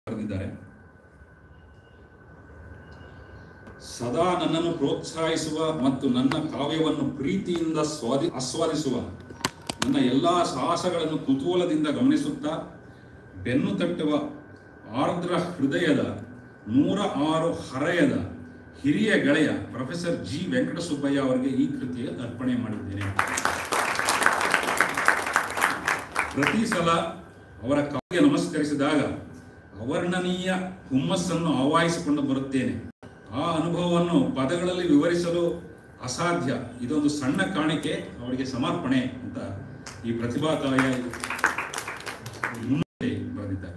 ಬರೆದಿದ್ದಾರೆ ಸದಾ ನನ್ನನ್ನು ಪ್ರೋತ್ಸಾಹಿಸುವ ಮತ್ತು ನನ್ನ ಕಾವ್ಯವನ್ನು ಪ್ರೀತಿಯಿಂದ ಸ್ವಾದಿ ಆಸ್ವಾದಿಸುವ ನನ್ನ ಎಲ್ಲಾ ಸಾಹಸಗಳನ್ನು ಕುತೂಹಲದಿಂದ ಗಮನಿಸುತ್ತಾ ಬೆನ್ನು ತಟ್ಟುವ ಆರ್ದ್ರ ಹೃದಯದ ನೂರ ಆರು ಹರೆಯದ ಹಿರಿಯ ಗೆಳೆಯ ಪ್ರೊಫೆಸರ್ ಜಿ ವೆಂಕಟಸುಬ್ಬಯ್ಯ ಅವರಿಗೆ ಈ ಕೃತಿಯ ಅರ್ಪಣೆ ಮಾಡಿದ್ದೇನೆ ಪ್ರತಿ ಸಲ ಅವರ ಕಾವ್ಯ ನಮಸ್ಕರಿಸಿದಾಗ ಅವರ್ಣನೀಯ ಹುಮ್ಮಸ್ಸನ್ನು ಆವಾಹಿಸಿಕೊಂಡು ಬರುತ್ತೇನೆ ಆ ಅನುಭವವನ್ನು ಪದಗಳಲ್ಲಿ ವಿವರಿಸಲು ಅಸಾಧ್ಯ ಇದೊಂದು ಸಣ್ಣ ಕಾಣಿಕೆ ಅವರಿಗೆ ಸಮರ್ಪಣೆ ಅಂತ ಈ ಪ್ರತಿಭಾ ಕಾವ್ಯ ಮುನ್ನುಡಿ ಬರೆದಿದ್ದಾರೆ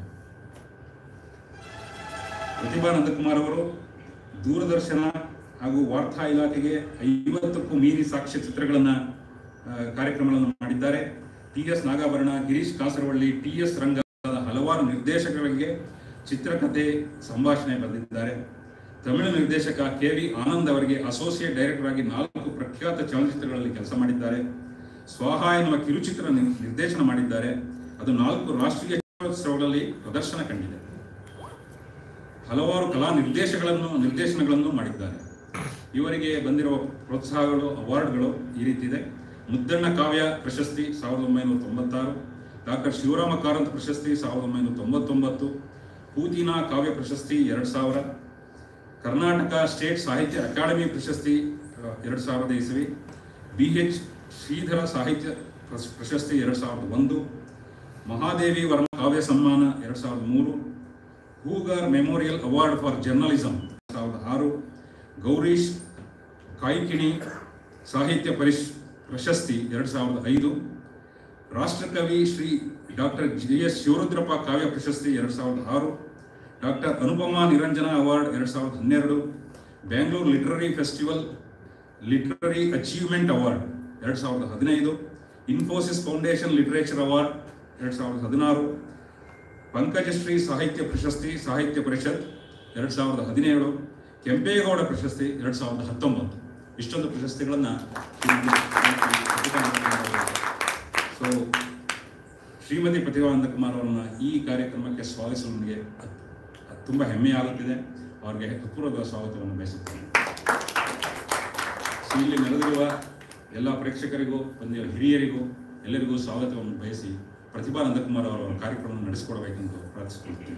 ಪ್ರತಿಭಾ ನಂದಕುಮಾರ್ ಅವರು ದೂರದರ್ಶನ ಹಾಗೂ ವಾರ್ತಾ ಇಲಾಖೆಗೆ ಐವತ್ತಕ್ಕೂ ಮೀರಿ ಸಾಕ್ಷ್ಯ ಚಿತ್ರಗಳನ್ನ ಆ, ಕಾರ್ಯಕ್ರಮಗಳನ್ನು ಮಾಡಿದ್ದಾರೆ T S Nagabharana Girish Kasaravalli T S Ranga ಹಲವಾರು ನಿರ್ದೇಶಕರಿಗೆ ಚಿತ್ರಕಥೆ ಸಂಭಾಷಣೆ ಬರೆದಿದ್ದಾರೆ ತಮಿಳು ನಿರ್ದೇಶಕ ಕೆ ವಿ ಆನಂದ್ ಅವರಿಗೆ ಅಸೋಸಿಯೇಟ್ ಡೈರೆಕ್ಟರ್ ಆಗಿ ನಾಲ್ಕು ಪ್ರಖ್ಯಾತ ಚಲನಚಿತ್ರಗಳಲ್ಲಿ ಕೆಲಸ ಮಾಡಿದ್ದಾರೆ ಸ್ವಾಹ ಎನ್ನುವ ಕಿರುಚಿತ್ರ ನಿರ್- ನಿರ್ದೇಶನ ಮಾಡಿದ್ದಾರೆ ಅದು ನಾಲ್ಕು ರಾಷ್ಟ್ರೀಯ ಚಿತ್ರೋತ್ಸವಗಳಲ್ಲಿ ಪ್ರದರ್ಶನ ಕಂಡಿದೆ ಹಲವಾರು ಕಲಾ ನಿರ್ದೇಶಗಳನ್ನು ನಿರ್ದೇಶನಗಳನ್ನು ಮಾಡಿದ್ದಾರೆ ಇವರಿಗೆ ಬಂದಿರುವ ಪ್ರೋತ್ಸಾಹಗಳು ಅವಾರ್ಡ್ಗಳು ಈ ರೀತಿ ಇದೆ ಮುದ್ದಣ್ಣ ಕಾವ್ಯ ಪ್ರಶಸ್ತಿ ಸಾವಿರದ ಒಂಬೈನೂರ ತೊಂಬತ್ತಾರು ಡಾಕ್ಟರ್ ಶಿವರಾಮ ಕಾರಂತ್ ಪ್ರಶಸ್ತಿ ಸಾವಿರದ ಒಂಬೈನೂರ ತೊಂಬತ್ತೊಂಬತ್ತು ಪೂತಿನ ಕಾವ್ಯ ಪ್ರಶಸ್ತಿ ಎರಡು ಸಾವಿರ ಕರ್ನಾಟಕ ಸ್ಟೇಟ್ ಸಾಹಿತ್ಯ ಅಕಾಡೆಮಿ ಪ್ರಶಸ್ತಿ ಎರಡು ಸಾವಿರದ ಇಸವಿ ಬಿ ಎಚ್ ಶ್ರೀಧರ ಸಾಹಿತ್ಯ ಪ್ರಶ್- ಪ್ರಶಸ್ತಿ ಎರಡು ಸಾವಿರದ ಒಂದು ಮಹಾದೇವಿ ವರ್ಮ ಕಾವ್ಯ ಸನ್ಮಾನ ಎರಡು ಸಾವಿರದ ಮೂರು Hugar memorial award for journalism ಸಾವಿರದ ಆರು ಗೌರೀಶ್ ಕಾಯ್ಕಿಣಿ ಸಾಹಿತ್ಯ ಪರಿಶ್ ಪ್ರಶಸ್ತಿ ಎರಡು ಸಾವಿರದ ಐದು ರಾಷ್ಟ್ರಕವಿ Shri doctor G S Shivarudrappa ಕಾವ್ಯ ಪ್ರಶಸ್ತಿ ಎರಡು ಸಾವಿರದ ಆರು ಡಾಕ್ಟರ್ ಅನುಪಮಾ ನಿರಂಜನ ಅವಾರ್ಡ್ ಎರಡು ಸಾವಿರದ ಹನ್ನೆರಡು Bengaluru literary festival literary achievement award ಎರಡು ಸಾವಿರದ ಹದಿನೈದು ಇನ್ಫೋಸಿಸ್ ಫೌಂಡೇಶನ್ ಲಿಟರೇಚರ್ ಅವಾರ್ಡ್ ಎರಡು ಸಾವಿರದ ಹದಿನಾರು ಪಂಕಜಶ್ರೀ ಸಾಹಿತ್ಯ ಪ್ರಶಸ್ತಿ ಸಾಹಿತ್ಯ ಪರಿಷತ್ ಎರಡು ಸಾವಿರದ ಹದಿನೇಳು ಕೆಂಪೇಗೌಡ ಪ್ರಶಸ್ತಿ ಎರಡು ಸಾವಿರದ ಹತ್ತೊಂಬತ್ತು ಇಷ್ಟೊಂದು ಪ್ರಶಸ್ತಿಗಳನ್ನು ಸೊ ಶ್ರೀಮತಿ ಪ್ರತಿಭಾನಂದ ಕುಮಾರ್ ಅವರನ್ನ ಈ ಕಾರ್ಯಕ್ರಮಕ್ಕೆ ಸ್ವಾಗತಿಸಲು ನನಗೆ ಅತ್- ಅತ್- ತುಂಬ ಹೆಮ್ಮೆಯಾಗುತ್ತಿದೆ ಅವರಿಗೆ ಹೃತ್ಪೂರ್ವಕ ಸ್ವಾಗತವನ್ನು ಬಯಸುತ್ತೇನೆ ಸೊ ಇಲ್ಲಿ ನೆರೆದಿರುವ ಎಲ್ಲ ಪ್ರೇಕ್ಷಕರಿಗೂ ಬಂದಿರುವ ಹಿರಿಯರಿಗೂ ಎಲ್ಲರಿಗೂ ಸ್ವಾಗತವನ್ನು ಬಯಸಿ ಪ್ರತಿಭಾ ನಂದಕುಮಾರ್ ಅವರ ಕಾರ್ಯಕ್ರಮವನ್ನು ನಡೆಸಿಕೊಡಬೇಕೆಂದು ಪ್ರಾರ್ಥಿಸಿಕೊಳ್ಳುತ್ತೇನೆ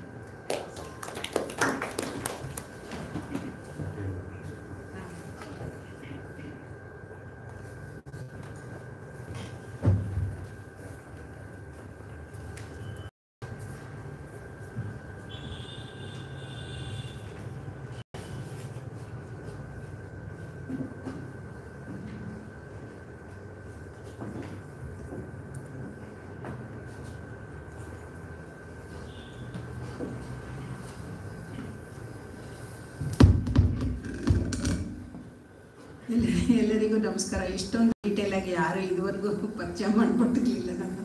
ಎಲ್ಲ ಎಲ್ಲರಿಗೂ ನಮಸ್ಕಾರ ಇಷ್ಟೊಂದು ಡೀಟೇಲ್ ಆಗಿ ಯಾರು ಇದುವರೆಗೂ ಪರಿಚಯ ಮಾಡಿಕೊಟ್ಟಿರ್ಲಿಲ್ಲ ನಾನು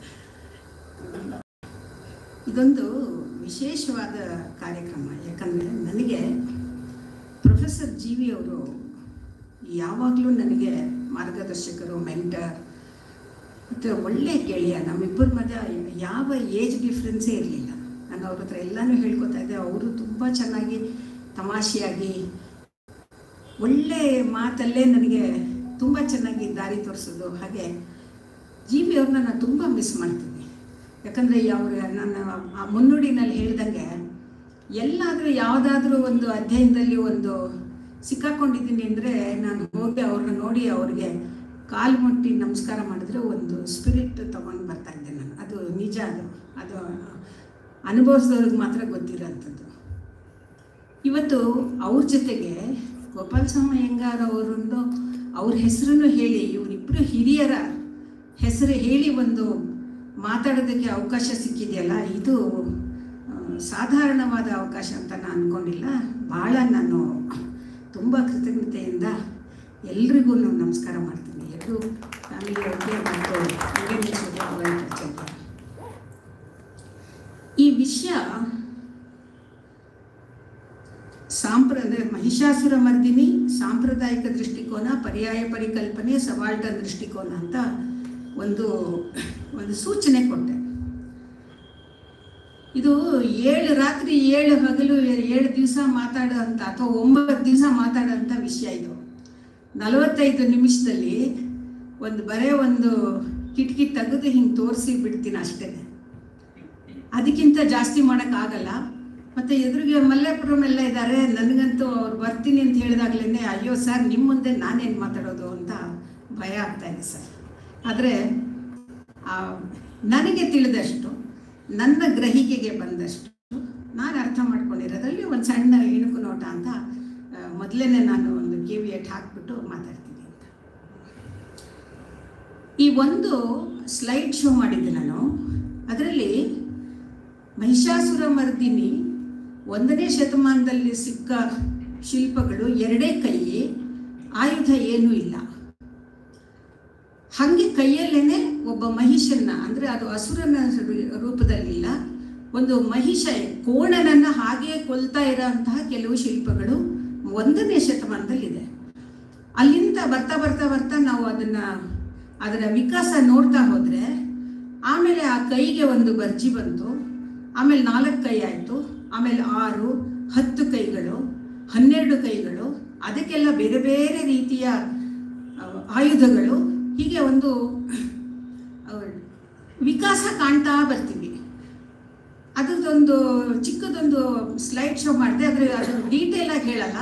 ಇದೊಂದು ವಿಶೇಷವಾದ ಕಾರ್ಯಕ್ರಮ ಯಾಕಂದರೆ ನನಗೆ ಪ್ರೊಫೆಸರ್ ಜಿ ವಿ ಅವರು ಯಾವಾಗಲೂ ನನಗೆ ಮಾರ್ಗದರ್ಶಕರು ಮೆಂಟರ್ ಮತ್ತು ಒಳ್ಳೆ ಗೆಳೆಯ ನಮ್ಮಿಬ್ಬರ ಮಧ್ಯ ಯಾವ ಏಜ್ ಡಿಫ್ರೆನ್ಸೇ ಇರಲಿಲ್ಲ ನಾನು ಅವ್ರ ಹತ್ರ ಎಲ್ಲನೂ ಹೇಳ್ಕೊತಾ ಇದ್ದೆ ಅವರು ತುಂಬ ಚೆನ್ನಾಗಿ ತಮಾಷೆಯಾಗಿ ಒಳ್ಳೆ ಮಾತಲ್ಲೇ ನನಗೆ ತುಂಬ ಚೆನ್ನಾಗಿ ದಾರಿ ತೋರಿಸೋದು ಹಾಗೆ ಜಿ ಬಿ ಅವ್ರನ್ನ ನಾನು ತುಂಬ ಮಿಸ್ ಮಾಡ್ತೀನಿ ಯಾಕಂದರೆ ಅವ್ರ ನನ್ನ ಆ ಮುನ್ನುಡಿನಲ್ಲಿ ಹೇಳ್ದಂಗೆ ಎಲ್ಲಾದರೂ ಯಾವುದಾದ್ರೂ ಒಂದು ಅಧ್ಯಯನದಲ್ಲಿ ಒಂದು ಸಿಕ್ಕಾಕೊಂಡಿದ್ದೀನಿ ಅಂದರೆ ನಾನು ಹೋಗಿ ಅವ್ರನ್ನ ನೋಡಿ ಅವ್ರಿಗೆ ಕಾಲು ಮುಟ್ಟಿ ನಮಸ್ಕಾರ ಮಾಡಿದ್ರೆ ಒಂದು ಸ್ಪಿರಿಟ್ ತೊಗೊಂಡು ಬರ್ತಾ ಇದ್ದೆ ನಾನು ಅದು ನಿಜ ಅದು ಅದು ಅನುಭವಿಸಿದವ್ರಿಗೆ ಮಾತ್ರ ಗೊತ್ತಿರೋಂಥದ್ದು ಇವತ್ತು ಅವ್ರ ಜೊತೆಗೆ ಗೋಪಾಲ ಸ್ವಾಮಿ ಅಯ್ಯಂಗಾರ್ ಅವರೊಂದು ಅವ್ರ ಹೆಸರನ್ನು ಹೇಳಿ ಇವರಿಬ್ಬರು ಹಿರಿಯರ ಹೆಸರು ಹೇಳಿ ಒಂದು ಮಾತಾಡೋದಕ್ಕೆ ಅವಕಾಶ ಸಿಕ್ಕಿದೆಯಲ್ಲ ಇದು ಆ, ಸಾಧಾರಣವಾದ ಅವಕಾಶ ಅಂತ ನಾನು ಅಂದ್ಕೊಂಡಿಲ್ಲ ಭಾಳ ನಾನು ತುಂಬ ಕೃತಜ್ಞತೆಯಿಂದ ಎಲ್ರಿಗೂ ನಮಸ್ಕಾರ ಮಾಡ್ತೀನಿ ಎರಡು ಫ್ಯಾಮಿಲಿಯವ್ರಿಗೆ ಮತ್ತು ಅಂಗಡಿ ಅವರ ಈ ವಿಷಯ ಸಾಂಪ್ರ ಅಂದರೆ ಮಹಿಷಾಸುರ ಮರ್ದಿನಿ ಸಾಂಪ್ರದಾಯಿಕ ದೃಷ್ಟಿಕೋನ ಪರ್ಯಾಯ ಪರಿಕಲ್ಪನೆ ಸವಾಲ್ಟರ್ ದೃಷ್ಟಿಕೋನ ಅಂತ ಒಂದು ಒಂದು ಸೂಚನೆ ಕೊಟ್ಟೆ ಇದು ಏಳು ರಾತ್ರಿ ಏಳು ಹಗಲು ಏಳು ದಿವಸ ಮಾತಾಡೋಂಥ ಅಥವಾ ಒಂಬತ್ತು ದಿವಸ ಮಾತಾಡೋಂಥ ವಿಷಯ ಇದು ನಲವತ್ತೈದು ನಿಮಿಷದಲ್ಲಿ ಒಂದು ಬರೇ ಒಂದು ಕಿಟಕಿ ತೆಗೆದು ಹಿಂಗೆ ತೋರಿಸಿ ಬಿಡ್ತೀನಿ ಅಷ್ಟೇ ಅದಕ್ಕಿಂತ ಜಾಸ್ತಿ ಮಾಡೋಕ್ಕಾಗಲ್ಲ ಮತ್ತು ಎದುರಿಗೆ ಮಲ್ಲೇಪುರಂ ಎಲ್ಲ ಇದ್ದಾರೆ ನನಗಂತೂ ಅವ್ರು ಬರ್ತೀನಿ ಅಂತ ಹೇಳಿದಾಗ್ಲೇ ಅಯ್ಯೋ ಸರ್ ನಿಮ್ಮ ಮುಂದೆ ನಾನೇನು ಮಾತಾಡೋದು ಅಂತ ಭಯ ಆಗ್ತಾ ಇದೆ ಸರ್ ಆದರೆ ನನಗೆ ತಿಳಿದಷ್ಟು ನನ್ನ ಗ್ರಹಿಕೆಗೆ ಬಂದಷ್ಟು ನಾನು ಅರ್ಥ ಮಾಡ್ಕೊಂಡಿರೋದ್ರಲ್ಲಿ ಒಂದು ಸಣ್ಣ ಇಣುಕು ನೋಟ ಅಂತ ಮೊದಲೇ ನಾನು ಒಂದು ಕೇವಿಯಟ್ ಹಾಕ್ಬಿಟ್ಟು ಮಾತಾಡ್ತೀನಿ ಅಂತ ಈ ಒಂದು ಸ್ಲೈಡ್ ಶೋ ಮಾಡಿದ್ದೆ ನಾನು ಅದರಲ್ಲಿ ಮಹಿಷಾಸುರ ಮರ್ದಿನಿ ಒಂದನೇ ಶತಮಾನದಲ್ಲಿ ಸಿಕ್ಕ ಶಿಲ್ಪಗಳು ಎರಡೇ ಕೈ ಆಯುಧ ಏನೂ ಇಲ್ಲ ಹಾಗೆ ಕೈಯಲ್ಲೇನೆ ಒಬ್ಬ ಮಹಿಷನ್ನ ಅಂದರೆ ಅದು ಅಸುರನ ರೂಪದಲ್ಲಿಲ್ಲ ಒಂದು ಮಹಿಷ ಕೋಣನನ್ನ ಹಾಗೆ ಕೊಲ್ತಾ ಇರೋಂತಹ ಕೆಲವು ಶಿಲ್ಪಗಳು ಒಂದನೇ ಶತಮಾನದಲ್ಲಿದೆ ಅಲ್ಲಿಂದ ಬರ್ತಾ ಬರ್ತಾ ಬರ್ತಾ ನಾವು ಅದನ್ನ ಅದರ ವಿಕಾಸ ನೋಡ್ತಾ ಹೋದ್ರೆ ಆಮೇಲೆ ಆ ಕೈಗೆ ಒಂದು ಬರ್ಜಿ ಬಂತು ಆಮೇಲೆ ನಾಲ್ಕು ಕೈ ಆಯಿತು ಆಮೇಲೆ ಆರು ಹತ್ತು ಕೈಗಳು ಹನ್ನೆರಡು ಕೈಗಳು ಅದಕ್ಕೆಲ್ಲ ಬೇರೆ ಬೇರೆ ರೀತಿಯ ಆ, ಆಯುಧಗಳು ಹೀಗೆ ಒಂದು ಆ, ವಿಕಾಸ ಕಾಣ್ತಾ ಬರ್ತೀವಿ ಅದರದೊಂದು ಚಿಕ್ಕದೊಂದು ಸ್ಲೈಡ್ ಶೋ ಮಾಡಿದೆ ಆದರೆ ಅದು ಡೀಟೇಲ್ ಆಗಿ ಹೇಳಲ್ಲ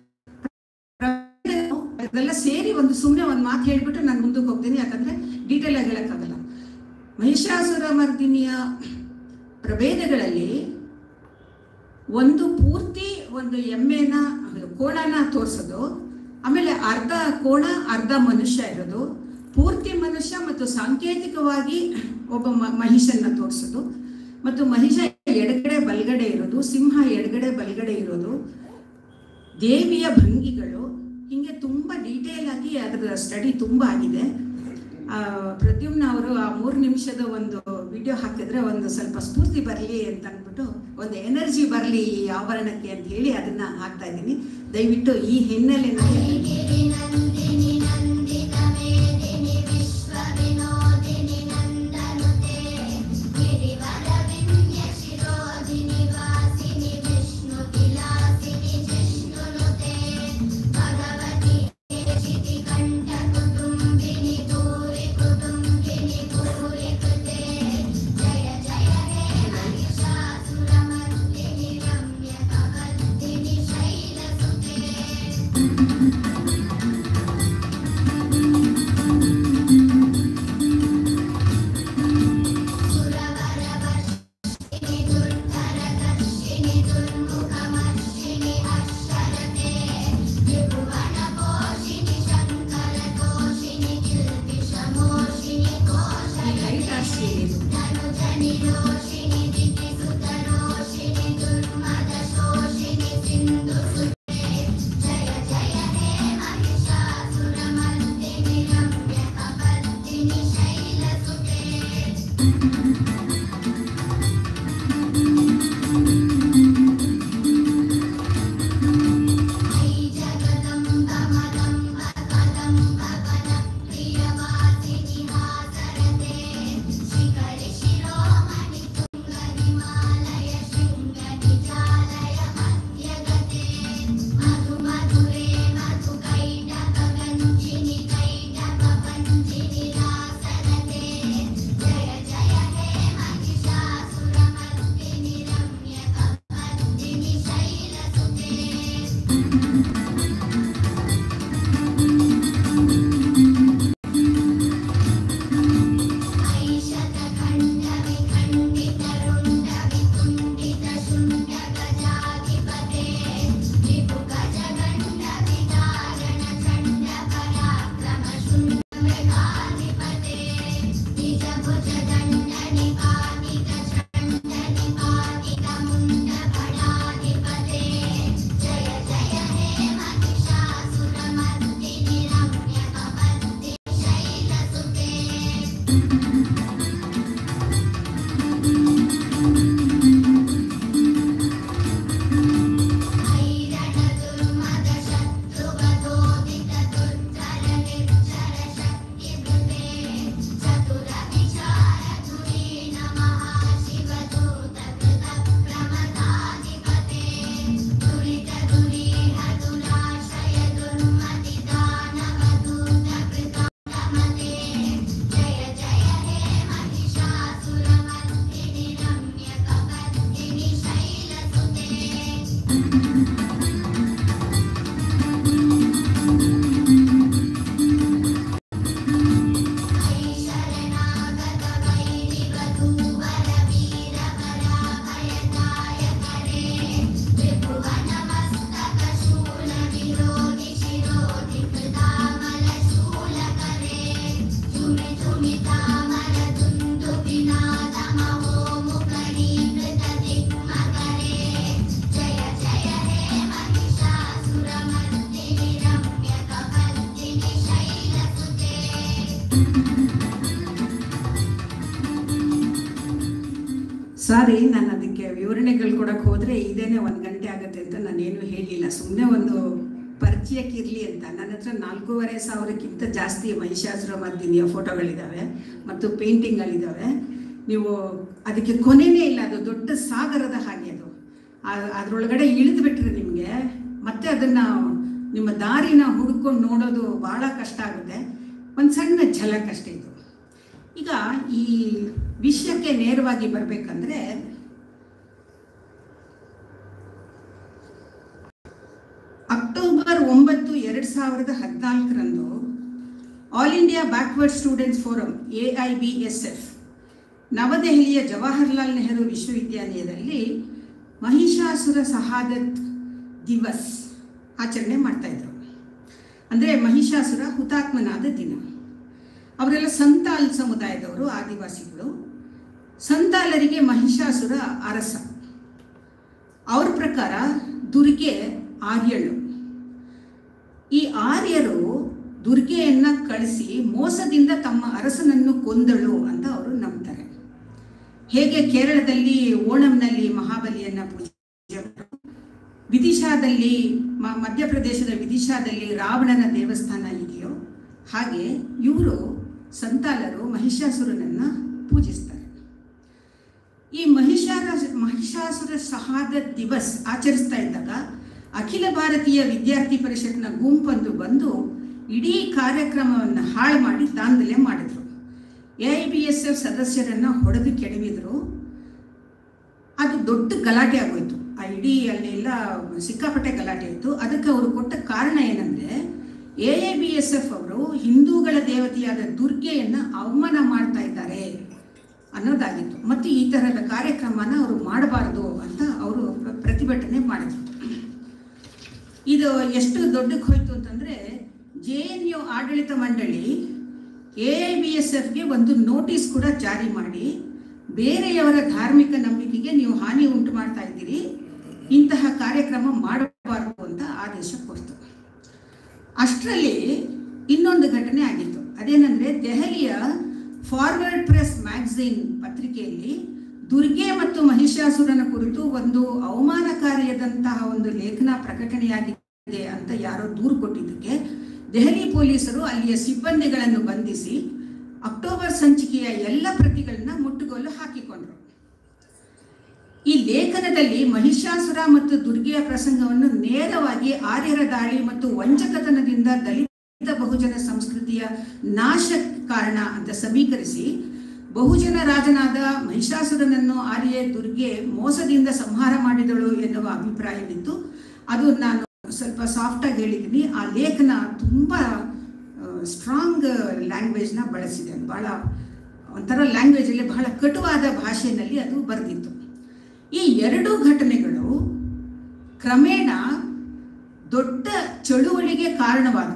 ಅದೆಲ್ಲ ಸೇರಿ ಒಂದು ಸುಮ್ಮನೆ ಒಂದು ಮಾತು ಹೇಳ್ಬಿಟ್ಟು ನಾನು ಮುಂದಕ್ಕೆ ಹೋಗ್ತೀನಿ ಯಾಕಂದ್ರೆ ಡೀಟೇಲ್ ಆಗಿ ಹೇಳಕ್ಕಾಗಲ್ಲ ಮಹಿಷಾಸುರ ಮರ್ದಿನಿಯ ಪ್ರಭೇದಗಳಲ್ಲಿ ಒಂದು ಪೂರ್ತಿ ಒಂದು ಎಮ್ಮೆನ ಕೋಣನ ತೋರಿಸೋದು ಆಮೇಲೆ ಅರ್ಧ ಕೋಣ ಅರ್ಧ ಮನುಷ್ಯ ಇರೋದು ಪೂರ್ತಿ ಮನುಷ್ಯ ಮತ್ತು ಸಾಂಕೇತಿಕವಾಗಿ ಒಬ್ಬ ಮ- ಮಹಿಷನ್ನ ತೋರಿಸೋದು ಮತ್ತು ಮಹಿಷ ಎಡಗಡೆ ಬಲಗಡೆ ಇರೋದು ಸಿಂಹ ಎಡಗಡೆ ಬಲಗಡೆ ಇರೋದು ದೇವಿಯ ಭಂಗಿಗಳು ಹಿಂಗೆ ತುಂಬ ಡೀಟೇಲ್ ಆಗಿ ಅದರ ಸ್ಟಡಿ ತುಂಬ ಆಗಿದೆ ಆ, ಪ್ರದ್ಯುಮ್ನ ಅವರು ಆ ಮೂರು ನಿಮಿಷದ ಒಂದು ವಿಡಿಯೋ ಹಾಕಿದ್ರೆ ಒಂದು ಸ್ವಲ್ಪ ಸ್ಫೂರ್ತಿ ಬರಲಿ ಅಂತ ಅಂದ್ಬಿಟ್ಟು ಒಂದು ಎನರ್ಜಿ ಬರಲಿ ಈ ಆಭರಣಕ್ಕೆ ಅಂತ ಹೇಳಿ ಅದನ್ನ ಹಾಕ್ತಾ ಇದ್ದೀನಿ ದಯವಿಟ್ಟು ಈ ಹಿನ್ನೆಲೆಯಲ್ಲಿ गिरिनन्दिनि नन्दितमेदिनि विश्वविनोदिनि नन्दनुते गिरिवरविन्यशिरोधिनि वासिनि विष्णुविलासिनि जिष्णुनुते भगवति शितिकण्ठकुटुम्बिनि भूरि कुटुम्बिनि भूरि कृते जय जय हे महिषासुरमर्दिनि रम्यकवर्दिनि शैलसुते ಸಾರಿ ನಾನು ಅದಕ್ಕೆ ವಿವರಣೆಗಳು ಕೊಡಕ್ಕೆ ಹೋದರೆ ಇದೇನೆ ಒಂದು ಗಂಟೆ ಆಗುತ್ತೆ ಅಂತ ನಾನೇನು ಹೇಳಿಲ್ಲ ಸುಮ್ಮನೆ ಒಂದು ಪರಿಚಯಕ್ಕಿರಲಿ ಅಂತ ನನ್ನ ಹತ್ರ ನಾಲ್ಕೂವರೆ ಸಾವಿರಕ್ಕಿಂತ ಜಾಸ್ತಿ ಮಹಿಷಾಸುರ ಮರ್ದಿನಿಯ ಫೋಟೋಗಳಿದ್ದಾವೆ ಮತ್ತು ಪೇಂಟಿಂಗ್ಗಳಿದ್ದಾವೆ ನೀವು ಅದಕ್ಕೆ ಕೊನೆಯೇ ಇಲ್ಲ ಅದು ದೊಡ್ಡ ಸಾಗರದ ಹಾಗೆ ಅದು ಆ- ಅದ್ರೊಳಗಡೆ ಇಳಿದು ಬಿಟ್ರೆ ನಿಮಗೆ ಮತ್ತೆ ಅದನ್ನು ನಿಮ್ಮ ದಾರಿನ ಹುಡ್ಕೊಂಡು ನೋಡೋದು ಭಾಳ ಕಷ್ಟ ಆಗುತ್ತೆ ಒಂದು ಸಣ್ಣ ಝಲಕ್ ಅಷ್ಟೇ ಇದು ಈಗ ಈ ವಿಷಯಕ್ಕೆ ನೇರವಾಗಿ ಬರಬೇಕಂದ್ರೆ ಅಕ್ಟೋಬರ್ ಒಂಬತ್ತು ಎರಡು ಸಾವಿರದ ಹದಿನಾಲ್ಕರಂದು all India backward students forum A I B S F ನವದೆಹಲಿಯ ಜವಾಹರ್ಲಾಲ್ ನೆಹರು ವಿಶ್ವವಿದ್ಯಾಲಯದಲ್ಲಿ ಮಹಿಷಾಸುರ ಸಹಾದತ್ ದಿವಸ್ ಆಚರಣೆ ಮಾಡ್ತಾ ಇದ್ರು ಅಂದರೆ ಮಹಿಷಾಸುರ ಹುತಾತ್ಮನಾದ ದಿನ ಅವರೆಲ್ಲ ಸಂತಾಲ್ ಸಮುದಾಯದವರು ಆದಿವಾಸಿಗಳು ಸಂತಾಲರಿಗೆ ಮಹಿಷಾಸುರ ಅರಸ ಅವ್ರ ಪ್ರಕಾರ ದುರ್ಗೆ ಆರ್ಯಳು ಈ ಆರ್ಯರು ದುರ್ಗೆಯನ್ನ ಕಳಿಸಿ ಮೋಸದಿಂದ ತಮ್ಮ ಅರಸನನ್ನು ಕೊಂದಳು ಅಂತ ಅವರು ನಂಬ್ತಾರೆ ಹೇಗೆ ಕೇರಳದಲ್ಲಿ ಓಣಂನಲ್ಲಿ ಮಹಾಬಲಿಯನ್ನ ಪೂಜೆ ಮಾಡೋರು, ವಿದಿಶಾದಲ್ಲಿ ಮ- ಮಧ್ಯಪ್ರದೇಶದ ವಿದಿಶಾದಲ್ಲಿ ರಾವಣನ ದೇವಸ್ಥಾನ ಇದೆಯೋ ಹಾಗೆ ಇವರು ಸಂತಾಲರು ಮಹಿಷಾಸುರನನ್ನ ಪೂಜಿಸ್ತಾರೆ ಈ ಮಹಿಷಾರ ಮಹಿಷಾಸುರ ಸಹಾದ ದಿವಸ್ ಆಚರಿಸ್ತಾ ಇದ್ದಾಗ ಅಖಿಲ ಭಾರತೀಯ ವಿದ್ಯಾರ್ಥಿ ಪರಿಷತ್ನ ಗುಂಪೊಂದು ಬಂದು ಇಡೀ ಕಾರ್ಯಕ್ರಮವನ್ನು ಹಾಳು ಮಾಡಿ ದಾಂಧಲೆ ಮಾಡಿದ್ರು A I B S F ಸದಸ್ಯರನ್ನ ಹೊಡೆದು ಕೆಡವಿದ್ರು ಅದು ದೊಡ್ಡ ಗಲಾಟೆ ಆಗೋಯ್ತು ಆ ಇಡೀ ಅಲ್ಲೆಲ್ಲ ಸಿಕ್ಕಾಪಟ್ಟೆ ಗಲಾಟೆ ಇತ್ತು ಅದಕ್ಕೆ ಅವರು ಕೊಟ್ಟ ಕಾರಣ ಏನಂದ್ರೆ A A B S F ಅವರು ಹಿಂದೂಗಳ ದೇವತೆಯಾದ ದುರ್ಗೆಯನ್ನ ಅವಮಾನ ಮಾಡ್ತಾ ಇದ್ದಾರೆ ಅನ್ನೋದಾಗಿತ್ತು ಮತ್ತು ಈ ತರಹದ ಕಾರ್ಯಕ್ರಮನ ಅವರು ಮಾಡಬಾರದು ಅಂತ ಅವರು ಪ್ರ- ಪ್ರತಿಭಟನೆ ಮಾಡಿದ್ರು ಇದು ಎಷ್ಟು ದೊಡ್ಡಕ್ಕೆ ಹೋಯ್ತು ಅಂತಂದ್ರೆ ಜೆ ಎನ್ ಯು ಆಡಳಿತ ಮಂಡಳಿ ಎ ಐ ಬಿ ಎಸ್ ಎಫ್ಗೆ ಒಂದು ನೋಟಿಸ್ ಕೂಡ ಜಾರಿ ಮಾಡಿ ಬೇರೆಯವರ ಧಾರ್ಮಿಕ ನಂಬಿಕೆಗೆ ನೀವು ಹಾನಿ ಉಂಟು ಮಾಡ್ತಾ ಇದ್ದೀರಿ ಇಂತಹ ಕಾರ್ಯಕ್ರಮ ಮಾಡಬಾರದು ಅಂತ ಆದೇಶ ಕೊಡ್ತು ಅಷ್ಟರಲ್ಲಿ ಇನ್ನೊಂದು ಘಟನೆ ಆಗಿತ್ತು ಅದೇನೆಂದ್ರೆ ದೆಹಲಿಯ ಫಾರ್ವರ್ಡ್ ಪ್ರೆಸ್ ಮ್ಯಾಗಝೀನ್ ಪತ್ರಿಕೆಯಲ್ಲಿ ದುರ್ಗೆ ಮತ್ತು ಮಹಿಷಾಸುರನ ಕುರಿತು ಒಂದು ಅವಮಾನಕಾರಿಯಾದಂತಹ ಒಂದು ಲೇಖನ ಪ್ರಕಟಣೆಯಾಗಿದೆ ಅಂತ ಯಾರೋ ದೂರು ಕೊಟ್ಟಿದ್ದಕ್ಕೆ ದೆಹಲಿ ಪೊಲೀಸರು ಅಲ್ಲಿಯ ಸಿಬ್ಬಂದಿಗಳನ್ನು ಬಂಧಿಸಿ ಅಕ್ಟೋಬರ್ ಸಂಚಿಕೆಯ ಎಲ್ಲ ಪ್ರತಿಗಳನ್ನ ಮುಟ್ಟುಗೋಲು ಹಾಕಿಕೊಂಡ್ರು ಈ ಲೇಖನದಲ್ಲಿ ಮಹಿಷಾಸುರ ಮತ್ತು ದುರ್ಗೆಯ ಪ್ರಸಂಗವನ್ನು ನೇರವಾಗಿ ಆರ್ಯರ ದಾಳಿ ಮತ್ತು ವಂಚಕತನದಿಂದ ದಲಿತ ಬಹುಜನ ಸಂಸ್ಕೃತಿಯ ನಾಶ ಕಾರಣ ಅಂತ ಸಮೀಕರಿಸಿ ಬಹುಜನ ರಾಜನಾದ ಮಹಿಷಾಸುರನನ್ನು ಆರ್ಯ ದುರ್ಗೆ ಮೋಸದಿಂದ ಸಂಹಾರ ಮಾಡಿದಳು ಎನ್ನುವ ಅಭಿಪ್ರಾಯವಿತ್ತು ಅದು ನಾನು ಸ್ವಲ್ಪ ಸಾಫ್ಟ್ ಆಗಿ ಹೇಳಿದ್ದೀನಿ ಆ ಲೇಖನ ತುಂಬಾ ಸ್ಟ್ರಾಂಗ್ ಲ್ಯಾಂಗ್ವೇಜ್ನ ಬಳಸಿದೆ ಬಹಳ ಒಂಥರ ಲ್ಯಾಂಗ್ವೇಜಲ್ಲಿ ಬಹಳ ಕಟುವಾದ ಭಾಷೆಯಲ್ಲಿ ಅದು ಬರೆದಿತ್ತು ಈ ಎರಡೂ ಘಟನೆಗಳು ಕ್ರಮೇಣ ದೊಡ್ಡ ಚಳುವಳಿಗೆ ಕಾರಣವಾದವು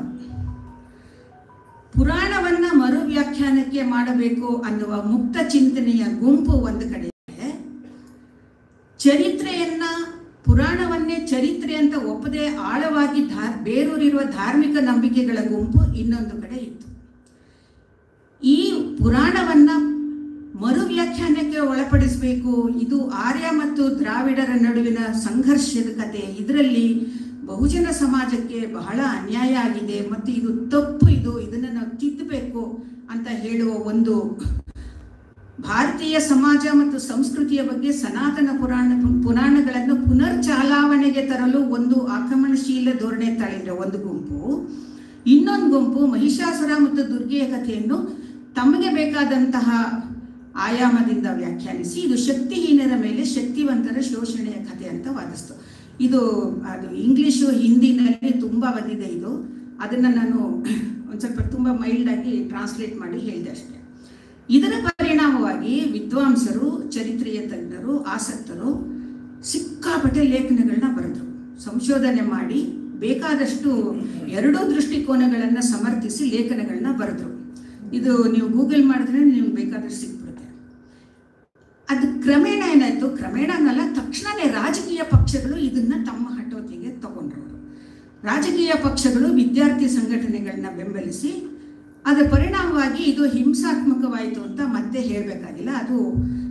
ಪುರಾಣವನ್ನ ಮರು ವ್ಯಾಖ್ಯಾನಕ್ಕೆ ಮಾಡಬೇಕು ಅನ್ನುವ ಮುಕ್ತ ಚಿಂತನೆಯ ಗುಂಪು ಒಂದು ಕಡೆ ಇದೆ. ಚರಿತ್ರೆಯನ್ನ ಪುರಾಣವನ್ನೇ ಚರಿತ್ರೆ ಅಂತ ಒಪ್ಪದೆ ಆಳವಾಗಿ ಧಾರ್ ಬೇರೂರಿರುವ ಧಾರ್ಮಿಕ ನಂಬಿಕೆಗಳ ಗುಂಪು ಇನ್ನೊಂದು ಕಡೆ ಇತ್ತು ಈ ಪುರಾಣವನ್ನ ಮರು ವ್ಯಾಖ್ಯಾನಕ್ಕೆ ಒಳಪಡಿಸಬೇಕು ಇದು ಆರ್ಯ ಮತ್ತು ದ್ರಾವಿಡರ ನಡುವಿನ ಸಂಘರ್ಷದ ಕತೆ ಇದರಲ್ಲಿ ಬಹುಜನ ಸಮಾಜಕ್ಕೆ ಬಹಳ ಅನ್ಯಾಯ ಆಗಿದೆ ಮತ್ತು ಇದು ತಪ್ಪು ಇದು ಇದನ್ನು ನಾವು ತಿದ್ದಬೇಕು ಅಂತ ಹೇಳುವ ಒಂದು ಭಾರತೀಯ ಸಮಾಜ ಮತ್ತು ಸಂಸ್ಕೃತಿಯ ಬಗ್ಗೆ ಸನಾತನ ಪುರಾಣ ಪುರಾಣಗಳನ್ನು ಪುನರ್ ಚಾಲಾವಣೆಗೆ ತರಲು ಒಂದು ಆಕ್ರಮಣಶೀಲ ಧೋರಣೆ ತಳೆದ ಒಂದು ಗುಂಪು ಇನ್ನೊಂದು ಗುಂಪು ಮಹಿಷಾಸುರ ಮತ್ತು ದುರ್ಗೆಯ ಕಥೆಯನ್ನು ತಮಗೆ ಬೇಕಾದಂತಹ ಆಯಾಮದಿಂದ ವ್ಯಾಖ್ಯಾನಿಸಿ ಇದು ಶಕ್ತಿಹೀನರ ಮೇಲೆ ಶಕ್ತಿವಂತರ ಶೋಷಣೆಯ ಕಥೆ ಅಂತ ವಾದಿಸ್ತು ಇದು ಅದು ಇಂಗ್ಲಿಷು ಹಿಂದಿನಲ್ಲಿ ತುಂಬ ಬಂದಿದೆ ಇದು ಅದನ್ನು ನಾನು ಒಂದು ಸ್ವಲ್ಪ ತುಂಬ ಮೈಲ್ಡ್ ಆಗಿ ಟ್ರಾನ್ಸ್ಲೇಟ್ ಮಾಡಿ ಹೇಳಿದೆ ಅಷ್ಟೇ ಇದರ ಪರಿಣಾಮವಾಗಿ ವಿದ್ವಾಂಸರು ಚರಿತ್ರೆಯ ತಜ್ಞರು ಆಸಕ್ತರು ಸಿಕ್ಕಾಪಟ್ಟೆ ಲೇಖನಗಳನ್ನ ಬರೆದ್ರು ಸಂಶೋಧನೆ ಮಾಡಿ ಬೇಕಾದಷ್ಟು ಎರಡೂ ದೃಷ್ಟಿಕೋನಗಳನ್ನು ಸಮರ್ಥಿಸಿ ಲೇಖನಗಳನ್ನ ಬರೆದ್ರು ಇದು ನೀವು ಗೂಗಲ್ ಮಾಡಿದ್ರೆ ನಿಮ್ಗೆ ಬೇಕಾದಷ್ಟು ಸಿಕ್ಬಿಡುತ್ತೆ ಅದು ಕ್ರಮೇಣ ಏನಾಯ್ತು ಕ್ರಮೇಣ ಅನ್ನಲ್ಲ ತಕ್ಷಣನೇ ರಾಜಕೀಯ ಪಕ್ಷಗಳು ಇದನ್ನ ತಮ್ಮ ಹತೋಟಿಗೆ ತಗೊಂಡ್ರು ಅವರು. ರಾಜಕೀಯ ಪಕ್ಷಗಳು ವಿದ್ಯಾರ್ಥಿ ಸಂಘಟನೆಗಳನ್ನ ಬೆಂಬಲಿಸಿ ಅದರ ಪರಿಣಾಮವಾಗಿ ಇದು ಹಿಂಸಾತ್ಮಕವಾಯಿತು ಅಂತ ಮತ್ತೆ ಹೇಳಬೇಕಾಗಿಲ್ಲ ಅದು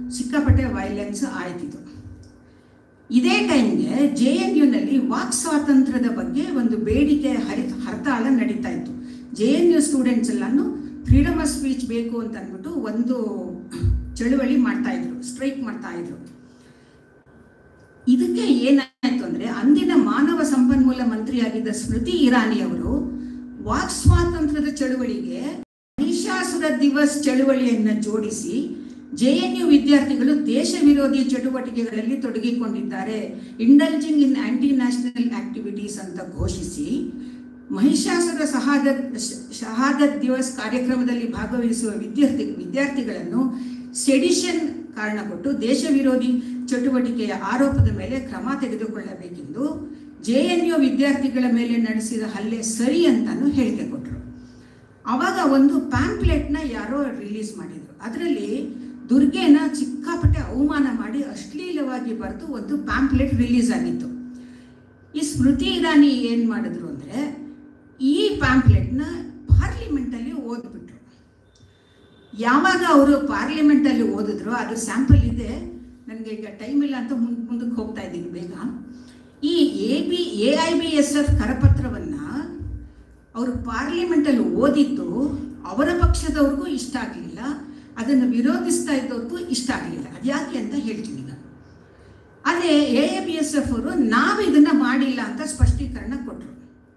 ಸಿಕ್ಕಾಪಟ್ಟೆ ವೈಲೆನ್ಸ್ ಆಯ್ತಿತ್ತು ಇದೇ ಟೈಮ್ಗೆ ಜೆ ಎನ್ ಯುನಲ್ಲಿ ವಾಕ್ ಸ್ವಾತಂತ್ರ್ಯದ ಬಗ್ಗೆ ಒಂದು ಬೇಡಿಕೆ ಹರಿ ಹರತಾಳ ನಡೀತಾ ಇತ್ತು ಜೆ ಎನ್ ಯು ಸ್ಟೂಡೆಂಟ್ಸ್ ಎಲ್ಲಾನು ಫ್ರೀಡಮ್ ಆಫ್ ಸ್ಪೀಚ್ ಬೇಕು ಅಂತ ಅಂದ್ಬಿಟ್ಟು ಒಂದು ಚಳುವಳಿ ಮಾಡ್ತಾ ಇದ್ರು ಸ್ಟ್ರೈಕ್ ಮಾಡ್ತಾ ಇದ್ರು ಇದಕ್ಕೆ ಏನಾಯ್ತು ಅಂದ್ರೆ ಅಂದಿನ ಮಾನವ ಸಂಪನ್ಮೂಲ ಮಂತ್ರಿಯಾಗಿದ್ದ ಸ್ಮೃತಿ ಇರಾನಿ ಅವರು ವಾಕ್ ಸ್ವಾತಂತ್ರ್ಯದ ಚಳುವಳಿಗೆ ಮಹಿಷಾಸುರ ದಿವಸ್ ಚಳುವಳಿಯನ್ನ ಜೋಡಿಸಿ ಜೆಎನ್ಯು ವಿದ್ಯಾರ್ಥಿಗಳು ದೇಶ ವಿರೋಧಿ ಚಟುವಟಿಕೆಗಳಲ್ಲಿ ತೊಡಗಿಕೊಂಡಿದ್ದಾರೆ indulging in anti national activities ಅಂತ ಘೋಷಿಸಿ ಮಹಿಷಾಸುರ ಶಹಾದತ್ ಶಹಾದತ್ ದಿವಸ್ ಕಾರ್ಯಕ್ರಮದಲ್ಲಿ ಭಾಗವಹಿಸುವ ವಿದ್ಯಾರ್ಥಿ ವಿದ್ಯಾರ್ಥಿಗಳನ್ನು ಸೆಡಿಷನ್ ಕಾರಣ ಕೊಟ್ಟು ದೇಶ ವಿರೋಧಿ ಚಟುವಟಿಕೆಯ ಆರೋಪದ ಮೇಲೆ ಕ್ರಮ ತೆಗೆದುಕೊಳ್ಳಬೇಕೆಂದು ಜೆಎನ್ಯು ವಿದ್ಯಾರ್ಥಿಗಳ ಮೇಲೆ ನಡೆಸಿದ ಹಲ್ಲೆ ಸರಿ ಅಂತಾನು ಹೇಳಿಕೆ ಕೊಟ್ಟರು ಅವಾಗ ಒಂದು ಪ್ಯಾಂಪ್ಲೆಟ್ನ ಯಾರೋ ರಿಲೀಸ್ ಮಾಡಿದ್ರು ಅದರಲ್ಲಿ ದುರ್ಗೆನ ಸಿಕ್ಕಾಪಟ್ಟೆ ಅವಮಾನ ಮಾಡಿ ಅಶ್ಲೀಲವಾಗಿ ಬರೆದು ಒಂದು ಪ್ಯಾಂಪ್ಲೆಟ್ ರಿಲೀಸ್ ಆಗಿತ್ತು ಈ ಸ್ಮೃತಿ ಇರಾನಿ ಏನು ಮಾಡಿದ್ರು ಅಂದರೆ ಈ ಪ್ಯಾಂಪ್ಲೆಟ್ನ ಪಾರ್ಲಿಮೆಂಟಲ್ಲಿ ಓದ್ಬಿಟ್ರು ಯಾವಾಗ ಅವರು ಪಾರ್ಲಿಮೆಂಟಲ್ಲಿ ಓದಿದ್ರು ಅದು ಸ್ಯಾಂಪಲ್ ಇದೆ ನನಗೆ ಈಗ ಟೈಮ್ ಇಲ್ಲ ಅಂತ ಮುಂದೆ ಮುಂದಕ್ಕೆ ಹೋಗ್ತಾ ಇದ್ದೀನಿ ಬೇಗ ಈ A B A I B S F ಕರಪತ್ರವನ್ನು ಅವರು ಪಾರ್ಲಿಮೆಂಟಲ್ಲಿ ಓದಿದ್ದು ಅವರ ಪಕ್ಷದವ್ರಿಗೂ ಇಷ್ಟ ಆಗಲಿಲ್ಲ ಅದನ್ನು ವಿರೋಧಿಸ್ತಾ ಇದ್ದವ್ರಿಗೂ ಇಷ್ಟ ಆಗಲಿಲ್ಲ ಅದ್ಯಾಕೆ ಅಂತ ಹೇಳ್ತೀನಿ ಈಗ ಅದೇ A A B S F ಅವರು ನಾವು ಇದನ್ನ ಮಾಡಿಲ್ಲ ಅಂತ ಸ್ಪಷ್ಟೀಕರಣ ಕೊಟ್ಟರು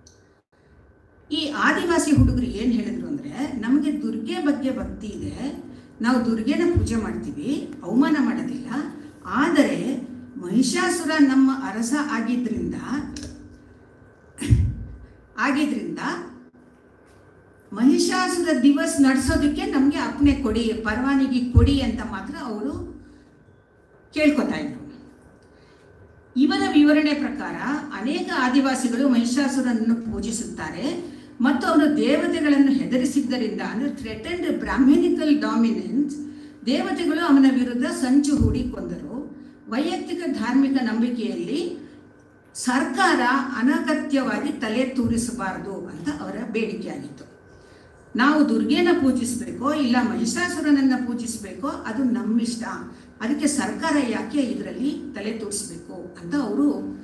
ಈ ಆದಿವಾಸಿ ಹುಡುಗರು ಏನು ಹೇಳಿದ್ರು ಅಂದರೆ ನಮಗೆ ದುರ್ಗೆ ಬಗ್ಗೆ ಭಕ್ತಿ ಇದೆ ನಾವು ದುರ್ಗೆನ ಪೂಜೆ ಮಾಡ್ತೀವಿ ಅವಮಾನ ಮಾಡೋದಿಲ್ಲ ಆದರೆ ಮಹಿಷಾಸುರ ನಮ್ಮ ಅರಸ ಆಗಿದ್ರಿಂದ ಆಗಿದ್ರಿಂದ ಮಹಿಷಾಸುರ ದಿವಸ್ ನಡೆಸೋದಕ್ಕೆ ನಮಗೆ ಅಪ್ಪಣೆ ಕೊಡಿ ಪರವಾನಗಿ ಕೊಡಿ ಅಂತ ಮಾತ್ರ ಅವರು ಕೇಳ್ಕೊತಾ ಇದ್ರು ಇವರ ವಿವರಣೆ ಪ್ರಕಾರ ಅನೇಕ ಆದಿವಾಸಿಗಳು ಮಹಿಷಾಸುರನ್ನು ಪೂಜಿಸುತ್ತಾರೆ ಮತ್ತು ಅವರು ದೇವತೆಗಳನ್ನು ಹೆದರಿಸಿದ್ದರಿಂದ ಅಂದರೆ ಥ್ರೆಟನ್ಡ್ ಬ್ರಾಹ್ಮಣಿಕಲ್ ಡಾಮಿನೆನ್ಸ್ ದೇವತೆಗಳು ಅವನ ವಿರುದ್ಧ ಸಂಚು ಹೂಡಿ ಕೊಂದರು ವೈಯಕ್ತಿಕ ಧಾರ್ಮಿಕ ನಂಬಿಕೆಯಲ್ಲಿ ಸರ್ಕಾರ ಅನಗತ್ಯವಾಗಿ ತಲೆ ತೂರಿಸಬಾರದು ಅಂತ ಅವರ ಬೇಡಿಕೆಯಾಗಿತ್ತು ನಾವು ದುರ್ಗೆನ ಪೂಜಿಸಬೇಕೋ ಇಲ್ಲ ಮಹಿಷಾಸುರನನ್ನ ಪೂಜಿಸಬೇಕೋ ಅದು ನಮ್ಮಿಷ್ಟ ಅದಕ್ಕೆ ಸರ್ಕಾರ ಯಾಕೆ ಇದರಲ್ಲಿ ತಲೆ ತೂರಿಸ್ಬೇಕು ಅಂತ ಅವರು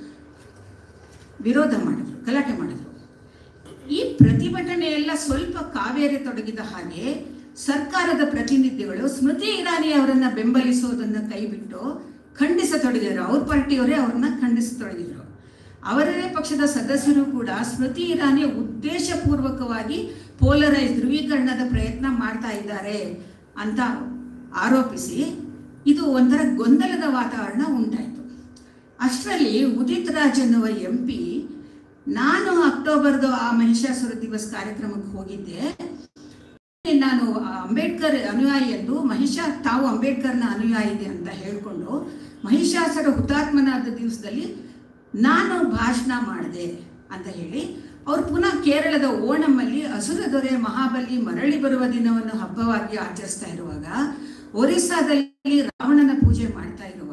ವಿರೋಧ ಮಾಡಿದ್ರು ಗಲಾಟೆ ಮಾಡಿದ್ರು ಈ ಪ್ರತಿಭಟನೆ ಎಲ್ಲ ಸ್ವಲ್ಪ ಕಾವೇರಿ ತೊಡಗಿದ ಹಾಗೆ ಸರ್ಕಾರದ ಪ್ರತಿನಿಧಿಗಳು ಸ್ಮೃತಿ ಇರಾನಿ ಅವರನ್ನ ಬೆಂಬಲಿಸೋದನ್ನ ಕೈಬಿಟ್ಟು ಖಂಡಿಸತೊಡಗಿದ್ರು ಅವ್ರ ಪಾರ್ಟಿಯವರೇ ಅವ್ರನ್ನ ಖಂಡಿಸತೊಡಗಿದ್ರು ಅವರದೇ ಪಕ್ಷದ ಸದಸ್ಯರು ಕೂಡ ಸ್ಮೃತಿ ಇರಾನಿ ಉದ್ದೇಶಪೂರ್ವಕವಾಗಿ ಪೋಲರೈಸ್ ಧ್ರುವೀಕರಣದ ಪ್ರಯತ್ನ ಮಾಡ್ತಾ ಇದ್ದಾರೆ ಅಂತ ಆರೋಪಿಸಿ ಇದು ಒಂಥರ ಗೊಂದಲದ ವಾತಾವರಣ ಉಂಟಾಯಿತು ಅಷ್ಟರಲ್ಲಿ ಉದಿತ್ ರಾಜ್ ಎನ್ನುವ ಎಂ ಪಿ ನಾನು ಅಕ್ಟೋಬರ್ದು ಆ ಮಹಿಷಾಸುರ ದಿವಸ್ ಕಾರ್ಯಕ್ರಮಕ್ಕೆ ಹೋಗಿದ್ದೆ ನಾನು ಅಂಬೇಡ್ಕರ್ ಅನುಯಾಯಿ ಎಂದು ಮಹಿಷಾ ತಾವು ಅಂಬೇಡ್ಕರ್ನ ಅನುಯಾಯಿ ಅಂತ ಹೇಳಿಕೊಂಡು ಮಹಿಷಾಸುರ ಹುತಾತ್ಮನಾದ ದಿವಸದಲ್ಲಿ ನಾನು ಭಾಷಣ ಮಾಡಿದೆ ಅಂತ ಹೇಳಿ ಅವ್ರು ಪುನಃ ಕೇರಳದ ಓಣಂನಲ್ಲಿ ಅಸುರ ದೊರೆ ಮಹಾಬಲಿ ಮರಳಿ ಬರುವ ದಿನವನ್ನು ಹಬ್ಬವಾಗಿ ಆಚರಿಸ್ತಾ ಇರುವಾಗ ಒರಿಸ್ಸಾದಲ್ಲಿ ರಾವಣನ ಪೂಜೆ ಮಾಡ್ತಾ ಇರುವಾಗ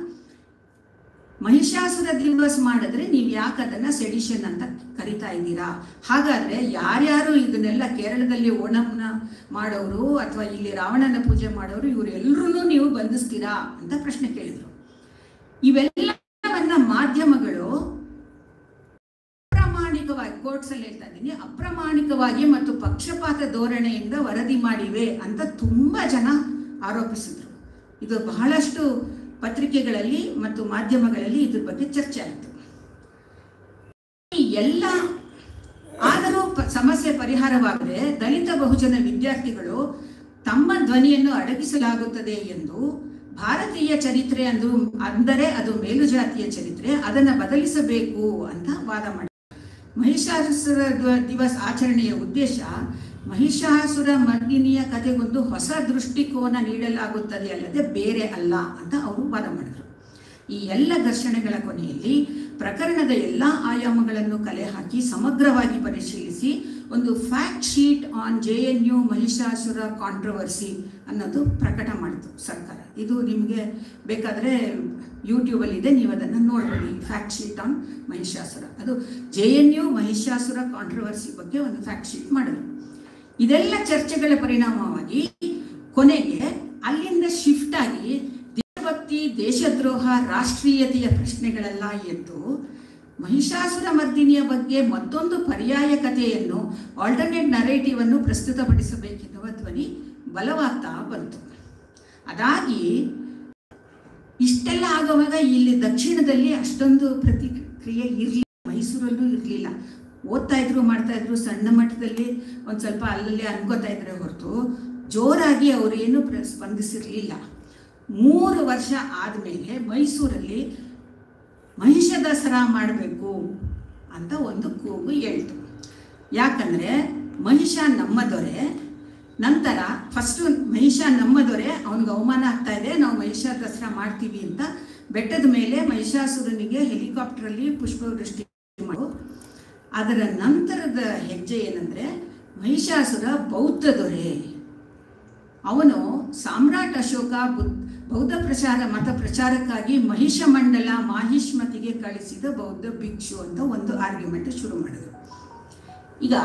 ಮಹಿಷಾಸುರ ದಿವಸ್ ಮಾಡಿದ್ರೆ ನೀವು ಯಾಕೆ ಅದನ್ನ ಸೆಡಿಷನ್ ಅಂತ ಕರಿತಾ ಇದ್ದೀರಾ ಹಾಗಾದ್ರೆ ಯಾರ್ಯಾರು ಇದನ್ನೆಲ್ಲ ಕೇರಳದಲ್ಲಿ ಓಣಂನ ಮಾಡೋರು ಅಥವಾ ಇಲ್ಲಿ ರಾವಣನ ಪೂಜೆ ಮಾಡೋರು ಇವರೆಲ್ಲರೂ ನೀವು ಬಂಧಿಸ್ತೀರಾ ಅಂತ ಪ್ರಶ್ನೆ ಕೇಳಿದ್ರು ಇವೆಲ್ಲವನ್ನ ಮಾಧ್ಯಮಗಳು ಅಪ್ರಾಮಾಣಿಕವಾಗಿ ಕೋರ್ಟ್ಸ್ ಅಲ್ಲಿ ಹೇಳ್ತಾ ಇದ್ದೀನಿ ಅಪ್ರಾಮಾಣಿಕವಾಗಿ ಮತ್ತು ಪಕ್ಷಪಾತ ಧೋರಣೆಯಿಂದ ವರದಿ ಮಾಡಿವೆ ಅಂತ ತುಂಬಾ ಜನ ಆರೋಪಿಸಿದ್ರು ಇದು ಬಹಳಷ್ಟು ಪತ್ರಿಕೆಗಳಲ್ಲಿ ಮತ್ತು ಮಾಧ್ಯಮಗಳಲ್ಲಿ ಇದ್ರ ಬಗ್ಗೆ ಚರ್ಚೆ ಆಯಿತು ಈ ಎಲ್ಲ ಆದರೂ ಪ- ಸಮಸ್ಯೆ ಪರಿಹಾರವಾಗದೆ ದಲಿತ ಬಹುಜನ ವಿದ್ಯಾರ್ಥಿಗಳು ತಮ್ಮ ಧ್ವನಿಯನ್ನು ಅಡಗಿಸಲಾಗುತ್ತದೆ ಎಂದು ಭಾರತೀಯ ಚರಿತ್ರೆ ಅಂದು ಅಂದರೆ ಅದು ಮೇಲುಜಾತಿಯ ಚರಿತ್ರೆ ಅದನ್ನು ಬದಲಿಸಬೇಕು ಅಂತ ವಾದ ಮಾಡಿ ಮಹಿಷಾಸುರ ದ್ವ- ದಿವಸ್ ಆಚರಣೆಯ ಉದ್ದೇಶ ಮಹಿಷಾಸುರ ಮರ್ದಿನಿಯ ಕಥೆಗೊಂದು ಹೊಸ ದೃಷ್ಟಿಕೋನ ನೀಡಲಾಗುತ್ತದೆ ಅಲ್ಲದೆ ಬೇರೆ ಅಲ್ಲ ಅಂತ ಅವರು ವಾದ ಮಾಡಿದರು ಈ ಎಲ್ಲ ಘರ್ಷಣೆಗಳ ಕೊನೆಯಲ್ಲಿ ಪ್ರಕರಣದ ಎಲ್ಲ ಆಯಾಮಗಳನ್ನು ಕಲೆ ಹಾಕಿ ಸಮಗ್ರವಾಗಿ ಪರಿಶೀಲಿಸಿ ಒಂದು fact sheet on J N U Mahishasura controversy ಅನ್ನೋದು ಪ್ರಕಟ ಮಾಡಿತು ಸರ್ಕಾರ ಇದು ನಿಮಗೆ ಬೇಕಾದರೆ ಯೂಟ್ಯೂಬಲ್ಲಿ ಇದೆ ನೀವು ಅದನ್ನು ನೋಡ್ಬೋದು ಫ್ಯಾಕ್ಟ್ ಶೀಟ್ ಆನ್ ಮಹಿಷಾಸುರ ಅದು J N U Mahishasura controversy ಬಗ್ಗೆ ಒಂದು ಫ್ಯಾಕ್ಟ್ ಶೀಟ್ ಮಾಡಿದ್ರು ಇದೆಲ್ಲ ಚರ್ಚೆಗಳ ಪರಿಣಾಮವಾಗಿ ಕೊನೆಗೆ ಅಲ್ಲಿಂದ ಶಿಫ್ಟ್ ಆಗಿ ದೇಶದ್ರೋಹ ರಾಷ್ಟ್ರೀಯತೆಯ ಪ್ರಶ್ನೆಗಳೆಲ್ಲ ಎದ್ದು ಮಹಿಷಾಸುರ ಮರ್ದಿನಿಯ ಬಗ್ಗೆ ಮತ್ತೊಂದು ಪರ್ಯಾಯ ಕಥೆಯನ್ನು ಆಲ್ಟರ್ನೇಟ್ ನರೇಟಿವ್ ಅನ್ನು ಪ್ರಸ್ತುತಪಡಿಸಬೇಕೆನ್ನುವ ಧ್ವನಿ ಬಲವಾಗ್ತಾ ಬಂತು ಅದಾಗಿ ಇಷ್ಟೆಲ್ಲ ಆಗುವಾಗ ಇಲ್ಲಿ ದಕ್ಷಿಣದಲ್ಲಿ ಅಷ್ಟೊಂದು ಪ್ರತಿಕ್ರಿಯೆ ಇರಲಿಲ್ಲ ಮೈಸೂರಲ್ಲೂ ಇರಲಿಲ್ಲ ಓದ್ತಾ ಇದ್ರು ಮಾಡ್ತಾ ಇದ್ರು ಸಣ್ಣ ಮಟ್ಟದಲ್ಲಿ ಒಂದು ಸ್ವಲ್ಪ ಅಲ್ಲಲ್ಲಿ ಅನ್ಕೋತಾ ಇದ್ರೆ ಹೊರತು ಜೋರಾಗಿ ಅವರೇನು ಪ್ರ ಸ್ಪಂದಿಸಿರಲಿಲ್ಲ ಮೂರು ವರ್ಷ ಆದಮೇಲೆ ಮೈಸೂರಲ್ಲಿ ಮಹಿಷ ದಸರಾ ಮಾಡಬೇಕು ಅಂತ ಒಂದು ಕೂಗು ಹೇಳ್ತು ಯಾಕಂದರೆ ಮಹಿಷ ನಮ್ಮ ದೊರೆ ನಂತರ ಫಸ್ಟು ಮಹಿಷ ನಮ್ಮ ದೊರೆ ಅವನಿಗೆ ಅವಮಾನ ಆಗ್ತಾ ಇದೆ ನಾವು ಮಹಿಷ ದಸರಾ ಮಾಡ್ತೀವಿ ಅಂತ ಬೆಟ್ಟದ ಮೇಲೆ ಮಹಿಷಾಸುರನಿಗೆ ಹೆಲಿಕಾಪ್ಟರಲ್ಲಿ ಪುಷ್ಪವೃಷ್ಟಿ ಮಾಡು ಅದರ ನಂತರದ ಹೆಜ್ಜೆ ಏನಂದರೆ ಮಹಿಷಾಸುರ ಬೌದ್ಧ ದೊರೆ ಅವನು ಸಾಮ್ರಾಟ್ ಅಶೋಕ ಬುದ್ಧ ಬೌದ್ಧ ಪ್ರಚಾರ ಮತ ಪ್ರಚಾರಕ್ಕಾಗಿ ಮಹಿಷ ಮಂಡಲ ಮಾಹಿಷ್ಮತಿಗೆ ಕಳಿಸಿದ ಬೌದ್ಧ ಭಿಕ್ಷು ಅಂತ ಒಂದು ಆರ್ಗ್ಯುಮೆಂಟ್ ಶುರು ಮಾಡಿದ್ರು ಈಗ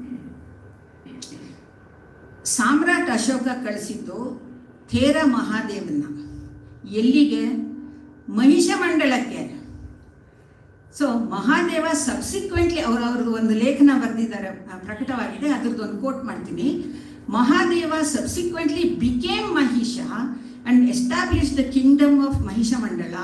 ಸಾಮ್ರಾಟ್ ಅಶೋಕ ಕಳಿಸಿದ್ದು ಥೇರ ಮಹಾದೇವನ್ನ ಎಲ್ಲಿಗೆ ಮಹಿಷ ಮಂಡಲಕ್ಕೆ ಸೊ ಮಹಾದೇವ ಸಬ್ಸಿಕ್ವೆಂಟ್ಲಿ ಅವರು ಅವ್ರದ್ದು ಒಂದು ಲೇಖನ ಬರೆದಿದ್ದಾರೆ ಆ, ಪ್ರಕಟವಾಗಿದೆ ಅದ್ರದ್ದು ಒಂದು ಕೋಟ್ ಮಾಡ್ತೀನಿ Mahadeva subsequently became Mahisha and establish the kingdom of Mahisha Mandala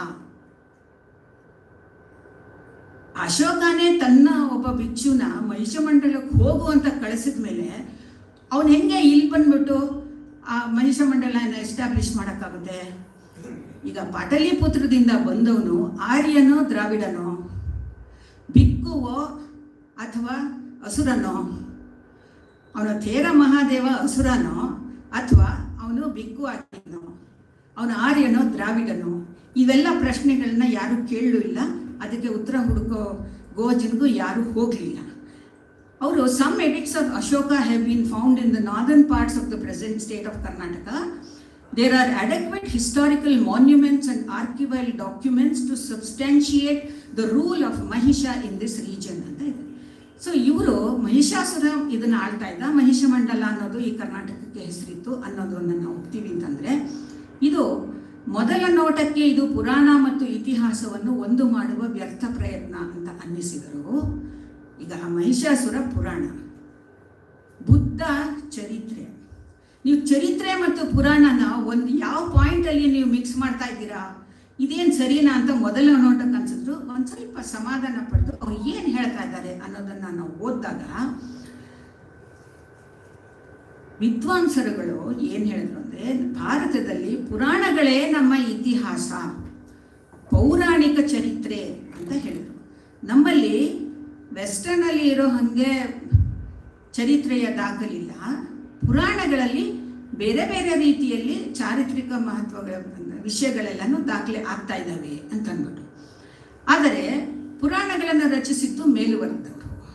ಅಶೋಕನೇ ತನ್ನ ಒಬ್ಬ ಭಿಕ್ಷುನ ಮಹಿಷ ಮಂಡಲಕ್ಕೆ ಹೋಗು ಅಂತ ಕಳಿಸಿದ ಮೇಲೆ ಅವನು ಹೆಂಗೆ ಇಲ್ಲಿ ಬಂದ್ಬಿಟ್ಟು ಆ ಮಹಿಷ ಮಂಡಲನ ಎಸ್ಟಾಬ್ಲಿಷ್ ಮಾಡೋಕ್ಕಾಗುತ್ತೆ ಈಗ ಪಾಟಲಿಪುತ್ರದಿಂದ ಬಂದವನು ಆರ್ಯನೋ ದ್ರಾವಿಡನೋ ಭಿಕ್ಕುವೋ ಅಥವಾ ಅಸುರನೋ ಅವನು ಥೇರ ಮಹಾದೇವ ಅಸುರನೋ ಅಥವಾ ಅವನು ಬಿಕ್ಕು ಆಗಿನೋ ಅವನು ಆರ್ಯನೋ ದ್ರಾವಿಡನೋ ಇವೆಲ್ಲ ಪ್ರಶ್ನೆಗಳನ್ನ ಯಾರು ಕೇಳಲೂ ಇಲ್ಲ ಅದಕ್ಕೆ ಉತ್ತರ ಹುಡುಕೋ ಗೋಜನ್ಗೂ ಯಾರು ಹೋಗಲಿಲ್ಲ ಅವರು some edicts of Ashoka have been found in the northern parts of the present state of Karnataka there are adequate historical monuments and archival documents to substantiate the rule of Mahisha in this region ಅಂತ ಇದೆ so ಇವರು ಮಹಿಷಾಸುರ ಇದನ್ನ ಆಳ್ತಾ ಇದ್ದ ಮಹಿಷ ಮಂಡಲ ಅನ್ನೋದು ಈ ಕರ್ನಾಟಕಕ್ಕೆ ಹೆಸರಿತ್ತು ಅನ್ನೋದನ್ನು ನಾವು ಒಪ್ತೀವಿ ಅಂತಂದ್ರೆ ಇದು ಮೊದಲ ನೋಟಕ್ಕೆ ಇದು ಪುರಾಣ ಮತ್ತು ಇತಿಹಾಸವನ್ನು ಒಂದು ಮಾಡುವ ವ್ಯರ್ಥ ಪ್ರಯತ್ನ ಅಂತ ಅನ್ನಿಸಿದರು ಈಗ ಮಹಿಷಾಸುರ ಪುರಾಣ ಬುದ್ಧ ಚರಿತ್ರೆ ನೀವು ಚರಿತ್ರೆ ಮತ್ತು ಪುರಾಣನ ಒಂದು ಯಾವ ಪಾಯಿಂಟಲ್ಲಿ ನೀವು ಮಿಕ್ಸ್ ಮಾಡ್ತಾ ಇದ್ದೀರಾ ಇದೇನು ಸರಿನಾ ಅಂತ ಮೊದಲ ನೋಟಕ್ಕೆ ಅನ್ಸಿದ್ರು ಒಂದು ಸ್ವಲ್ಪ ಸಮಾಧಾನ ಪಟ್ಟು ಅವ್ರು ಏನು ಹೇಳ್ತಾ ಇದ್ದಾರೆ ಅನ್ನೋದನ್ನ ನಾವು ಓದಿದಾಗ ವಿದ್ವಾಂಸರುಗಳು ಏನು ಹೇಳಿದ್ರು ಅಂದರೆ ಭಾರತದಲ್ಲಿ ಪುರಾಣಗಳೇ ನಮ್ಮ ಇತಿಹಾಸ ಪೌರಾಣಿಕ ಚರಿತ್ರೆ ಅಂತ ಹೇಳಿದರು ನಮ್ಮಲ್ಲಿ ವೆಸ್ಟರ್ನಲ್ಲಿ ಇರೋ ಹಾಗೆ ಚರಿತ್ರೆಯ ದಾಖಲಿಲ್ಲ ಪುರಾಣಗಳಲ್ಲಿ ಬೇರೆ ಬೇರೆ ರೀತಿಯಲ್ಲಿ ಚಾರಿತ್ರಿಕ ಮಹತ್ವಗಳ ವಿಷಯಗಳೆಲ್ಲನೂ ದಾಖಲೆ ಆಗ್ತಾ ಇದ್ದಾವೆ ಅಂತ ಅಂದ್ಬಿಟ್ಟು ಆದರೆ ಪುರಾಣಗಳನ್ನು ರಚಿಸಿದ್ದು ಮೇಲುವರ್ಗದವರು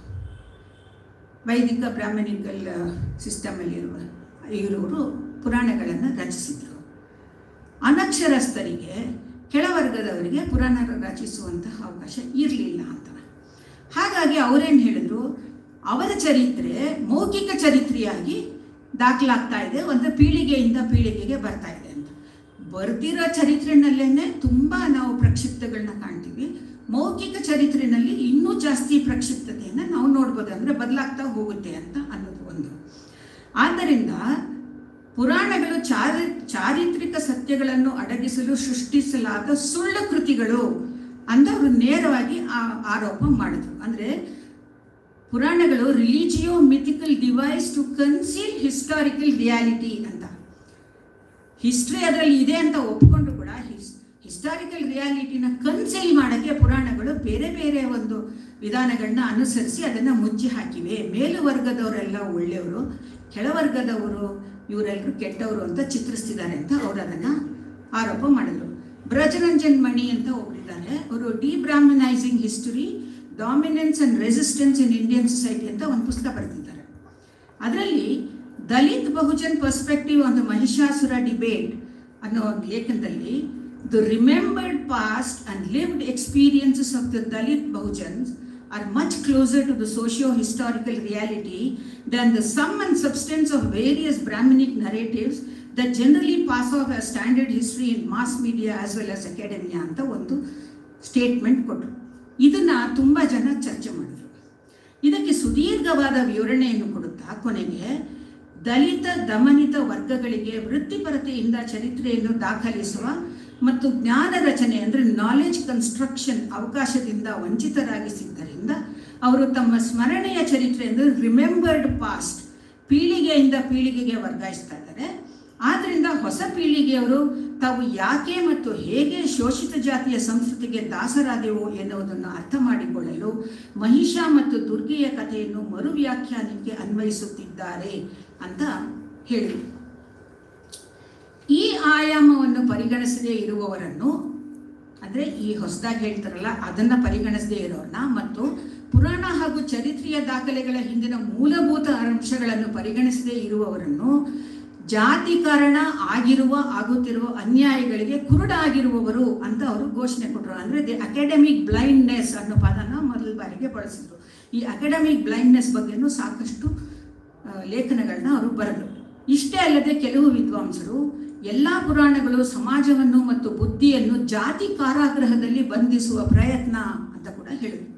ವೈದಿಕ ಬ್ರಾಹ್ಮಣಿಕಲ್ ಸಿಸ್ಟಮಲ್ಲಿರುವ ಇರೋರು ಪುರಾಣಗಳನ್ನು ರಚಿಸಿದರು ಅನಕ್ಷರಸ್ಥರಿಗೆ ಕೆಳವರ್ಗದವರಿಗೆ ಪುರಾಣ ರಚಿಸುವಂತಹ ಅವಕಾಶ ಇರಲಿಲ್ಲ ಅಂತ ಹಾಗಾಗಿ ಅವರೇನು ಹೇಳಿದ್ರು ಅವರ ಚರಿತ್ರೆ ಮೌಖಿಕ ಚರಿತ್ರೆಯಾಗಿ ದಾಖಲಾಗ್ತಾ ಇದೆ ಒಂದು ಪೀಳಿಗೆಯಿಂದ ಪೀಳಿಗೆಗೆ ಬರ್ತಾ ಇದೆ ಅಂತ ಬರ್ದಿರೋ ಚರಿತ್ರೆನಲ್ಲೇನೆ ತುಂಬ ನಾವು ಪ್ರಕ್ಷಿಪ್ತಗಳನ್ನ ಕಾಣ್ತೀವಿ ಮೌಖಿಕ ಚರಿತ್ರೆನಲ್ಲಿ ಇನ್ನೂ ಜಾಸ್ತಿ ಪ್ರಕ್ಷಿಪ್ತತೆಯನ್ನು ನಾವು ನೋಡ್ಬೋದು ಅಂದರೆ ಬದಲಾಗ್ತಾ ಹೋಗುತ್ತೆ ಅಂತ ಅನ್ನೋದು ಒಂದು ಆದ್ದರಿಂದ ಪುರಾಣಗಳು ಚಾರಿ ಚಾರಿತ್ರಿಕ ಸತ್ಯಗಳನ್ನು ಅಡಗಿಸಲು ಸೃಷ್ಟಿಸಲಾದ ಸುಳ್ಳು ಕೃತಿಗಳು ಅಂತ ಅವರು ನೇರವಾಗಿ ಆ- ಆರೋಪ ಮಾಡಿದ್ರು ಅಂದರೆ ಪುರಾಣಗಳು religio mythical device to conceal historical reality ಅಂತ ಹಿಸ್ಟ್ರಿ ಅದರಲ್ಲಿ ಇದೆ ಅಂತ ಒಪ್ಕೊಂಡು ಕೂಡ ಹಿಸ್ ಹಿಸ್ಟಾರಿಕಲ್ ರಿಯಾಲಿಟಿನ ಕನ್ಸೀಲ್ ಮಾಡೋಕ್ಕೆ ಪುರಾಣಗಳು ಬೇರೆ ಬೇರೆ ಒಂದು ವಿಧಾನಗಳನ್ನ ಅನುಸರಿಸಿ ಅದನ್ನು ಮುಚ್ಚಿ ಹಾಕಿವೆ ಮೇಲುವರ್ಗದವರೆಲ್ಲ ಒಳ್ಳೆಯವರು ಕೆಳವರ್ಗದವರು ಇವರೆಲ್ಲರೂ ಕೆಟ್ಟವರು ಅಂತ ಚಿತ್ರಿಸ್ತಿದ್ದಾರೆ ಅಂತ ಅವರು ಅದನ್ನು ಆರೋಪ ಮಾಡಿದರು ಬ್ರಜರಂಜನ್ ಮಣಿ ಅಂತ ಒಬ್ಬರಿದ್ದಾರೆ ಅವರು debrahmanising history dominance and resistance in Indian society ಅಂತ ಒಂದು ಪುಸ್ತಕ ಬರೆದಿದ್ದಾರೆ ಅದರಲ್ಲಿ Dalit Bahujan perspective on the Mahishasura debate ಅನ್ನೋ ಒಂದು ಲೇಖನದಲ್ಲಿ the remembered past and lived experiences of the Dalit Bahujans are much closer to the socio-historical reality than the sum and substance of various Brahminic narratives the generally pass off a standard history in mass media as well as academia ಅಂತ ಒಂದು statement ಕೊಟ್ಟರು ಇದನ್ನ ತುಂಬ ಜನ ಚರ್ಚೆ ಮಾಡಿದ್ರು ಇದಕ್ಕೆ ಸುದೀರ್ಘವಾದ ವಿವರಣೆಯನ್ನು ಕೊಡುತ್ತಾ ಕೊನೆಗೆ ದಲಿತ ದಮನಿತ ವರ್ಗಗಳಿಗೆ ವೃತ್ತಿಪರತೆಯಿಂದ ಚರಿತ್ರೆಯನ್ನು ದಾಖಲಿಸುವ ಮತ್ತು ಜ್ಞಾನ ರಚನೆ ಅಂದರೆ ನಾಲೆಜ್ ಕನ್ಸ್ಟ್ರಕ್ಷನ್ ಅವಕಾಶದಿಂದ ವಂಚಿತರಾಗಿಸಿದ್ದರಿಂದ ಅವರು ತಮ್ಮ ಸ್ಮರಣೆಯ ಚರಿತ್ರೆ ಅಂದರೆ ರಿಮೆಂಬರ್ಡ್ ಪಾಸ್ಟ್ ಪೀಳಿಗೆಯಿಂದ ಪೀಳಿಗೆಗೆ ವರ್ಗಾಯಿಸ್ತಾ ಇದ್ದಾರೆ ಆದ್ರಿಂದ ಹೊಸ ಪೀಳಿಗೆಯವರು ತಾವು ಯಾಕೆ ಮತ್ತು ಹೇಗೆ ಶೋಷಿತ ಜಾತಿಯ ಸಂಸ್ಕೃತಿಗೆ ದಾಸರಾದೆವು ಎನ್ನುವುದನ್ನು ಅರ್ಥ ಮಾಡಿಕೊಳ್ಳಲು ಮಹಿಷ ಮತ್ತು ದುರ್ಗೆಯ ಕಥೆಯನ್ನು ಮರು ವ್ಯಾಖ್ಯಾನಕ್ಕೆ ಅನ್ವಯಿಸುತ್ತಿದ್ದಾರೆ ಅಂತ ಹೇಳಿದರು ಈ ಆಯಾಮವನ್ನು ಪರಿಗಣಿಸದೇ ಇರುವವರನ್ನು ಅಂದರೆ ಈ ಹೊಸದಾಗಿ ಹೇಳ್ತಾರಲ್ಲ ಅದನ್ನ ಪರಿಗಣಿಸದೇ ಇರೋರನ್ನ ಮತ್ತು ಪುರಾಣ ಹಾಗೂ ಚರಿತ್ರೆಯ ದಾಖಲೆಗಳ ಹಿಂದಿನ ಮೂಲಭೂತ ಅಂಶಗಳನ್ನು ಪರಿಗಣಿಸದೇ ಇರುವವರನ್ನು ಜಾತಿ ಕಾರಣ ಆಗಿರುವ ಆಗುತ್ತಿರುವ ಅನ್ಯಾಯಗಳಿಗೆ ಕುರುಡಾಗಿರುವವರು ಅಂತ ಅವರು ಘೋಷಣೆ ಕೊಟ್ಟರು ಅಂದರೆ ದಿ ಅಕಾಡೆಮಿಕ್ ಬ್ಲೈಂಡ್ನೆಸ್ ಅನ್ನೋ ಪದನ ಮೊದಲ ಬಾರಿಗೆ ಬಳಸಿದ್ರು ಈ ಅಕಾಡೆಮಿಕ್ ಬ್ಲೈಂಡ್ನೆಸ್ ಬಗ್ಗೆನೂ ಸಾಕಷ್ಟು ಆ, ಲೇಖನಗಳನ್ನ ಅವರು ಬರೆದರು ಇಷ್ಟೇ ಅಲ್ಲದೆ ಕೆಲವು ವಿದ್ವಾಂಸರು ಎಲ್ಲ ಪುರಾಣಗಳು ಸಮಾಜವನ್ನು ಮತ್ತು ಬುದ್ಧಿಯನ್ನು ಜಾತಿ ಕಾರಾಗೃಹದಲ್ಲಿ ಬಂಧಿಸುವ ಪ್ರಯತ್ನ ಅಂತ ಕೂಡ ಹೇಳಿದರು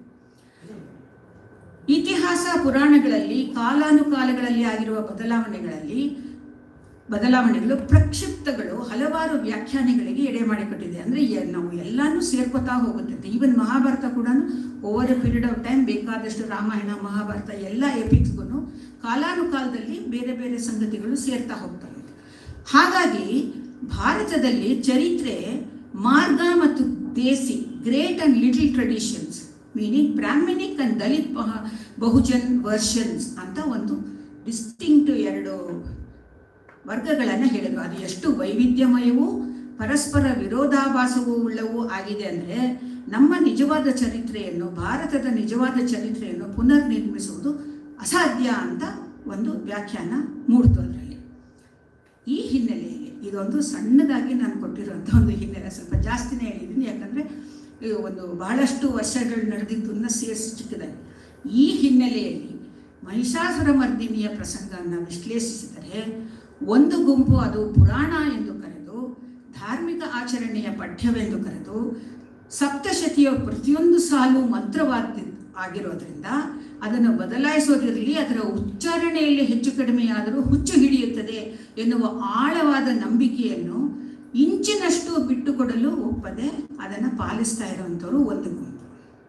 ಇತಿಹಾಸ ಪುರಾಣಗಳಲ್ಲಿ ಕಾಲಾನುಕಾಲಗಳಲ್ಲಿ ಆಗಿರುವ ಬದಲಾವಣೆಗಳಲ್ಲಿ ಬದಲಾವಣೆಗಳು ಪ್ರಕ್ಷಿಪ್ತಗಳು ಹಲವಾರು ವ್ಯಾಖ್ಯಾನಗಳಿಗೆ ಎಡೆ ಮಾಡಿಕೊಟ್ಟಿದೆ ಅಂದರೆ ನಾವು ಎಲ್ಲಾನು ಸೇರ್ಕೋತಾ ಹೋಗುತ್ತೆ ಈವನ್ ಮಹಾಭಾರತ ಕೂಡ over a period of time ಬೇಕಾದಷ್ಟು ರಾಮಾಯಣ ಮಹಾಭಾರತ ಎಲ್ಲ ಎಪಿಕ್ಸ್ಗೂ ಕಾಲಾನುಕಾಲದಲ್ಲಿ ಬೇರೆ ಬೇರೆ ಸಂಗತಿಗಳು ಸೇರ್ತಾ ಹೋಗ್ತವೆ ಹಾಗಾಗಿ ಭಾರತದಲ್ಲಿ ಚರಿತ್ರೆ ಮಾರ್ಗ ಮತ್ತು ದೇಸಿ great and little traditions meaning Brahminic and Dalit ಬಹ- ಬಹುಜನ್ ವರ್ಷನ್ಸ್ ಅಂತ ಒಂದು ಡಿಸ್ಟಿಂಕ್ಟ್ ಎರಡು ವರ್ಗಗಳನ್ನು ಹೇಳಿದ್ರು ಅದು ಎಷ್ಟು ವೈವಿಧ್ಯಮಯವೂ ಪರಸ್ಪರ ವಿರೋಧಾಭಾಸವೂ ಉಳ್ಳವೂ ಆಗಿದೆ ಅಂದರೆ ನಮ್ಮ ನಿಜವಾದ ಚರಿತ್ರೆಯನ್ನು ಭಾರತದ ನಿಜವಾದ ಚರಿತ್ರೆಯನ್ನು ಪುನರ್ ನಿರ್ಮಿಸುವುದು ಅಸಾಧ್ಯ ಅಂತ ಒಂದು ವ್ಯಾಖ್ಯಾನ ಮೂಡ್ತು ಅದರಲ್ಲಿ ಈ ಹಿನ್ನೆಲೆಯಲ್ಲಿ ಇದೊಂದು ಸಣ್ಣದಾಗಿ ನಾನು ಕೊಟ್ಟಿರುವಂಥ ಒಂದು ಹಿನ್ನೆಲೆ ಸ್ವಲ್ಪ ಜಾಸ್ತಿನೇ ಹೇಳಿದ್ದೀನಿ ಯಾಕಂದರೆ ಇದು ಒಂದು ಬಹಳಷ್ಟು ವರ್ಷಗಳು ನಡೆದಿದ್ದನ್ನ ಸೇರಿಸಿ ಚಿಕ್ಕದಾಗಿ ಈ ಹಿನ್ನೆಲೆಯಲ್ಲಿ ಮಹಿಷಾಸುರ ಮರ್ದಿನಿಯ ಪ್ರಸಂಗವನ್ನು ವಿಶ್ಲೇಷಿಸಿದರೆ ಒಂದು ಗುಂಪು ಅದು ಪುರಾಣ ಎಂದು ಕರೆದು ಧಾರ್ಮಿಕ ಆಚರಣೆಯ ಪಠ್ಯವೆಂದು ಕರೆದು ಸಪ್ತಶತಿಯ ಪ್ರತಿಯೊಂದು ಸಾಲು ಮಂತ್ರವಾದ ಆಗಿರೋದ್ರಿಂದ ಅದನ್ನು ಬದಲಾಯಿಸೋದಿರಲಿ ಅದರ ಉಚ್ಚಾರಣೆಯಲ್ಲಿ ಹೆಚ್ಚು ಕಡಿಮೆಯಾದರೂ ಹುಚ್ಚು ಹಿಡಿಯುತ್ತದೆ ಎನ್ನುವ ಆಳವಾದ ನಂಬಿಕೆಯನ್ನು ಇಂಚಿನಷ್ಟು ಬಿಟ್ಟುಕೊಡಲು ಒಪ್ಪದೆ ಅದನ್ನು ಪಾಲಿಸ್ತಾ ಇರುವಂಥವ್ರು ಒಂದು ಗುಂಪು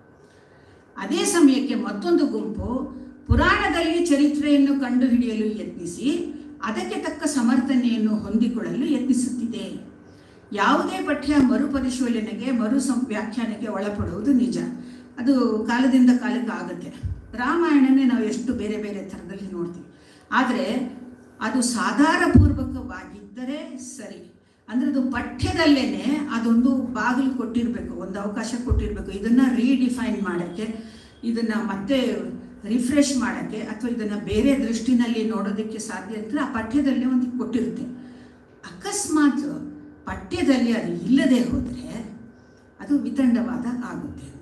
ಅದೇ ಸಮಯಕ್ಕೆ ಮತ್ತೊಂದು ಗುಂಪು ಪುರಾಣದಲ್ಲಿ ಚರಿತ್ರೆಯನ್ನು ಕಂಡುಹಿಡಿಯಲು ಯತ್ನಿಸಿ ಅದಕ್ಕೆ ತಕ್ಕ ಸಮರ್ಥನೆಯನ್ನು ಹೊಂದಿಕೊಳ್ಳಲು ಯತ್ನಿಸುತ್ತಿದೆ ಯಾವುದೇ ಪಠ್ಯ ಮರುಪರಿಶೀಲನೆಗೆ ಮರು ಸಂ ವ್ಯಾಖ್ಯಾನಕ್ಕೆ ಒಳಪಡುವುದು ನಿಜ ಅದು ಕಾಲದಿಂದ ಕಾಲಕ್ಕೆ ಆಗುತ್ತೆ ರಾಮಾಯಣನೇ ನಾವು ಎಷ್ಟು ಬೇರೆ ಬೇರೆ ಥರದಲ್ಲಿ ನೋಡ್ತೀವಿ ಆದರೆ ಅದು ಸಾಧಾರಪೂರ್ವಕವಾಗಿದ್ದರೆ ಸರಿ ಅಂದ್ರೆ ಅದು ಪಠ್ಯದಲ್ಲೇನೆ ಅದೊಂದು ಬಾಗಿಲು ಕೊಟ್ಟಿರಬೇಕು ಒಂದು ಅವಕಾಶ ಕೊಟ್ಟಿರಬೇಕು ಇದನ್ನ ರೀಡಿಫೈನ್ ಮಾಡೋಕ್ಕೆ ಇದನ್ನ ಮತ್ತೆ ರಿಫ್ರೆಶ್ ಮಾಡೋಕ್ಕೆ ಅಥವಾ ಇದನ್ನ ಬೇರೆ ದೃಷ್ಟಿನಲ್ಲಿ ನೋಡೋದಕ್ಕೆ ಸಾಧ್ಯ ಅಂದರೆ ಆ ಪಠ್ಯದಲ್ಲೇ ಒಂದು ಕೊಟ್ಟಿರುತ್ತೆ ಅಕಸ್ಮಾತ್ ಪಠ್ಯದಲ್ಲಿ ಅದು ಇಲ್ಲದೆ ಹೋದರೆ ಅದು ವಿತಂಡವಾದ ಆಗುತ್ತೆ ಅಂತ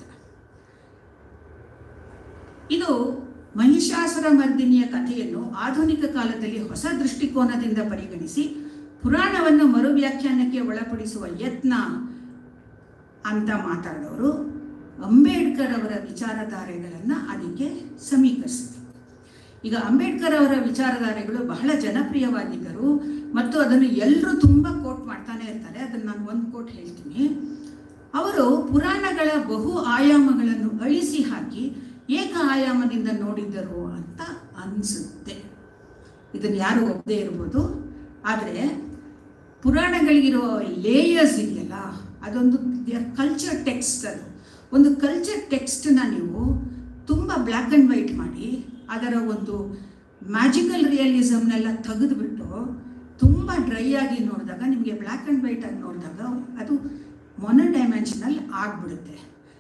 ಇದು ಮಹಿಷಾಸುರ ಮರ್ದಿನಿಯ ಕಥೆಯನ್ನು ಆಧುನಿಕ ಕಾಲದಲ್ಲಿ ಹೊಸ ದೃಷ್ಟಿಕೋನದಿಂದ ಪರಿಗಣಿಸಿ ಪುರಾಣವನ್ನು ಮರು ವ್ಯಾಖ್ಯಾನಕ್ಕೆ ಒಳಪಡಿಸುವ ಯತ್ನ ಅಂತ ಮಾತಾಡೋರು ಅಂಬೇಡ್ಕರ್ ಅವರ ವಿಚಾರಧಾರೆಗಳನ್ನು ಅದಕ್ಕೆ ಸಮೀಕರಿಸಿದ್ರು ಈಗ ಅಂಬೇಡ್ಕರ್ ಅವರ ವಿಚಾರಧಾರೆಗಳು ಬಹಳ ಜನಪ್ರಿಯವಾಗಿದ್ದರು ಮತ್ತು ಅದನ್ನು ಎಲ್ಲರೂ ತುಂಬ ಕೋಟ್ ಮಾಡ್ತಾನೆ ಇರ್ತಾರೆ ಅದನ್ನು ನಾನು ಒಂದು ಕೋಟ್ ಹೇಳ್ತೀನಿ ಅವರು ಪುರಾಣಗಳ ಬಹು ಆಯಾಮಗಳನ್ನು ಅಳಿಸಿ ಹಾಕಿ ಏಕ ಆಯಾಮದಿಂದ ನೋಡಿದ್ದರು ಅಂತ ಅನಿಸುತ್ತೆ ಇದನ್ನು ಯಾರು ಒಪ್ಪದೇ ಇರ್ಬೋದು ಆದರೆ ಪುರಾಣಗಳಿಗಿರೋ ಲೇಯರ್ಸ್ ಇದೆಯಲ್ಲ ಅದೊಂದು ಕಲ್ಚರ್ ಟೆಕ್ಸ್ಟ್ ಅದು ಒಂದು ಕಲ್ಚರ್ ಟೆಕ್ಸ್ಟನ್ನ ನೀವು ತುಂಬ ಬ್ಲ್ಯಾಕ್ ಆ್ಯಂಡ್ ವೈಟ್ ಮಾಡಿ ಅದರ ಒಂದು ಮ್ಯಾಜಿಕಲ್ ರಿಯಲಿಸಮ್ನೆಲ್ಲ ತೆಗೆದುಬಿಟ್ಟು ತುಂಬ ಡ್ರೈ ಆಗಿ ನೋಡಿದಾಗ ನಿಮಗೆ ಬ್ಲ್ಯಾಕ್ ಆ್ಯಂಡ್ ವೈಟ್ ಆಗಿ ನೋಡಿದಾಗ ಅದು ಮೊನ ಡೈಮೆನ್ಷನಲ್ ಆಗಿಬಿಡುತ್ತೆ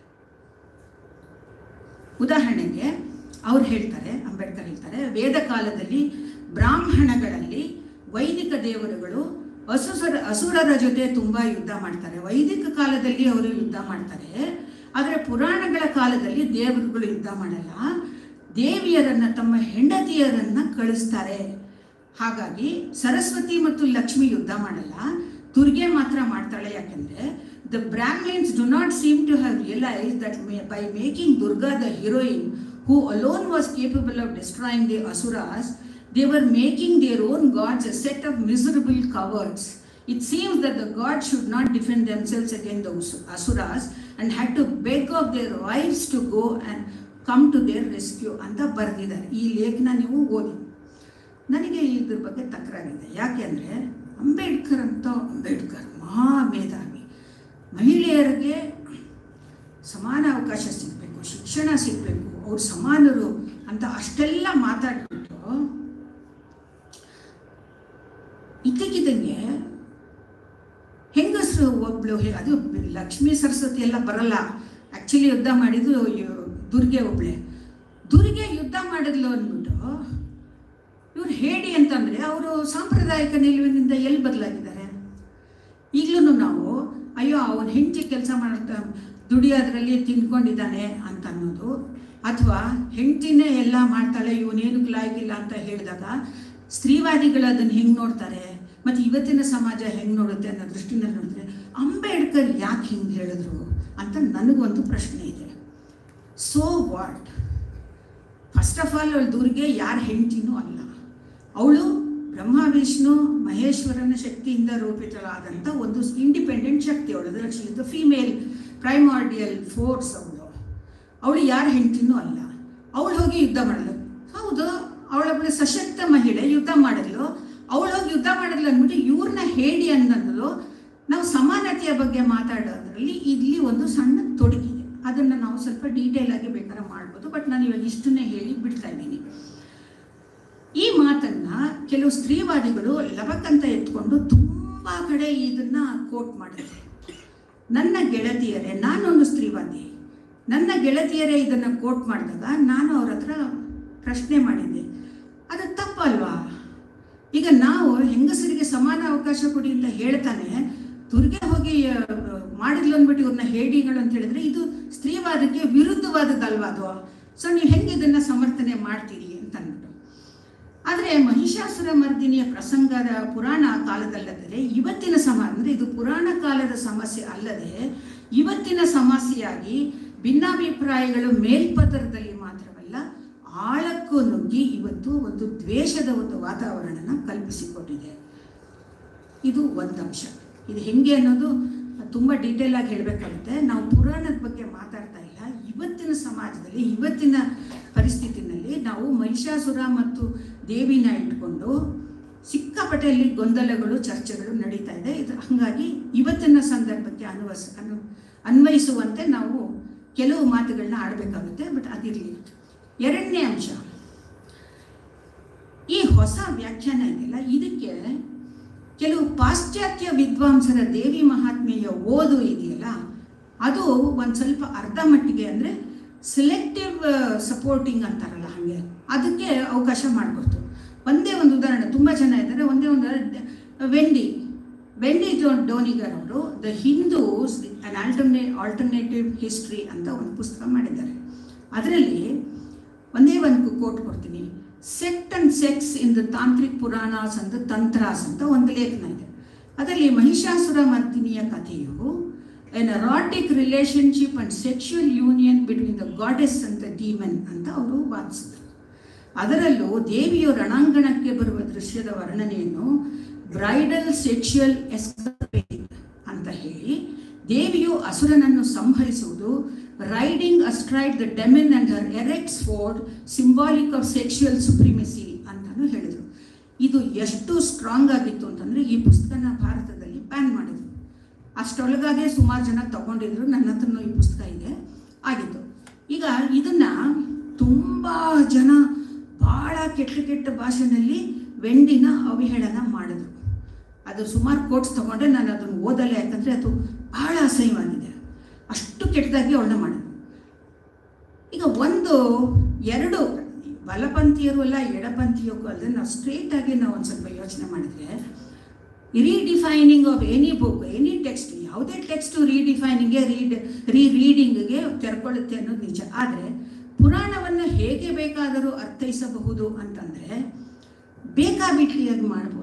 ಉದಾಹರಣೆಗೆ ಅವ್ರು ಹೇಳ್ತಾರೆ ಅಂಬೇಡ್ಕರ್ ಹೇಳ್ತಾರೆ ವೇದ ಕಾಲದಲ್ಲಿ ಬ್ರಾಹ್ಮಣಗಳಲ್ಲಿ ವೈದಿಕ ದೇವರುಗಳು ಅಸುಸರ ಅಸುರರ ಜೊತೆ ತುಂಬ ಯುದ್ಧ ಮಾಡ್ತಾರೆ ವೈದಿಕ ಕಾಲದಲ್ಲಿ ಅವರು ಯುದ್ಧ ಮಾಡ್ತಾರೆ ಆದರೆ ಪುರಾಣಗಳ ಕಾಲದಲ್ಲಿ ದೇವರುಗಳು ಯುದ್ಧ ಮಾಡಲ್ಲ ದೇವಿಯರನ್ನ ತಮ್ಮ ಹೆಂಡತಿಯರನ್ನ ಕಳಿಸ್ತಾರೆ ಹಾಗಾಗಿ ಸರಸ್ವತಿ ಮತ್ತು ಲಕ್ಷ್ಮಿ ಯುದ್ಧ ಮಾಡಲ್ಲ ದುರ್ಗೆ ಮಾತ್ರ ಮಾಡ್ತಾಳೆ ಯಾಕಂದ್ರೆ the Brahmins do not seem to have realise that by making Durga the heroine who alone was capable of destroying the asuras they were making their own gods a set of miserable cowards. It seems that the gods should not defend themselves against the Us- asuras and had to beg of their wives to go and come to their rescue ಅಂತ ಬರೆದಿದ್ದಾರೆ ಈ ಲೇಖನ ನೀವು ಓದಿ ನನಗೆ ಇದ್ರ ಬಗ್ಗೆ ತಕರಾರಿದೆ ಯಾಕೆ ಅಂದರೆ ಅಂಬೇಡ್ಕರ್ ಅಂತ ಅಂಬೇಡ್ಕರ್ ಮಹಾ ಮೇಧಾವಿ ಮಹಿಳೆಯರಿಗೆ ಸಮಾನ ಅವಕಾಶ ಸಿಗಬೇಕು ಶಿಕ್ಷಣ ಸಿಗಬೇಕು ಅವ್ರು ಸಮಾನರು ಅಂತ ಅಷ್ಟೆಲ್ಲ ಮಾತಾಡ್ಬಿಟ್ಟು ಇದ್ದಕ್ಕಿದ್ದಂಗೆ ಹೆಂಗಸರು ಒಬ್ಳು ಹೆ- ಅದು ಲಕ್ಷ್ಮೀ ಸರಸ್ವತಿ ಎಲ್ಲ ಬರಲ್ಲ ಆ್ಯಕ್ಚುಲಿ ಯುದ್ಧ ಮಾಡಿದ್ದು ಇವ್- ದುರ್ಗೆ ಒಬ್ಳೆ ದುರ್ಗೆ ಯುದ್ಧ ಮಾಡಿದ್ಲು ಅಂದ್ಬಿಟ್ಟು ಇವ್ರು ಹೇಳಿ ಅಂತಂದರೆ ಅವರು ಸಾಂಪ್ರದಾಯಿಕ ನಿಲುವಿನಿಂದ ಎಲ್ಲಿ ಬದಲಾಗಿದ್ದಾರೆ ಈಗಲೂ ನಾವು ಅಯ್ಯೋ ಅವನ ಹೆಂಡತಿ ಕೆಲಸ ಮಾಡ್ತಾ ದುಡಿಯೋದ್ರಲ್ಲಿ ತಿಂದ್ಕೊಂಡಿದ್ದಾನೆ ಅಂತ ಅನ್ನೋದು ಅಥವಾ ಹೆಂಡತಿನೇ ಎಲ್ಲ ಮಾಡ್ತಾಳೆ ಇವನೇನು ಲಾಯ್ಕಿಲ್ಲ ಅಂತ ಹೇಳಿದಾಗ ಸ್ತ್ರೀವಾದಿಗಳು ಅದನ್ನು ಹೆಂಗೆ ನೋಡ್ತಾರೆ ಮತ್ತು ಇವತ್ತಿನ ಸಮಾಜ ಹೆಂಗೆ ನೋಡುತ್ತೆ ಅನ್ನೋ ದೃಷ್ಟಿನಲ್ಲಿ ನೋಡಿದ್ರೆ ಅಂಬೇಡ್ಕರ್ ಯಾಕೆ ಹಿಂಗೆ ಹೇಳಿದ್ರು ಅಂತ ನನಗೊಂದು ಪ್ರಶ್ನೆ ಇದೆ so what first of all ಅವಳು ದುರ್ಗೆ ಯಾರ ಹೆಂಡತಿನೂ ಅಲ್ಲ ಅವಳು ಬ್ರಹ್ಮ ವಿಷ್ಣು ಮಹೇಶ್ವರನ ಶಕ್ತಿಯಿಂದ ರೂಪಿತಳಾದಂಥ ಒಂದು ಇಂಡಿಪೆಂಡೆಂಟ್ ಶಕ್ತಿ ಅವಳು ಅದರಲ್ಲಿ is the female primordial force ಅವಳು ಅವಳು ಯಾರ ಹೆಂಡತಿನೂ ಅಲ್ಲ ಅವಳು ಹೋಗಿ ಯುದ್ಧ ಮಾಡಲು ಹೌದು ಅವಳೊಬ್ಬಳು ಸಶಕ್ತ ಮಹಿಳೆ ಯುದ್ಧ ಮಾಡಿದ್ಲು ಅವಳು ಹೋಗಿ ಯುದ್ಧ ಮಾಡಿದ್ಲು ಅಂದ್ಬಿಟ್ಟು ಇವ್ರನ್ನ ಹೇಳಿ ಅನ್ನೋದು ನಾವು ಸಮಾನತೆಯ ಬಗ್ಗೆ ಮಾತಾಡೋದ್ರಲ್ಲಿ ಇಲ್ಲಿ ಒಂದು ಸಣ್ಣ ತೊಡಗಿದೆ ಅದನ್ನು ನಾವು ಸ್ವಲ್ಪ ಡೀಟೇಲ್ ಆಗಿ ಬೇಕಾದ್ರೆ ಮಾಡ್ಬೋದು ಬಟ್ ನಾನು ಇವಾಗ ಇಷ್ಟನ್ನೇ ಹೇಳಿ ಬಿಡ್ತಾ ಇದ್ದೀನಿ ಈ ಮಾತನ್ನ ಕೆಲವು ಸ್ತ್ರೀವಾದಿಗಳು ಲವಕಂತ ಎತ್ಕೊಂಡು ತುಂಬಾ ಕಡೆ ಇದನ್ನ ಕೋಟ್ ಮಾಡಿದ್ದಾರೆ ನನ್ನ ಗೆಳತಿಯರೇ ನಾನೊಂದು ಸ್ತ್ರೀವಾದಿ ನನ್ನ ಗೆಳತಿಯರೇ ಇದನ್ನ ಕೋಟ್ ಮಾಡಿದಾಗ ನಾನು ಅವ್ರ ಹತ್ರ ಪ್ರಶ್ನೆ ಮಾಡಿದ್ದೆ ಅದು ತಪ್ಪಲ್ವಾ ಈಗ ನಾವು ಹೆಂಗಸರಿಗೆ ಸಮಾನ ಅವಕಾಶ ಕೊಡಿ ಅಂತ ಹೇಳ್ತಾನೆ ದುರ್ಗೆ ಹೋಗಿ ಆ, ಮಾಡಿದ್ಲು ಅಂದ್ಬಿಟ್ಟು ಇವ್ರನ್ನ ಹೇಡಿಗಳು ಅಂತ ಹೇಳಿದ್ರೆ ಇದು ಸ್ತ್ರೀವಾದಕ್ಕೆ ವಿರುದ್ಧವಾದದ್ದಲ್ವಾ ಅದು ಸೊ ನೀವು ಹೆಂಗೆ ಇದನ್ನ ಸಮರ್ಥನೆ ಮಾಡ್ತೀರಿ ಅಂತ ಅಂದ್ಬಿಟ್ಟು ಆದರೆ ಮಹಿಷಾಸುರ ಮರ್ದಿನಿಯ ಪ್ರಸಂಗದ ಪುರಾಣ ಕಾಲದಲ್ಲದೆ ಇವತ್ತಿನ ಸಮ ಅಂದರೆ ಇದು ಪುರಾಣ ಕಾಲದ ಸಮಸ್ಯೆ ಅಲ್ಲದೆ ಇವತ್ತಿನ ಸಮಸ್ಯೆಯಾಗಿ ಭಿನ್ನಾಭಿಪ್ರಾಯಗಳು ಮೇಲ್ಪದರದಲ್ಲಿ ಮಾತ್ರವಲ್ಲ ಆಳಕ್ಕೂ ನುಗ್ಗಿ ಇವತ್ತು ಒಂದು ದ್ವೇಷದ ಒಂದು ವಾತಾವರಣನ ಕಲ್ಪಿಸಿಕೊಟ್ಟಿದೆ ಇದು ಒಂದು ಅಂಶ ಇದು ಹೆಂಗೆ ಅನ್ನೋದು ತುಂಬ ಡೀಟೇಲ್ ಆಗಿ ಹೇಳಬೇಕಾಗುತ್ತೆ ನಾವು ಪುರಾಣದ ಬಗ್ಗೆ ಮಾತಾಡ್ತಾ ಇಲ್ಲ ಇವತ್ತಿನ ಸಮಾಜದಲ್ಲಿ ಇವತ್ತಿನ ಪರಿಸ್ಥಿತಿನಲ್ಲಿ ನಾವು ಮಹಿಷಾಸುರ ಮತ್ತು ದೇವಿನ ಇಟ್ಕೊಂಡು ಸಿಕ್ಕಾಪಟ್ಟೆಯಲ್ಲಿ ಗೊಂದಲಗಳು ಚರ್ಚೆಗಳು ನಡೀತಾ ಇದೆ ಇದು ಹಾಗಾಗಿ ಇವತ್ತಿನ ಸಂದರ್ಭಕ್ಕೆ ಅನ್ವಸ್ ಅನು ಅನ್ವಯಿಸುವಂತೆ ನಾವು ಕೆಲವು ಮಾತುಗಳನ್ನ ಆಡಬೇಕಾಗುತ್ತೆ ಬಟ್ ಅದಿರಲಿ ಎರಡನೇ ಅಂಶ ಈ ಹೊಸ ವ್ಯಾಖ್ಯಾನ ಇದೆಯಲ್ಲ ಇದಕ್ಕೆ ಕೆಲವು ಪಾಶ್ಚಾತ್ಯ ವಿದ್ವಾಂಸರ ದೇವಿ ಮಹಾತ್ಮೆಯ ಓದು ಇದೆಯಲ್ಲ ಅದು ಒಂದು ಸ್ವಲ್ಪ ಅರ್ಧ ಮಟ್ಟಿಗೆ ಅಂದರೆ ಸಿಲೆಕ್ಟಿವ್ ಸಪೋರ್ಟಿಂಗ್ ಅಂತಾರಲ್ಲ ಹಾಗೆ ಅದಕ್ಕೆ ಅವಕಾಶ ಮಾಡಿಕೊಡ್ತು ಒಂದೇ ಒಂದು ಉದಾಹರಣೆ ತುಂಬ ಜನ ಇದ್ದಾರೆ ಒಂದೇ ಒಂದು ವೆಂಡಿ ವೆಂಡಿ ಜೋ ಡೋನಿಗರ್ ಅವರು the Hindus an alterna alternative history ಅಂತ ಒಂದು ಪುಸ್ತಕ ಮಾಡಿದ್ದಾರೆ ಅದರಲ್ಲಿ ಒಂದೇ ಒಂದು ಕೋಟ್ ಕೊಡ್ತೀನಿ sect and sex in the tantric puranas ಅಂತ ತಂತ್ರಾಸ್ ಅಂತ ಒಂದು ಲೇಖನ ಇದೆ ಅದರಲ್ಲಿ ಮಹಿಷಾಸುರ ಮರ್ದಿನಿಯ ಕಥೆಯು an erotic relationship and sexual union between the goddess ಅಂತ ಡೀಮನ್ ಅಂತ ಅವರು ವಾದಿಸಿದರು ಅದರಲ್ಲೂ ದೇವಿಯು ರಣಾಂಗಣಕ್ಕೆ ಬರುವ ದೃಶ್ಯದ ವರ್ಣನೆಯನ್ನು ಬ್ರೈಡಲ್ ಸೆಕ್ಷುವಲ್ ಎಸ್ಕಪೇಡ್ ಅಂತ ಹೇಳಿ ದೇವಿಯು ಅಸುರನನ್ನು ಸಂಹರಿಸುವುದು riding astride the demon and her erect sword symbolic of sexual supremacy ಅಂತಾನು ಹೇಳಿದರು ಇದು ಎಷ್ಟು ಸ್ಟ್ರಾಂಗ್ ಆಗಿತ್ತು ಅಂತಂದರೆ ಈ ಪುಸ್ತಕನ ಭಾರತದಲ್ಲಿ ಬ್ಯಾನ್ ಮಾಡಿದ್ರು ಅಷ್ಟರೊಳಗಾಗೆ ಸುಮಾರು ಜನ ತಗೊಂಡಿದ್ರು ನನ್ನ ಹತ್ರನೂ ಈ ಪುಸ್ತಕ ಇದೆ ಆಗಿತ್ತು ಈಗ ಇದನ್ನ ತುಂಬ ಜನ ಭಾಳ ಕೆಟ್ಟ ಕೆಟ್ಟ ಭಾಷೆನಲ್ಲಿ ವೆಂಡಿನ ಅವಹೇಳನ ಮಾಡಿದ್ರು ಅದು ಸುಮಾರು ಕೋಟ್ಸ್ ತಗೊಂಡ್ರೆ ನಾನು ಅದನ್ನು ಓದಲ್ಲ ಯಾಕಂದರೆ ಅದು ಬಹಳ ಅಸಹ್ಯವಾಗಿದೆ ಅಷ್ಟು ಕೆಟ್ಟದಾಗಿ ಅವಳನ್ನ ಮಾಡಿದ್ರು ಈಗ ಒಂದು ಎರಡು ಬಲಪಂಥೀಯರು ಅಲ್ಲ ಎಡಪಂಥೀಯಕ್ಕೂ ಅಲ್ಲದೆ ನಾವು ಸ್ಟ್ರೇಟ್ ಆಗಿ ನಾವು ಒಂದು ಸ್ವಲ್ಪ ಯೋಚನೆ ಮಾಡಿದ್ರೆ redefining of any book any text ಯಾವುದೇ ಟೆಕ್ಸ್ಟ್ ರೀಡಿಫೈನಿಂಗ್ಗೆ ರೀಡ್ ರೀ ರೀಡಿಂಗ್ಗೆ ತೆರ್ಕೊಳ್ಳುತ್ತೆ ಅನ್ನೋದು ನಿಜ ಆದರೆ ಪುರಾಣವನ್ನು ಹೇಗೆ ಬೇಕಾದರೂ ಅರ್ಥೈಸಬಹುದು ಅಂತಂದರೆ ಬೇಕಾಬಿಟ್ಟಿಯಾಗಿ ಮಾಡ್ಬೋದಾ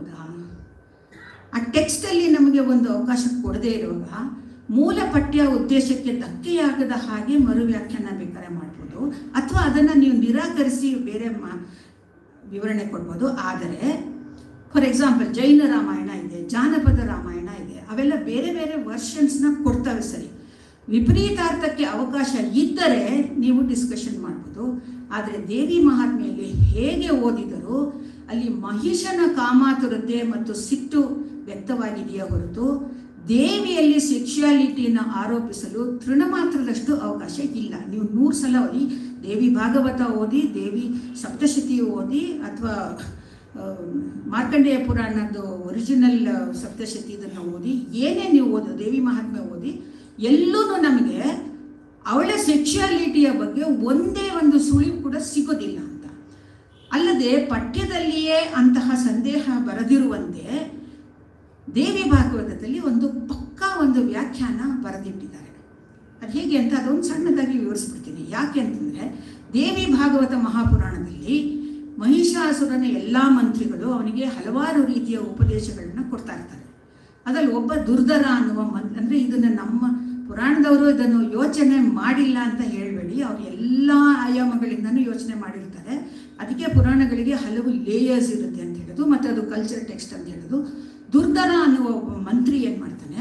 ಆ ಟೆಕ್ಸ್ಟಲ್ಲಿ ನಮಗೆ ಒಂದು ಅವಕಾಶ ಕೊಡದೇ ಇರುವಾಗ ಮೂಲ ಪಠ್ಯ ಉದ್ದೇಶಕ್ಕೆ ಧಕ್ಕೆಯಾಗದ ಹಾಗೆ ಮರು ವ್ಯಾಖ್ಯಾನ ಬೇಕಾದ್ರೆ ಮಾಡ್ಬೋದು ಅಥವಾ ಅದನ್ನು ನೀವು ನಿರಾಕರಿಸಿ ಬೇರೆ ಮಾ ವಿವರಣೆ ಕೊಡ್ಬೋದು ಆದರೆ ಫಾರ್ ಎಕ್ಸಾಂಪಲ್ ಜೈನ ರಾಮಾಯಣ ಇದೆ ಜಾನಪದ ರಾಮಾಯಣ ಇದೆ ಅವೆಲ್ಲ ಬೇರೆ ಬೇರೆ ವರ್ಷನ್ಸ್ನ ಕೊಡ್ತವೆ ಸರಿ ವಿಪರೀತಾರ್ಥಕ್ಕೆ ಅವಕಾಶ ಇದ್ದರೆ ನೀವು ಡಿಸ್ಕಷನ್ ಮಾಡ್ಬೋದು ಆದರೆ ದೇವಿ ಮಹಾತ್ಮೆಯಲ್ಲಿ ಹೇಗೆ ಓದಿದರೂ ಅಲ್ಲಿ ಮಹಿಷನ ಕಾಮಾತುರತೆ ಮತ್ತು ಸಿಟ್ಟು ವ್ಯಕ್ತವಾಗಿದೆಯೇ ಹೊರತು ದೇವಿಯಲ್ಲಿ ಸೆಕ್ಸುಯಾಲಿಟಿಯನ್ನು ಆರೋಪಿಸಲು ತೃಣಮಾತ್ರದಷ್ಟು ಅವಕಾಶ ಇಲ್ಲ ನೀವು ನೂರು ಸಲ ಓದಿ ದೇವಿ ಭಾಗವತ ಓದಿ ದೇವಿ ಸಪ್ತಶತಿ ಓದಿ ಅಥವಾ ಮಾರ್ಕಂಡೇಯ ಪುರಾಣದ್ದು ಒರಿಜಿನಲ್ ಸಪ್ತಶತಿ ಇದನ್ನು ಓದಿ ಏನೇ ನೀವು ಓದು ದೇವಿ ಮಹಾತ್ಮೆ ಓದಿ ಎಲ್ಲೂ ನಮಗೆ ಅವಳ ಸೆಕ್ಸುಯಾಲಿಟಿಯ ಬಗ್ಗೆ ಒಂದೇ ಒಂದು ಸುಳಿವು ಕೂಡ ಸಿಗೋದಿಲ್ಲ ಅಂತ ಅಲ್ಲದೆ ಪಠ್ಯದಲ್ಲಿಯೇ ಅಂತಹ ಸಂದೇಹ ಬರೆದಿರುವಂತೆ ದೇವಿ ಭಾಗವತದಲ್ಲಿ ಒಂದು ಪಕ್ಕಾ ಒಂದು ವ್ಯಾಖ್ಯಾನ ಬರೆದಿಟ್ಟಿದ್ದಾರೆ ಅದು ಹೇಗೆ ಅಂತ ಅದೊಂದು ಸಣ್ಣದಾಗಿ ವಿವರಿಸ್ಬಿಡ್ತೀನಿ ಯಾಕೆ ಅಂತಂದರೆ ದೇವಿ ಭಾಗವತ ಮಹಾಪುರಾಣದಲ್ಲಿ ಮಹಿಷಾಸುರನ ಎಲ್ಲ ಮಂತ್ರಿಗಳು ಅವನಿಗೆ ಹಲವಾರು ರೀತಿಯ ಉಪದೇಶಗಳನ್ನು ಕೊಡ್ತಾ ಇರ್ತಾರೆ ಅದರಲ್ಲಿ ಒಬ್ಬ ದುರ್ಧರ ಅನ್ನುವ ಮನ್ ಅಂದರೆ ಇದನ್ನು ನಮ್ಮ ಪುರಾಣದವರು ಇದನ್ನು ಯೋಚನೆ ಮಾಡಿಲ್ಲ ಅಂತ ಹೇಳಬೇಡಿ ಅವ್ರು ಎಲ್ಲ ಆಯಾಮಗಳಿಂದನೂ ಯೋಚನೆ ಮಾಡಿರ್ತಾರೆ ಅದಕ್ಕೆ ಪುರಾಣಗಳಿಗೆ ಹಲವು ಲೇಯರ್ಸ್ ಇರುತ್ತೆ ಅಂತ ಹೇಳೋದು ಮತ್ತು ಅದು ಕಲ್ಚರ್ ಟೆಕ್ಸ್ಟ್ ಅಂತ ಹೇಳೋದು ದುರ್ಧರ ಅನ್ನುವ ಒಬ್ಬ ಮಂತ್ರಿ ಏನು ಮಾಡ್ತಾನೆ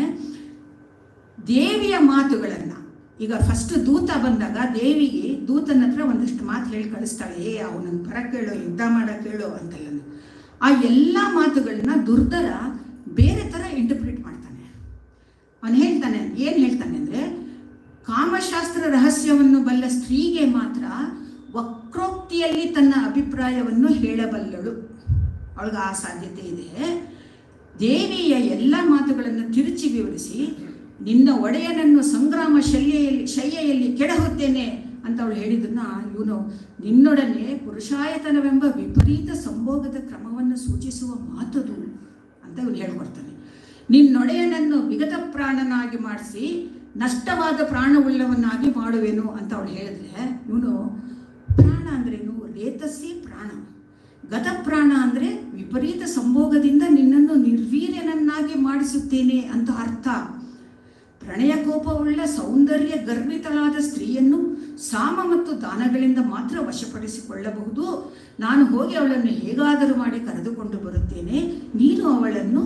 ದೇವಿಯ ಮಾತುಗಳನ್ನು ಈಗ ಫಸ್ಟ್ ದೂತ ಬಂದಾಗ ದೇವಿಗೆ ದೂತನ ಹತ್ರ ಒಂದಷ್ಟು ಮಾತು ಹೇಳಿ ಕಳಿಸ್ತಾಳೆ ಏ ಅವನನ್ನು ಬರಕ್ಕೆ ಹೇಳು ಯುದ್ಧ ಮಾಡಕ್ಕೆ ಹೇಳು ಅಂತೆಲ್ಲ ಆ ಎಲ್ಲ ಮಾತುಗಳನ್ನ ದುರ್ಧರ ಬೇರೆ ಥರ ಇಂಟರ್ಪ್ರಿಟ್ ಮಾಡ್ತಾನೆ ಅವನು ಹೇಳ್ತಾನೆ ಏನು ಹೇಳ್ತಾನೆ ಅಂದರೆ ಕಾಮಶಾಸ್ತ್ರ ರಹಸ್ಯವನ್ನು ಬಲ್ಲ ಸ್ತ್ರೀಗೆ ಮಾತ್ರ ವಕ್ರೋಕ್ತಿಯಲ್ಲಿ ತನ್ನ ಅಭಿಪ್ರಾಯವನ್ನು ಹೇಳಬಲ್ಲಳು ಅವಳಿಗೆ ಆ ಸಾಧ್ಯತೆ ಇದೆ ದೇವಿಯ ಎಲ್ಲ ಮಾತುಗಳನ್ನು ತಿರುಚಿ ವಿವರಿಸಿ ನಿನ್ನ ಒಡೆಯನನ್ನು ಸಂಗ್ರಾಮ ಶಲ್ಯೆಯಲ್ಲಿ ಶಯ್ಯೆಯಲ್ಲಿ ಕೆಡಹುತ್ತೇನೆ ಅಂತ ಅವಳು ಹೇಳಿದ್ದನ್ನ ಇವನು ನಿನ್ನೊಡನೆ ಪುರುಷಾಯತನವೆಂಬ ವಿಪರೀತ ಸಂಭೋಗದ ಕ್ರಮವನ್ನು ಸೂಚಿಸುವ ಮಾತದು ಅಂತ ಇವನು ಹೇಳ್ಕೊಡ್ತಾನೆ ನಿನ್ನೊಡೆಯನನ್ನು ವಿಗತ ಪ್ರಾಣನಾಗಿ ಮಾಡಿಸಿ ನಷ್ಟವಾದ ಪ್ರಾಣವುಳ್ಳವನ್ನಾಗಿ ಮಾಡುವೆನು ಅಂತ ಅವಳು ಹೇಳಿದ್ರೆ ಇವನು ಪ್ರಾಣ ಅಂದ್ರೇನು ರೇತಸ್ಸಿ ಪ್ರಾಣ ಗತಪ್ರಾಣ ಅಂದರೆ ವಿಪರೀತ ಸಂಭೋಗದಿಂದ ನಿನ್ನನ್ನು ನಿರ್ವೀರ್ಯನನ್ನಾಗಿ ಮಾಡಿಸುತ್ತೇನೆ ಅಂತ ಅರ್ಥ ಪ್ರಣಯ ಕೋಪವುಳ್ಳ ಸೌಂದರ್ಯ ಗರ್ಭಿತಳಾದ ಸ್ತ್ರೀಯನ್ನು ಸಾಮ ಮತ್ತು ದಾನಗಳಿಂದ ಮಾತ್ರ ವಶಪಡಿಸಿಕೊಳ್ಳಬಹುದು ನಾನು ಹೋಗಿ ಅವಳನ್ನು ಹೇಗಾದರೂ ಮಾಡಿ ಕರೆದುಕೊಂಡು ಬರುತ್ತೇನೆ ನೀನು ಅವಳನ್ನು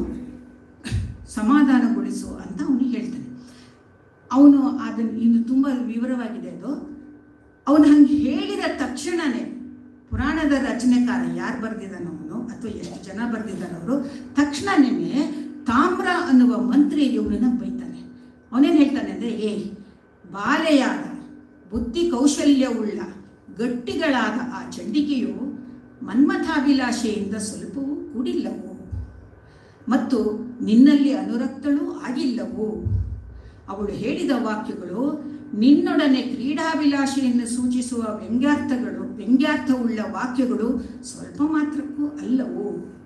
ಸಮಾಧಾನಗೊಳಿಸು ಅಂತ ಅವನು ಹೇಳ್ತಾನೆ ಅವನು ಅದನ್ನು ಇನ್ನು ತುಂಬ ವಿವರವಾಗಿದೆ ಅದು ಅವನು ಹಂಗೆ ಹೇಳಿದ ತಕ್ಷಣನೇ ಪುರಾಣದ ರಚನೆಕಾರ ಯಾರು ಬರೆದಿದ್ದಾನೋ ಅವನು ಅಥವಾ ಎಷ್ಟು ಜನ ಬರೆದಿದ್ದಾರವರು ತಕ್ಷಣನೇ ತಾಮ್ರ ಅನ್ನುವ ಮಂತ್ರಿ ಇವನನ್ನು ಬೈತಾನೆ ಅವನೇನು ಹೇಳ್ತಾನೆ ಅಂದರೆ ಏ ಬಾಲೆಯಾದ ಬುದ್ಧಿ ಕೌಶಲ್ಯವುಳ್ಳ ಗಟ್ಟಿಗಳಾದ ಆ ಚಂಡಿಕೆಯು ಮನ್ಮಥಾಭಿಲಾಷೆಯಿಂದ ಸ್ವಲ್ಪವೂ ಕೂಡಿಲ್ಲವು ಮತ್ತು ನಿನ್ನಲ್ಲಿ ಅನುರಕ್ತಳು ಆಗಿಲ್ಲವು ಅವಳು ಹೇಳಿದ ವಾಕ್ಯಗಳು ನಿನ್ನೊಡನೆ ಕ್ರೀಡಾಭಿಲಾಷೆಯನ್ನು ಸೂಚಿಸುವ ವ್ಯಂಗ್ಯಾರ್ಥಗಳು ವ್ಯಂಗ್ಯಾರ್ಥವುಳ್ಳ ವಾಕ್ಯಗಳು ಸ್ವಲ್ಪ ಮಾತ್ರಕ್ಕೂ ಅಲ್ಲವು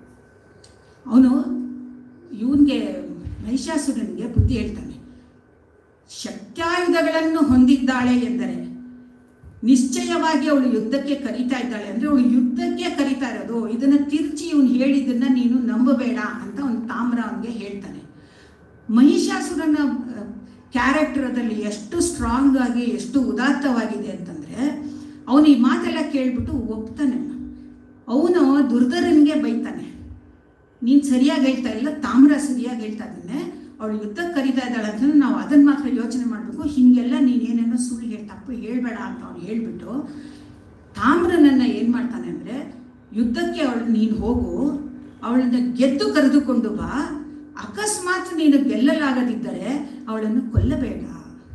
ಅವನು ಇವನಿಗೆ ಮಹಿಷಾಸುರನಿಗೆ ಬುದ್ಧಿ ಹೇಳ್ತಾನೆ ಶಕ್ತ್ಯಾಯುಧಗಳನ್ನು ಹೊಂದಿದ್ದಾಳೆ ಎಂದರೆ ನಿಶ್ಚಯವಾಗಿ ಅವಳು ಯುದ್ಧಕ್ಕೆ ಕರೀತಾ ಇದ್ದಾಳೆ ಅಂದರೆ ಅವಳು ಯುದ್ಧಕ್ಕೆ ಕರೀತಾ ಇರೋದು ಇದನ್ನು ತಿರುಚಿ ಇವನು ಹೇಳಿದ್ದನ್ನು ನೀನು ನಂಬಬೇಡ ಅಂತ ಅವನು ತಾಮ್ರ ಅವನಿಗೆ ಹೇಳ್ತಾನೆ ಮಹಿಷಾಸುರನ ಕ್ಯಾರೆಕ್ಟರದಲ್ಲಿ ಎಷ್ಟು ಸ್ಟ್ರಾಂಗ್ ಆಗಿ ಎಷ್ಟು ಉದಾತ್ತವಾಗಿದೆ ಅಂತಂದರೆ ಅವನು ಈ ಮಾತೆಲ್ಲ ಕೇಳ್ಬಿಟ್ಟು ಒಪ್ತಾನೆ ಅವನು ದುರ್ಧರನಿಗೆ ಬೈತಾನೆ ನೀನು ಸರಿಯಾಗಿ ಹೇಳ್ತಾ ಇಲ್ಲ ತಾಮ್ರ ಸರಿಯಾಗಿ ಹೇಳ್ತಾ ಇದ್ದಾನೆ ಅವಳು ಯುದ್ಧಕ್ಕೆ ಕರೀತಾ ಇದ್ದಾಳೆ ಅಂತ ನಾವು ಅದನ್ನು ಮಾತ್ರ ಯೋಚನೆ ಮಾಡಬೇಕು ಹೀಗೆಲ್ಲ ನೀನೇನೇನೋ ಸುಳ್ಳು ಹೇಳಿ ತಪ್ಪು ಹೇಳಬೇಡ ಅಂತ ಅವನು ಹೇಳ್ಬಿಟ್ಟು ತಾಮ್ರನನ್ನು ಏನು ಮಾಡ್ತಾನೆ ಅಂದರೆ ಯುದ್ಧಕ್ಕೆ ಅವಳು ನೀನು ಹೋಗು ಅವಳನ್ನ ಗೆದ್ದು ಕರೆದುಕೊಂಡು ಬಾ ಅಕಸ್ಮಾತ್ ನೀನು ಗೆಲ್ಲಲಾಗದಿದ್ದರೆ ಅವಳನ್ನು ಕೊಲ್ಲಬೇಡ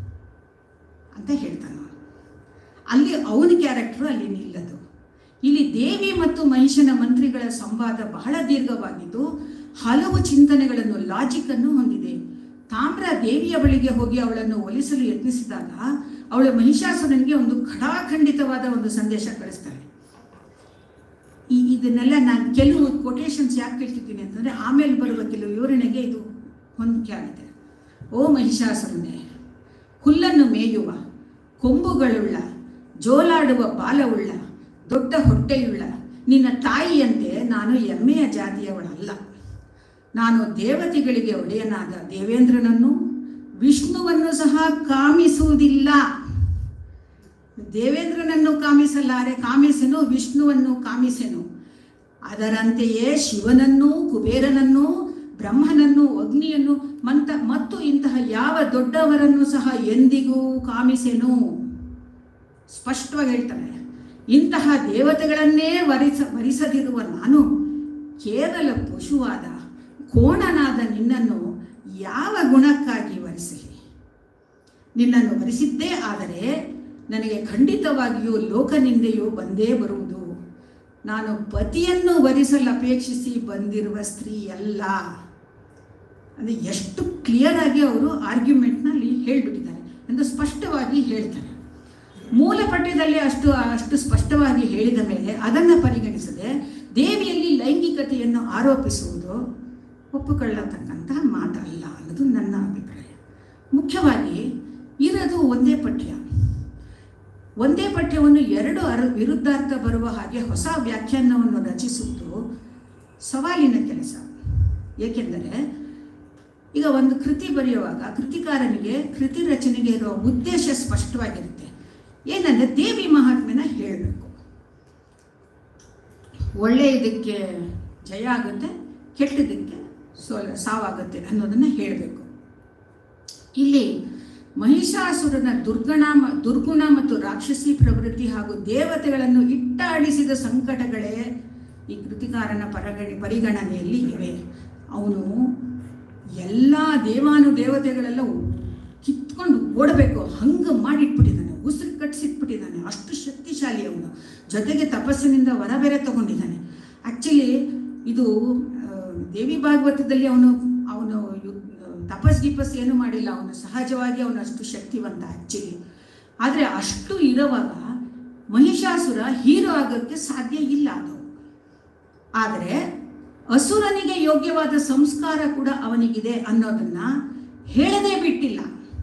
ಅಂತ ಹೇಳ್ತಾನೆ ಅವನು. ಅಲ್ಲಿ ಅವನ ಕ್ಯಾರೆಕ್ಟ್ರು ಅಲ್ಲಿ ನಿಲ್ಲದು ಇಲ್ಲಿ ದೇವಿ ಮತ್ತು ಮಹಿಷನ ಮಂತ್ರಿಗಳ ಸಂವಾದ ಬಹಳ ದೀರ್ಘವಾಗಿದ್ದು ಹಲವು ಚಿಂತನೆಗಳನ್ನು ಲಾಜಿಕ್ ಅನ್ನು ಹೊಂದಿದೆ ತಾಮ್ರ ದೇವಿಯ ಬಳಿಗೆ ಹೋಗಿ ಅವಳನ್ನು ಒಲಿಸಲು ಯತ್ನಿಸಿದಾಗ ಅವಳು ಮಹಿಷಾಸುರನಿಗೆ ಒಂದು ಖಡಾಖಂಡಿತವಾದ ಒಂದು ಸಂದೇಶ ಕಳಿಸ್ತಾಳೆ ಈ ಇದನ್ನೆಲ್ಲ ನಾನು ಕೆಲವು ಕೊಟೇಶನ್ಸ್ ಯಾಕೆ ಕೇಳ್ತಿದ್ದೀನಿ ಅಂತಂದರೆ ಆಮೇಲೆ ಬರುವ ಕೆಲವು ವಿವರಣೆಗೆ ಇದು ಹೊಂದಿಕೆ ಆಗಿದೆ ಓ ಮಹಿಷಾಸುರನೇ ಹುಲ್ಲನ್ನು ಮೇಯುವ ಕೊಂಬುಗಳುಳ್ಳ ಜೋಲಾಡುವ ಬಾಲವುಳ್ಳ ದೊಡ್ಡ ಹೊಟ್ಟೆಯುಳ್ಳ ನಿನ್ನ ತಾಯಿಯಂತೆ ನಾನು ಎಮ್ಮೆಯ ಜಾತಿಯವಳಲ್ಲ ನಾನು ದೇವತೆಗಳಿಗೆ ಒಡೆಯನಾದ ದೇವೇಂದ್ರನನ್ನು ವಿಷ್ಣುವನ್ನು ಸಹ ಕಾಮಿಸುವುದಿಲ್ಲ ದೇವೇಂದ್ರನನ್ನು ಕಾಮಿಸಲಾರೆ ಕಾಮಿಸೆನು ವಿಷ್ಣುವನ್ನು ಕಾಮಿಸೆನು ಅದರಂತೆಯೇ ಶಿವನನ್ನು ಕುಬೇರನನ್ನು ಬ್ರಹ್ಮನನ್ನು ಅಗ್ನಿಯನ್ನು ಮಂತ ಮತ್ತು ಇಂತಹ ಯಾವ ದೊಡ್ಡವರನ್ನು ಸಹ ಎಂದಿಗೂ ಕಾಮಿಸೆನು ಸ್ಪಷ್ಟವಾಗಿ ಹೇಳ್ತಾನೆ ಇಂತಹ ದೇವತೆಗಳನ್ನೇ ವರಿಸ ವರಿಸದಿರುವ ನಾನು ಕೇವಲ ಪಶುವಾದ ಕೋಣನಾದ ನಿನ್ನನ್ನು ಯಾವ ಗುಣಕ್ಕಾಗಿ ವರಿಸಲಿ ನಿನ್ನನ್ನು ವರಿಸಿದ್ದೇ ಆದರೆ ನನಗೆ ಖಂಡಿತವಾಗಿಯೂ ಲೋಕನಿಂದೆಯೂ ಬಂದೇ ಬರುವುದು ನಾನು ಪತಿಯನ್ನು ವರಿಸಲು ಅಪೇಕ್ಷಿಸಿ ಬಂದಿರುವ ಸ್ತ್ರೀ ಅಲ್ಲ ಅಂದರೆ ಎಷ್ಟು ಕ್ಲಿಯರ್ ಆಗಿ ಅವರು ಆರ್ಗ್ಯುಮೆಂಟ್ನಲ್ಲಿ ಹೇಳಿಬಿಟ್ಟಿದ್ದಾರೆ ಎಂದು ಸ್ಪಷ್ಟವಾಗಿ ಹೇಳ್ತಾರೆ ಮೂಲ ಪಠ್ಯದಲ್ಲಿ ಅಷ್ಟು ಅಷ್ಟು ಸ್ಪಷ್ಟವಾಗಿ ಹೇಳಿದ ಮೇಲೆ ಅದನ್ನು ಪರಿಗಣಿಸದೆ ದೇವಿಯಲ್ಲಿ ಲೈಂಗಿಕತೆಯನ್ನು ಆರೋಪಿಸುವುದು ಒಪ್ಪಿಕೊಳ್ಳತಕ್ಕಂತಹ ಮಾತಲ್ಲ ಅನ್ನೋದು ನನ್ನ ಅಭಿಪ್ರಾಯ ಮುಖ್ಯವಾಗಿ ಇರೋದು ಒಂದೇ ಪಠ್ಯ ಒಂದೇ ಪಠ್ಯವನ್ನು ಎರಡು ಅರು ವಿರುದ್ಧಾರ್ಥ ಬರುವ ಹಾಗೆ ಹೊಸ ವ್ಯಾಖ್ಯಾನವನ್ನು ರಚಿಸುವುದು ಸವಾಲಿನ ಕೆಲಸ ಏಕೆಂದರೆ ಈಗ ಒಂದು ಕೃತಿ ಬರೆಯುವಾಗ ಕೃತಿಕಾರನಿಗೆ ಕೃತಿ ರಚನೆಗೆ ಇರುವ ಉದ್ದೇಶ ಸ್ಪಷ್ಟವಾಗಿರುತ್ತೆ ಏನಂದರೆ ದೇವಿ ಮಹಾತ್ಮೆನ ಹೇಳಬೇಕು ಒಳ್ಳೆಯದಕ್ಕೆ ಜಯ ಆಗುತ್ತೆ ಕೆಟ್ಟದಕ್ಕೆ ಸೋಲ ಸಾವಾಗುತ್ತೆ ಅನ್ನೋದನ್ನು ಹೇಳಬೇಕು ಇಲ್ಲಿ ಮಹಿಷಾಸುರನ ದುರ್ಗಣ ಮ- ದುರ್ಗುಣ ಮತ್ತು ರಾಕ್ಷಸಿ ಪ್ರವೃತ್ತಿ ಹಾಗೂ ದೇವತೆಗಳನ್ನು ಇಟ್ಟಾಡಿಸಿದ ಸಂಕಟಗಳೇ ಈ ಕೃತಿಕಾರನ ಪರಗಣಿ ಪರಿಗಣನೆಯಲ್ಲಿ ಇವೆ ಅವನು ಎಲ್ಲ ದೇವಾನು ದೇವತೆಗಳೆಲ್ಲ ಕಿತ್ಕೊಂಡು ಓಡಬೇಕು ಹಂಗೆ ಮಾಡಿಟ್ಬಿಟ್ಟಿದ್ದಾನೆ ಉಸಿರು ಕಟ್ಟಿಸಿಟ್ಬಿಟ್ಟಿದ್ದಾನೆ ಅಷ್ಟು ಶಕ್ತಿಶಾಲಿ ಅವನು ಜೊತೆಗೆ ತಪಸ್ಸಿನಿಂದ ವರ ಬೇರೆ ತಗೊಂಡಿದ್ದಾನೆ ಆ್ಯಕ್ಚುಲಿ ಇದು ಆ, ದೇವಿ ಭಾಗವತದಲ್ಲಿ ಅವನು ಅವನು ಯು- ತಪಸ್ ಗಿಪಸ್ ಏನು ಮಾಡಿಲ್ಲ ಅವನು ಸಹಜವಾಗಿ ಅವನು ಅಷ್ಟು ಶಕ್ತಿವಂತ ಆ್ಯಕ್ಚುಲಿ ಆದರೆ ಅಷ್ಟು ಇರುವಾಗ ಮಹಿಷಾಸುರ ಹೀರೋ ಆಗೋಕ್ಕೆ ಸಾಧ್ಯ ಇಲ್ಲ ಅದು ಆದರೆ ಅಸುರನಿಗೆ ಯೋಗ್ಯವಾದ ಸಂಸ್ಕಾರ ಕೂಡ ಅವನಿಗಿದೆ ಅನ್ನೋದನ್ನ ಹೇಳದೇ ಬಿಟ್ಟಿಲ್ಲ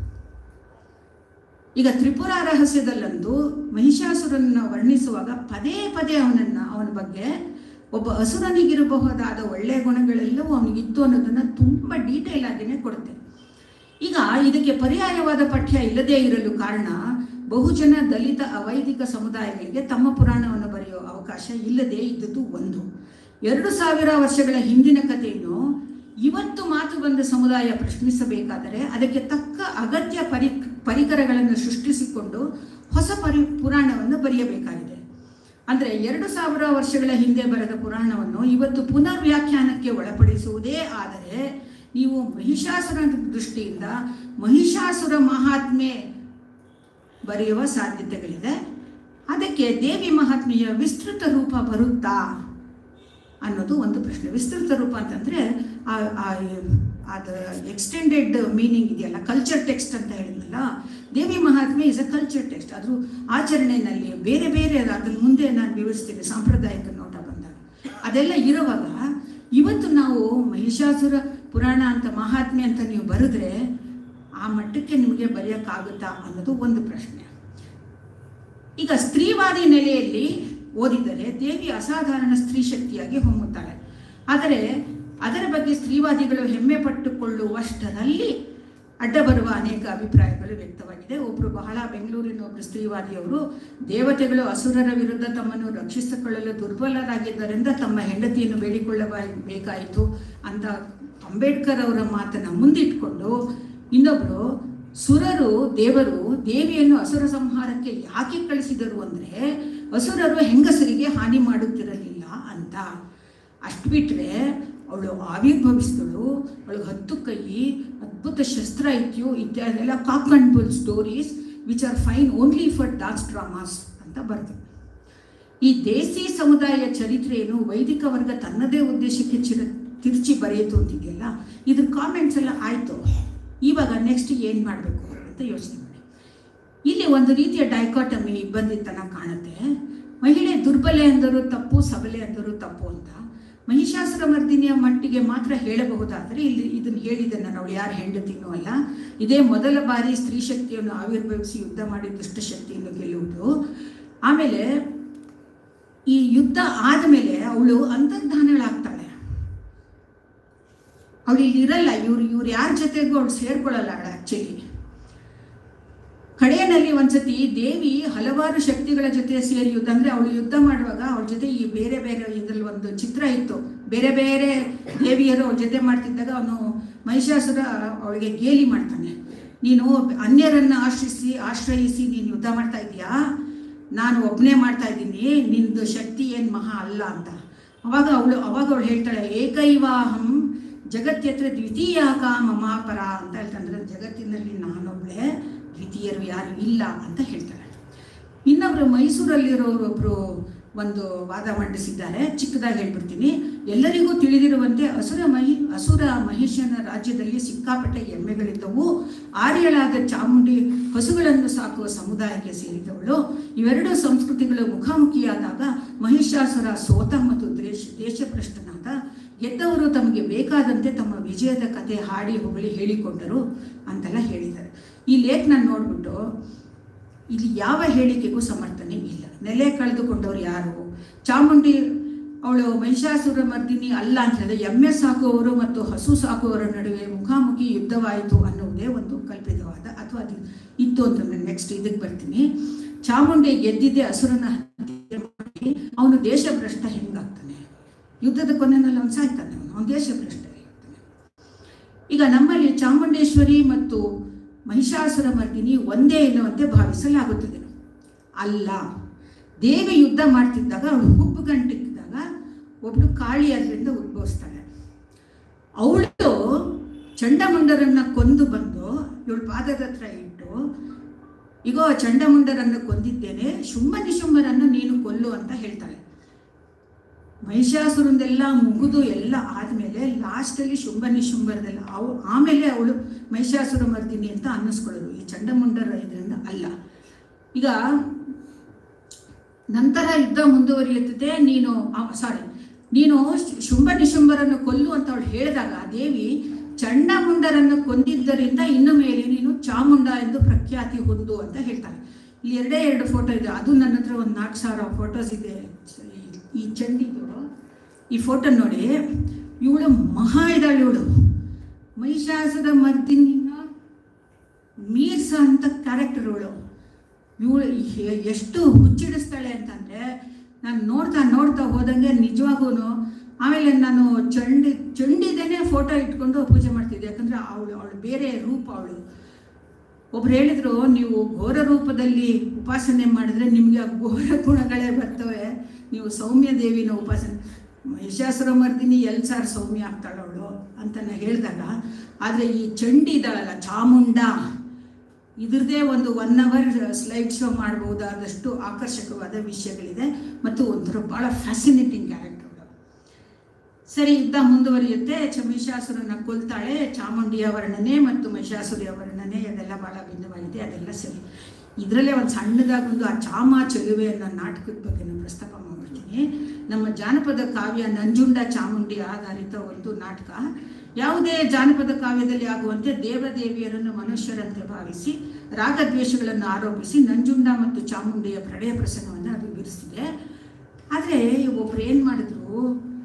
ಈಗ ತ್ರಿಪುರ ರಹಸ್ಯದಲ್ಲಂತೂ ಮಹಿಷಾಸುರನ್ನ ವರ್ಣಿಸುವಾಗ ಪದೇ ಪದೇ ಅವನನ್ನ ಅವನ ಬಗ್ಗೆ ಒಬ್ಬ ಅಸುರನಿಗಿರಬಹುದಾದ ಒಳ್ಳೆಯ ಗುಣಗಳೆಲ್ಲವೂ ಅವನಿಗಿತ್ತು ಅನ್ನೋದನ್ನ ತುಂಬ ಡೀಟೇಲ್ ಆಗಿನೇ ಕೊಡುತ್ತೆ ಈಗ ಇದಕ್ಕೆ ಪರ್ಯಾಯವಾದ ಪಠ್ಯ ಇಲ್ಲದೇ ಇರಲು ಕಾರಣ ಬಹುಜನ ದಲಿತ ಅವೈದಿಕ ಸಮುದಾಯಗಳಿಗೆ ತಮ್ಮ ಪುರಾಣವನ್ನು ಬರೆಯುವ ಅವಕಾಶ ಇಲ್ಲದೇ ಇದ್ದದ್ದು ಒಂದು ಎರಡು ಸಾವಿರ ವರ್ಷಗಳ ಹಿಂದಿನ ಕಥೆಯನ್ನು ಇವತ್ತು ಮಾತು ಬಂದ ಸಮುದಾಯ ಪ್ರಶ್ನಿಸಬೇಕಾದರೆ ಅದಕ್ಕೆ ತಕ್ಕ ಅಗತ್ಯ ಪರಿ ಪರಿಕರಗಳನ್ನು ಸೃಷ್ಟಿಸಿಕೊಂಡು ಹೊಸ ಪರಿ ಪುರಾಣವನ್ನು ಬರೆಯಬೇಕಾಗಿದೆ ಅಂದರೆ ಎರಡು ಸಾವಿರ ವರ್ಷಗಳ ಹಿಂದೆ ಬರೆದ ಪುರಾಣವನ್ನು ಇವತ್ತು ಪುನರ್ ವ್ಯಾಖ್ಯಾನಕ್ಕೆ ಒಳಪಡಿಸುವುದೇ ಆದರೆ ನೀವು ಮಹಿಷಾಸುರನ ದೃಷ್ಟಿಯಿಂದ ಮಹಿಷಾಸುರ ಮಹಾತ್ಮೆ ಬರೆಯುವ ಸಾಧ್ಯತೆಗಳಿದೆ ಅದಕ್ಕೆ ದೇವಿ ಮಹಾತ್ಮೆಯ ವಿಸ್ತೃತ ರೂಪ ಬರುತ್ತಾ ಅನ್ನೋದು ಒಂದು ಪ್ರಶ್ನೆ ವಿಸ್ತೃತ ರೂಪ ಅಂತಂದರೆ ಅದು ಎಕ್ಸ್ಟೆಂಡೆಡ್ ಮೀನಿಂಗ್ ಇದೆಯಲ್ಲ ಕಲ್ಚರ್ ಟೆಕ್ಸ್ಟ್ ಅಂತ ಹೇಳಿದ್ನಲ್ಲ Devi Mahatme is a culture text ಅದು ಆಚರಣೆಯಲ್ಲಿ ಬೇರೆ ಬೇರೆ ಅದನ್ನು ಮುಂದೆ ನಾನು ವಿವರಿಸ್ತೀನಿ ಸಾಂಪ್ರದಾಯಿಕ ನೋಟ ಬಂದಾಗ ಅದೆಲ್ಲ ಇರುವಾಗ ಇವತ್ತು ನಾವು ಮಹಿಷಾಸುರ ಪುರಾಣ ಅಂತ ಮಹಾತ್ಮೆ ಅಂತ ನೀವು ಬರೆದ್ರೆ ಆ ಮಟ್ಟಕ್ಕೆ ನಿಮಗೆ ಬರೆಯೋಕ್ಕಾಗುತ್ತಾ ಅನ್ನೋದು ಒಂದು ಪ್ರಶ್ನೆ ಈಗ ಸ್ತ್ರೀವಾದಿ ನೆಲೆಯಲ್ಲಿ ಓದಿದರೆ ದೇವಿ ಅಸಾಧಾರಣ ಸ್ತ್ರೀ ಶಕ್ತಿಯಾಗಿ ಹೊಮ್ಮುತ್ತಾಳೆ ಆದರೆ ಅದರ ಬಗ್ಗೆ ಸ್ತ್ರೀವಾದಿಗಳು ಹೆಮ್ಮೆ ಪಟ್ಟುಕೊಳ್ಳುವಷ್ಟರಲ್ಲಿ ಅಡ್ಡ ಬರುವ ಅನೇಕ ಅಭಿಪ್ರಾಯಗಳು ವ್ಯಕ್ತವಾಗಿದೆ ಒಬ್ಬರು ಬಹಳ ಬೆಂಗಳೂರಿನ ಒಬ್ಬರು ಸ್ತ್ರೀವಾದಿಯವರು ದೇವತೆಗಳು ಅಸುರರ ವಿರುದ್ಧ ತಮ್ಮನ್ನು ರಕ್ಷಿಸಿಕೊಳ್ಳಲು ದುರ್ಬಲರಾಗಿದ್ದರಿಂದ ತಮ್ಮ ಹೆಂಡತಿಯನ್ನು ಬೇಡಿಕೊಳ್ಳಬೇಕಾಯಿತು ಅಂತ ಅಂಬೇಡ್ಕರ್ ಅವರ ಮಾತನ್ನು ಮುಂದಿಟ್ಕೊಂಡು ಇನ್ನೊಬ್ಬರು ಸುರರು ದೇವರು ದೇವಿಯನ್ನು ಅಸುರ ಸಂಹಾರಕ್ಕೆ ಯಾಕೆ ಕಳಿಸಿದರು ಅಂದರೆ ಅಸುರರು ಹೆಂಗಸರಿಗೆ ಹಾನಿ ಮಾಡುತ್ತಿರಲಿಲ್ಲ ಅಂತ ಅಷ್ಟು ಬಿಟ್ಟರೆ ಅವಳು ಆವಿರ್ಭವಿಸಿದಳು ಅವಳಿಗೆ ಹತ್ತು ಕೈ ಅದ್ಭುತ ಶಸ್ತ್ರಾಯುತ್ಯು ಇತ್ಯಾದೆಲ್ಲ cock and bull stories which are fine only for dance dramas ಅಂತ ಬರ್ತದೆ ಈ ದೇಸಿ ಸಮುದಾಯ ಚರಿತ್ರೆಯನ್ನು ವೈದಿಕ ವರ್ಗ ತನ್ನದೇ ಉದ್ದೇಶಕ್ಕೆ ಚಿರ ತಿರುಚಿ ಬರೆಯಿತು ಅಂತಿದೆಯಲ್ಲ ಇದ್ರ ಕಾಮೆಂಟ್ಸ್ ಎಲ್ಲ ಆಯಿತು ಇವಾಗ ನೆಕ್ಸ್ಟ್ ಏನು ಮಾಡಬೇಕು ಅಂತ ಯೋಚನೆ ಮಾಡಿ ಇಲ್ಲಿ ಒಂದು ರೀತಿಯ ಡೈಕಾಟಮಿ ಇಬ್ಬಂದಿತನ ಕಾಣುತ್ತೆ ಮಹಿಳೆ ದುರ್ಬಲೆ ಅಂದರು ತಪ್ಪು ಸಬಲೆ ಅಂದರು ತಪ್ಪು ಅಂತ ಮಹಿಷಾಸುರ ಮರ್ದಿನಿಯ ಮಟ್ಟಿಗೆ ಮಾತ್ರ ಹೇಳಬಹುದಾದರೆ ಇಲ್ಲಿ ಇದನ್ನು ಹೇಳಿದೆ ನಾನು ಅವಳು ಯಾರು ಹೆಂಡತಿನೂ ಅಲ್ಲ ಇದೇ ಮೊದಲ ಬಾರಿ ಸ್ತ್ರೀ ಶಕ್ತಿಯನ್ನು ಆವಿರ್ಭವಿಸಿ ಯುದ್ಧ ಮಾಡಿ ದುಷ್ಟಶಕ್ತಿಯನ್ನು ಗೆಲ್ಲುವುದು ಆಮೇಲೆ ಈ ಯುದ್ಧ ಆದಮೇಲೆ ಅವಳು ಅಂತರ್ಧಾನಗಳಾಗ್ತಾಳೆ ಅವಳು ಇಲ್ಲಿ ಇರಲ್ಲ ಇವ್ರು ಇವ್ರು ಯಾರ ಜೊತೆಗೂ ಅವಳು ಸೇರ್ಕೊಳ್ಳಲ್ಲ ಅವಳು ಆ್ಯಕ್ಚುಲಿ ಕಡೆಯಲ್ಲಿ ಒಂದ್ಸತಿ ದೇವಿ ಹಲವಾರು ಶಕ್ತಿಗಳ ಜೊತೆ ಸೇರಿ ಯುದ್ಧ ಅಂದ್ರೆ ಅವಳು ಯುದ್ಧ ಮಾಡುವಾಗ ಅವಳ ಜೊತೆ ಈ ಬೇರೆ ಬೇರೆ ಇದ್ರಲ್ಲಿ ಒಂದು ಚಿತ್ರ ಇತ್ತು ಬೇರೆ ಬೇರೆ ದೇವಿಯರು ಅವಳ ಜೊತೆ ಮಾಡ್ತಿದ್ದಾಗ ಅವನು ಮಹಿಷಾಸುರ ಅವಳಿಗೆ ಗೇಲಿ ಮಾಡ್ತಾನೆ ನೀನು ಅನ್ಯರನ್ನ ಆಶ್ರಯಿಸಿ ಆಶ್ರಯಿಸಿ ನೀನು ಯುದ್ಧ ಮಾಡ್ತಾ ಇದೀಯಾ ನಾನು ಒಬ್ಬನೇ ಮಾಡ್ತಾ ಇದ್ದೀನಿ ನಿಂದು ಶಕ್ತಿ ಏನು ಮಹಾ ಅಲ್ಲ ಅಂತ ಅವಾಗ ಅವಳು ಅವಾಗ ಅವಳು ಹೇಳ್ತಾಳೆ ಏಕೈವಾಹಂ ಜಗತ್ಯತ್ರ ದ್ವಿತೀಯಾಕ ಮಮಾಪರ ಅಂತ ಹೇಳ್ತಂದ್ರೆ ಜಗತ್ತಿನಲ್ಲಿ ನಾನೊಬ್ಳೆ ದ್ವಿತೀಯರು ಯಾರು ಇಲ್ಲ ಅಂತ ಹೇಳ್ತಾಳೆ ಇನ್ನೊಬ್ರು ಮೈಸೂರಲ್ಲಿರೋರು ಒಬ್ರು ಒಂದು ವಾದ ಮಂಡಿಸಿದ್ದಾರೆ ಚಿಕ್ಕದಾಗಿ ಹೇಳ್ಬಿಡ್ತೀನಿ ಎಲ್ಲರಿಗೂ ತಿಳಿದಿರುವಂತೆ ಅಸುರ ಮಹಿ ಅಸುರ ಮಹಿಷನ ರಾಜ್ಯದಲ್ಲಿ ಸಿಕ್ಕಾಪಟ್ಟೆ ಎಮ್ಮೆಗಳಿದ್ದವು ಆರ್ಯಳಾದ ಚಾಮುಂಡಿ ಹಸುಗಳನ್ನು ಸಾಕುವ ಸಮುದಾಯಕ್ಕೆ ಸೇರಿದವಳು ಇವೆರಡು ಸಂಸ್ಕೃತಿಗಳು ಮುಖಾಮುಖಿಯಾದಾಗ ಮಹಿಷಾಸುರ ಸೋತ ಮತ್ತು ದೇಶ ದೇಶಭ್ರಷ್ಟನಾದ ಗೆದ್ದವರು ತಮಗೆ ಬೇಕಾದಂತೆ ತಮ್ಮ ವಿಜಯದ ಕತೆ ಹಾಡಿ ಹೊಗಳಿ ಹೇಳಿಕೊಂಡರು ಅಂತೆಲ್ಲ ಹೇಳಿದ್ದಾರೆ ಈ ಲೇಖನ ನೋಡ್ಬಿಟ್ಟು ಇಲ್ಲಿ ಯಾವ ಹೇಳಿಕೆಗೂ ಸಮರ್ಥನೆ ಇಲ್ಲ ನೆಲೆ ಕಳೆದುಕೊಂಡವ್ರು ಯಾರು ಚಾಮುಂಡಿ ಅವಳು ಮಹಿಷಾಸುರ ಮರ್ದಿನಿ ಅಲ್ಲ ಅಂತ ಹೇಳಿದ್ರೆ ಎಮ್ಮೆ ಸಾಕುವವರು ಮತ್ತು ಹಸು ಸಾಕುವವರ ನಡುವೆ ಮುಖಾಮುಖಿ ಯುದ್ಧವಾಯಿತು ಅನ್ನೋದೇ ಒಂದು ಕಲ್ಪಿತವಾದ ಅಥವಾ ಅದು ಇತ್ತು ಅಂತ ನಾನು ನೆಕ್ಸ್ಟ್ ಇದಕ್ಕೆ ಬರ್ತೀನಿ ಚಾಮುಂಡಿ ಗೆದ್ದಿದ್ದೆ ಹಸುರನ ಹತ್ಯೆ ಮಾಡಿ ಅವನು ದೇಶಭ್ರಷ್ಟ ಹೆಂಗಾಗ್ತಾನೆ ಯುದ್ಧದ ಕೊನೆಯಲ್ಲಿ ಅವನು ಸಾಯ್ತಾನೆ ಅವನು ಅವನು ದೇಶಭ್ರಷ್ಟ ಆಗ್ತಾನೆ ಈಗ ನಮ್ಮಲ್ಲಿ ಚಾಮುಂಡೇಶ್ವರಿ ಮತ್ತು ಮಹಿಷಾಸುರ ಮರ್ದಿನಿ ಒಂದೇ ಎನ್ನುವಂತೆ ಭಾವಿಸಲಾಗುತ್ತದೆ ಅಲ್ಲ ದೇವಿ ಯುದ್ಧ ಮಾಡ್ತಿದ್ದಾಗ ಅವಳು ಹುಬ್ಬು ಗಂಟಿದ್ದಾಗ ಒಬ್ಳು ಕಾಳಿ ಅದರಿಂದ ಉದ್ಭವಿಸ್ತಾಳೆ ಅವಳು ಚಂಡಮುಂಡರನ್ನ ಕೊಂದು ಬಂದು ಇವಳು ಪಾದದ ಹತ್ರ ಇಟ್ಟು ಇಗೋ ಚಂಡಮುಂಡರನ್ನು ಕೊಂದಿದ್ದೇನೆ ಶುಂಭ ನಿಶುಂಭರನ್ನು ನೀನು ಕೊಲ್ಲು ಅಂತ ಹೇಳ್ತಾಳೆ ಮಹಿಷಾಸುರಂದೆಲ್ಲ ಮುಗಿದು ಎಲ್ಲ ಆದಮೇಲೆ ಲಾಸ್ಟಲ್ಲಿ ಶುಂಭ ನಿಶುಂಭರದೆಲ್ಲ ಅವು ಆಮೇಲೆ ಅವಳು ಮಹಿಷಾಸುರ ಮರ್ದಿನಿ ಅಂತ ಅನ್ನಿಸ್ಕೊಳ್ಳೋದು ಈ ಚಂಡಮುಂಡರ ಇದರಿಂದ ಅಲ್ಲ ಈಗ ನಂತರ ಯುದ್ಧ ಮುಂದುವರಿಯುತ್ತದೆ ನೀನು ಸಾರಿ ನೀನು ಶುಂಭ ನಿಶುಂಭರನ್ನು ಕೊಲ್ಲು ಅಂತ ಅವಳು ಹೇಳಿದಾಗ ದೇವಿ ಚಂಡಮುಂಡರನ್ನು ಕೊಂದಿದ್ದರಿಂದ ಇನ್ನು ಮೇಲೆ ನೀನು ಚಾಮುಂಡ ಎಂದು ಪ್ರಖ್ಯಾತಿ ಹೊಂದು ಅಂತ ಹೇಳ್ತಾಳೆ ಇಲ್ಲಿ ಎರಡೇ ಎರಡು ಫೋಟೋ ಇದೆ ಅದು ನನ್ನ ಹತ್ರ ಒಂದು ನಾಲ್ಕು ಸಾವಿರ ಫೋಟೋಸ್ ಇದೆ ಈ- ಈ ಚಂಡಿದು ಈ ಫೋಟೋ ನೋಡಿ ಇವಳು ಮಹಾ ಇದ್ದಾಳೆ ಇವಳು ಮಹಿಷಾಸುರ ಮರ್ದಿನಿನ ಮೀರ್ಸ ಅಂತ ಕ್ಯಾರೆಕ್ಟರ್ ಇವಳು ಇವಳು ಎ- ಎಷ್ಟು ಹುಚ್ಚಿಡಿಸ್ತಾಳೆ ಅಂತಂದರೆ ನಾನು ನೋಡ್ತಾ ನೋಡ್ತಾ ಹೋದಂಗೆ ನಿಜವಾಗೂ ಆಮೇಲೆ ನಾನು ಚಂಡಿ ಚಂಡಿದೇನೆ ಫೋಟೋ ಇಟ್ಕೊಂಡು ಪೂಜೆ ಮಾಡ್ತಿದ್ದೆ ಯಾಕಂದರೆ ಅವಳು ಅವಳು ಬೇರೆ ರೂಪ ಅವಳು ಒಬ್ರು ಹೇಳಿದ್ರು ನೀವು ಘೋರ ರೂಪದಲ್ಲಿ ಉಪಾಸನೆ ಮಾಡಿದ್ರೆ ನಿಮಗೆ ಆ ಘೋರ ಗುಣಗಳೇ ಬರ್ತವೆ ನೀವು ಸೌಮ್ಯ ದೇವಿನ ಉಪಾಸನೆ ಮಹಿಷಾಸುರ ಮರ್ದಿನಿ ಎಲ್ಲಿ ಸಾರ್ ಸೌಮ್ಯ ಆಗ್ತಾಳೆ ಅವಳು ಅಂತ ನಾ ಹೇಳಿದಾಗ ಆದರೆ ಈ ಚಂಡಿ ಇದ್ದಾಳಲ್ಲ ಚಾಮುಂಡ ಇದ್ರದ್ದೇ ಒಂದು ಒನ್ ಅವರ್ ಸ್ಲೈಡ್ ಶೋ ಮಾಡಬಹುದಾದಷ್ಟು ಆಕರ್ಷಕವಾದ ವಿಷಯಗಳಿದೆ ಮತ್ತು ಒಂಥರ ಭಾಳ ಫ್ಯಾಸಿನೇಟಿಂಗ್ ಕ್ಯಾರೆಕ್ಟರ್ ಸರಿ ಯುದ್ಧ ಮುಂದುವರಿಯುತ್ತೆ ಚ ಮಹಿಷಾಸುರನ ಕೊಲ್ತಾಳೆ ಚಾಮುಂಡಿಯ ವರ್ಣನೆ ಮತ್ತು ಮಹಿಷಾಸುರಿಯ ವರ್ಣನೆ ಅದೆಲ್ಲ ಭಾಳ ಭಿನ್ನವಾಗಿದೆ ಅದೆಲ್ಲ ಸರಿ ಇದರಲ್ಲೇ ಒಂದು ಸಣ್ಣದಾಗಿ ಒಂದು ಆ ಚಾಮ ಚೆಲುವೆ ಅನ್ನೋ ನಾಟಕದ ಬಗ್ಗೆ ನಾನು ಪ್ರಸ್ತಾಪ ಮಾಡ್ಬಿಡ್ತೀನಿ ನಮ್ಮ ಜಾನಪದ ಕಾವ್ಯ ನಂಜುಂಡ ಚಾಮುಂಡಿ ಆಧಾರಿತ ಒಂದು ನಾಟಕ ಯಾವುದೇ ಜಾನಪದ ಕಾವ್ಯದಲ್ಲಿ ಆಗುವಂತೆ ದೇವದೇವಿಯರನ್ನು ಮನುಷ್ಯರಂತೆ ಭಾವಿಸಿ ರಾಗದ್ವೇಷಗಳನ್ನು ಆರೋಪಿಸಿ ನಂಜುಂಡ ಮತ್ತು ಚಾಮುಂಡಿಯ ಪ್ರಣಯ ಪ್ರಸಂಗವನ್ನು ಅದು ಬಿಡಿಸಿದೆ ಆದರೆ ಒಬ್ರು ಏನು ಮಾಡಿದ್ರು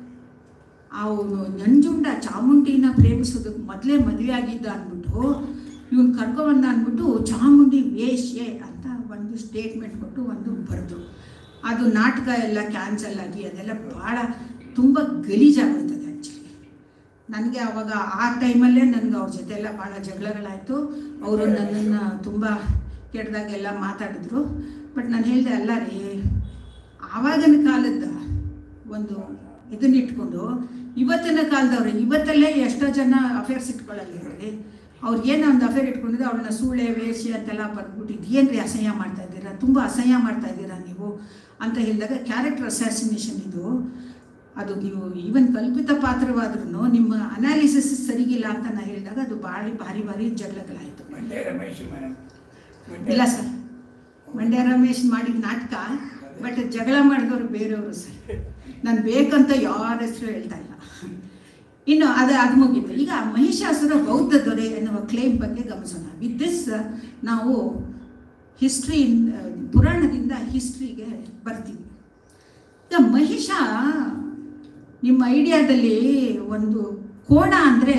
ಅವನು ನಂಜುಂಡ ಚಾಮುಂಡಿನ ಪ್ರೇಮಿಸೋದಕ್ಕೆ ಮೊದಲೇ ಮದುವೆ ಆಗಿದ್ದ ಅಂದ್ಬಿಟ್ಟು ಇವನು ಕರ್ಕೊಂಬಂದ ಅಂದ್ಬಿಟ್ಟು ಚಾಮುಂಡಿ ವೇಶ್ಯೆ ಅಂತ ಒಂದು ಸ್ಟೇಟ್ಮೆಂಟ್ ಕೊಟ್ಟು ಒಂದು ಬರೆದು ಅದು ನಾಟಕ ಎಲ್ಲ ಕ್ಯಾನ್ಸಲ್ ಆಗಿ ಅದೆಲ್ಲ ಭಾಳ ತುಂಬ ಗಲೀಜಾಗೋಯ್ತದೆ ಆ್ಯಕ್ಚುಲಿ ನನಗೆ ಅವಾಗ ಆ ಟೈಮಲ್ಲೇ ನನಗೆ ಅವ್ರ ಜೊತೆ ಎಲ್ಲ ಭಾಳ ಜಗಳಗಳಾಯಿತು ಅವರು ನನ್ನನ್ನು ತುಂಬ ಕೆಟ್ಟದಾಗೆಲ್ಲ ಮಾತಾಡಿದ್ರು ಬಟ್ ನಾನು ಹೇಳಿದೆ ಅಲ್ಲ ರೀ ಆವಾಗಿನ ಕಾಲದ ಒಂದು ಇದನ್ನ ಇಟ್ಕೊಂಡು ಇವತ್ತಿನ ಕಾಲದವ್ರು ಇವತ್ತಲ್ಲೇ ಎಷ್ಟೋ ಜನ ಅಫೇರ್ಸ್ ಇಟ್ಕೊಳ್ಳಲ್ಲ ಹೇಳಿ ಅವ್ರಿಗೇನೋ ಒಂದು ಅಫೇರ್ ಇಟ್ಕೊಂಡಿದ್ರೆ ಅವಳನ್ನ ಸೂಳೆ ವೇಷಿ ಅಂತೆಲ್ಲ ಬರ್ಬಿಟ್ಟು ಇದೇನು ರೀ ಅಸಹ್ಯ ಮಾಡ್ತಾ ಇದ್ದೀರಾ ತುಂಬ ಅಸಹ್ಯ ಮಾಡ್ತಾ ಇದ್ದೀರಾ ನೀವು ಅಂತ ಹೇಳಿದಾಗ ಕ್ಯಾರೆಕ್ಟರ್ ಅಸ್ಯಾಸಿನೇಷನ್ ಇದು ಅದು ನೀವು ಈವನ್ ಕಲ್ಪಿತ ಪಾತ್ರವಾದ್ರೂ ನಿಮ್ಮ ಅನಾಲಿಸಿಸ್ ಸರಿಗಿಲ್ಲ ಅಂತ ನಾನು ಹೇಳಿದಾಗ ಅದು ಭಾರಿ ಭಾರಿ ಭಾರಿ ಜಗಳಗಳಾಯಿತು ಮಂಡ್ಯ ರಮೇಶ್ ಮೇಡಮ್ ಇಲ್ಲ ಸರ್ ಮಂಡ್ಯ ರಮೇಶ್ ಮಾಡಿದ ನಾಟಕ ಬಟ್ ಜಗಳ ಮಾಡಿದವರು ಬೇರೆಯವರು ಸರ್ ನಾನು ಬೇಕಂತ ಯಾರ ಹೆಸರು ಹೇಳ್ತಾ ಇಲ್ಲ ಇನ್ನು ಅದು ಅದು ಮುಗಿತು ಈಗ ಮಹಿಷಾಸುರ ಬೌದ್ಧ ದೊರೆ ಎನ್ನುವ ಕ್ಲೇಮ್ ಬಗ್ಗೆ ಗಮನಿಸೋಣ ವಿತ್ ದಿಸ್ ನಾವು ಹಿಸ್ಟ್ರಿ ಪುರಾಣದಿಂದ ಹಿಸ್ಟ್ರಿಗೆ ಬರ್ತೀವಿ ಈಗ ಮಹಿಷ ನಿಮ್ಮ ಐಡಿಯಾದಲ್ಲಿ ಒಂದು ಕೋಣ ಅಂದರೆ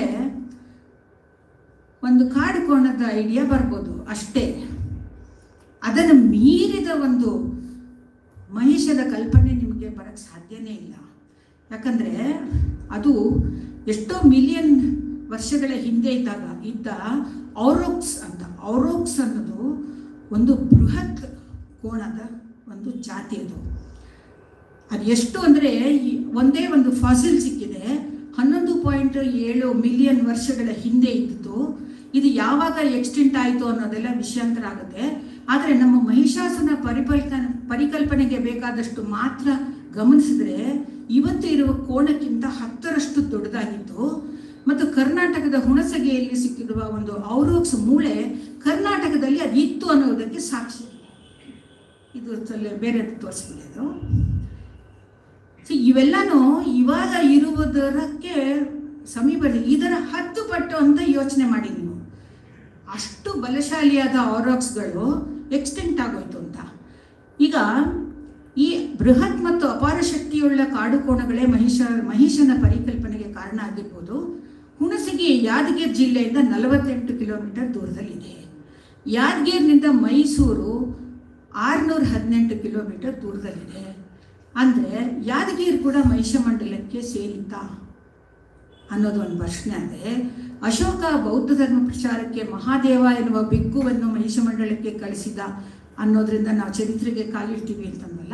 ಒಂದು ಕಾಡು ಕೋಣದ ಐಡಿಯಾ ಬರ್ಬೋದು ಅಷ್ಟೇ ಅದನ್ನು ಮೀರಿದ ಒಂದು ಮಹಿಷದ ಕಲ್ಪನೆ ನಿಮಗೆ ಬರಕ್ಕೆ ಸಾಧ್ಯನೇ ಇಲ್ಲ ಯಾಕಂದರೆ ಅದು ಎಷ್ಟೋ ಮಿಲಿಯನ್ ವರ್ಷಗಳ ಹಿಂದೆ ಇದ್ದಾಗ ಇದ್ದ ಔರೋಕ್ಸ್ ಅಂತ ಔರೋಕ್ಸ್ ಅನ್ನೋದು ಒಂದು ಬೃಹತ್ ಕೋಣದ ಒಂದು ಜಾತಿ ಅದು ಅದು ಎಷ್ಟು ಅಂದರೆ ಒಂದೇ ಒಂದು ಫಾಸಿಲ್ ಸಿಕ್ಕಿದೆ ಹನ್ನೊಂದು ಪಾಯಿಂಟ್ ಏಳು ಮಿಲಿಯನ್ ವರ್ಷಗಳ ಹಿಂದೆ ಇದ್ದಿದ್ದು ಇದು ಯಾವಾಗ ಎಕ್ಸ್ಟೆಂಟ್ ಆಯಿತು ಅನ್ನೋದೆಲ್ಲ ವಿಷಯಾಂತರ ಆಗುತ್ತೆ ಆದರೆ ನಮ್ಮ ಮಹಿಷಾಸುನ ಪರಿಕಲ್ಪನೆ ಪರಿಕಲ್ಪನೆಗೆ ಬೇಕಾದಷ್ಟು ಮಾತ್ರ ಗಮನಿಸಿದ್ರೆ ಇವತ್ತು ಇರುವ ಕೋಣಕ್ಕಿಂತ ಹತ್ತರಷ್ಟು ದೊಡ್ಡದಾಗಿತ್ತು ಮತ್ತು ಕರ್ನಾಟಕದ ಹುಣಸಗೆಯಲ್ಲಿ ಸಿಕ್ಕಿರುವ ಒಂದು ಔರೋಕ್ಸ್ ಮೂಳೆ ಕರ್ನಾಟಕದಲ್ಲಿ ಅದು ಇತ್ತು ಅನ್ನೋದಕ್ಕೆ ಸಾಕ್ಷಿ ಇದು ಸ್ವಲ್ಪ ಬೇರೆ ತೋರಿಸ್ಬಿಡಿ ಅದು ಸೊ ಇವೆಲ್ಲನೂ ಇವಾಗ ಇರುವುದಕ್ಕೆ ಸಮೀಪ ಇದರ ಹತ್ತು ಪಟ್ಟು ಅಂತ ಯೋಚನೆ ಮಾಡಿ ನೀವು ಅಷ್ಟು ಬಲಶಾಲಿಯಾದ ಆರೋಕ್ಸ್ಗಳು ಎಕ್ಸ್ಟೆಂಟ್ ಆಗೋಯ್ತು ಅಂತ ಈಗ ಈ ಬೃಹತ್ ಮತ್ತು ಅಪಾರ ಶಕ್ತಿಯುಳ್ಳ ಕಾಡು ಕೋಣಗಳೇ ಮಹಿಷ ಮಹಿಷನ ಪರಿಕಲ್ಪನೆಗೆ ಕಾರಣ ಆಗಿರ್ಬೋದು ಹುಣಸಗಿ ಯಾದಗಿರಿ ಜಿಲ್ಲೆಯಿಂದ ನಲವತ್ತೆಂಟು ಕಿಲೋಮೀಟರ್ ದೂರದಲ್ಲಿದೆ ಯಾದಗಿರಿನಿಂದ ಮೈಸೂರು ಆರುನೂರ ಹದಿನೆಂಟು ಕಿಲೋಮೀಟರ್ ದೂರದಲ್ಲಿದೆ ಅಂದರೆ ಯಾದಗಿರಿ ಕೂಡ ಮಹಿಷ ಮಂಡಲಕ್ಕೆ ಸೇರಿತಾ ಅನ್ನೋದು ಒಂದು ಪ್ರಶ್ನೆ ಅಂದರೆ ಅಶೋಕ ಬೌದ್ಧ ಧರ್ಮ ಪ್ರಚಾರಕ್ಕೆ ಮಹಾದೇವ ಎನ್ನುವ ಬಿಕ್ಕುವನ್ನು ಮಹಿಷ ಮಂಡಲಕ್ಕೆ ಕಳಿಸಿದ ಅನ್ನೋದ್ರಿಂದ ನಾವು ಚರಿತ್ರೆಗೆ ಕಾಲಿಡ್ತೀವಿ ಅಂತಂದಲ್ಲ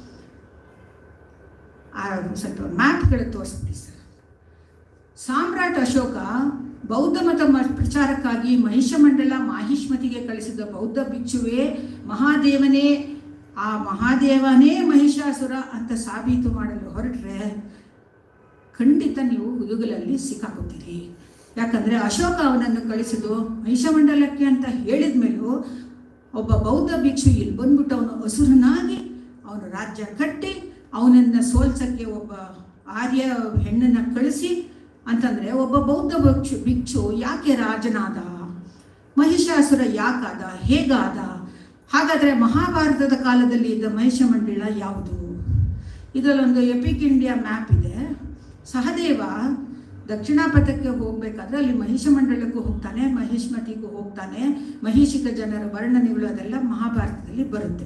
ಆ ಸ್ವಲ್ಪ ಮ್ಯಾಪ್ಗಳು ತೋರಿಸ್ಬಿಡಿ ಸರ್ ಸಾಮ್ರಾಟ್ ಅಶೋಕ ಬೌದ್ಧ ಮತ ಮ- ಪ್ರಚಾರಕ್ಕಾಗಿ ಮಹಿಷಮಂಡಲ ಮಾಹಿಷ್ಮತಿಗೆ ಕಳಿಸಿದ ಬೌದ್ಧ ಭಿಕ್ಷುವೇ ಮಹಾದೇವನೇ ಆ ಮಹಾದೇವನೇ ಮಹಿಷಾಸುರ ಅಂತ ಸಾಬೀತು ಮಾಡಲು ಹೊರಟ್ರೆ ಖಂಡಿತ ನೀವು ಹುದುಗಲಲ್ಲಿ ಸಿಕ್ಕಾಕೋತೀರಿ ಯಾಕಂದರೆ ಅಶೋಕ ಅವನನ್ನು ಕಳಿಸಿದ್ದು ಮಹಿಷಮಂಡಲಕ್ಕೆ ಅಂತ ಹೇಳಿದ ಮೇಲೂ ಒಬ್ಬ ಬೌದ್ಧ ಭಿಕ್ಷು ಇಲ್ಲಿ ಬಂದ್ಬಿಟ್ಟು ಅವನು ಅಸುರನಾಗಿ ಅವನು ರಾಜ್ಯ ಕಟ್ಟಿ ಅವನನ್ನು ಸೋಲ್ಸಕ್ಕೆ ಒಬ್ಬ ಆರ್ಯ ಹೆಣ್ಣನ್ನು ಕಳಿಸಿ ಅಂತಂದರೆ ಒಬ್ಬ ಬೌದ್ಧ ಭಿಕ್ಷು ಭಿಕ್ಷು ಯಾಕೆ ರಾಜನಾದ ಮಹಿಷಾಸುರ ಯಾಕಾದ ಹೇಗಾದ ಹಾಗಾದರೆ ಮಹಾಭಾರತದ ಕಾಲದಲ್ಲಿ ಇದ್ದ ಮಹಿಷ ಮಂಡಳ ಯಾವುದು ಇದರಲ್ಲೊಂದು ಎಪಿಕ್ ಇಂಡಿಯಾ ಮ್ಯಾಪ್ ಇದೆ ಸಹದೇವ ದಕ್ಷಿಣಾಪಥಕ್ಕೆ ಹೋಗಬೇಕಾದ್ರೆ ಅಲ್ಲಿ ಮಹಿಷ ಮಂಡಲಕ್ಕೂ ಹೋಗ್ತಾನೆ ಮಹಿಷ್ಮತಿಗೂ ಹೋಗ್ತಾನೆ ಮಹಿಷಿಕ ಜನರ ವರ್ಣನೆಗಳು ಅದೆಲ್ಲ ಮಹಾಭಾರತದಲ್ಲಿ ಬರುತ್ತೆ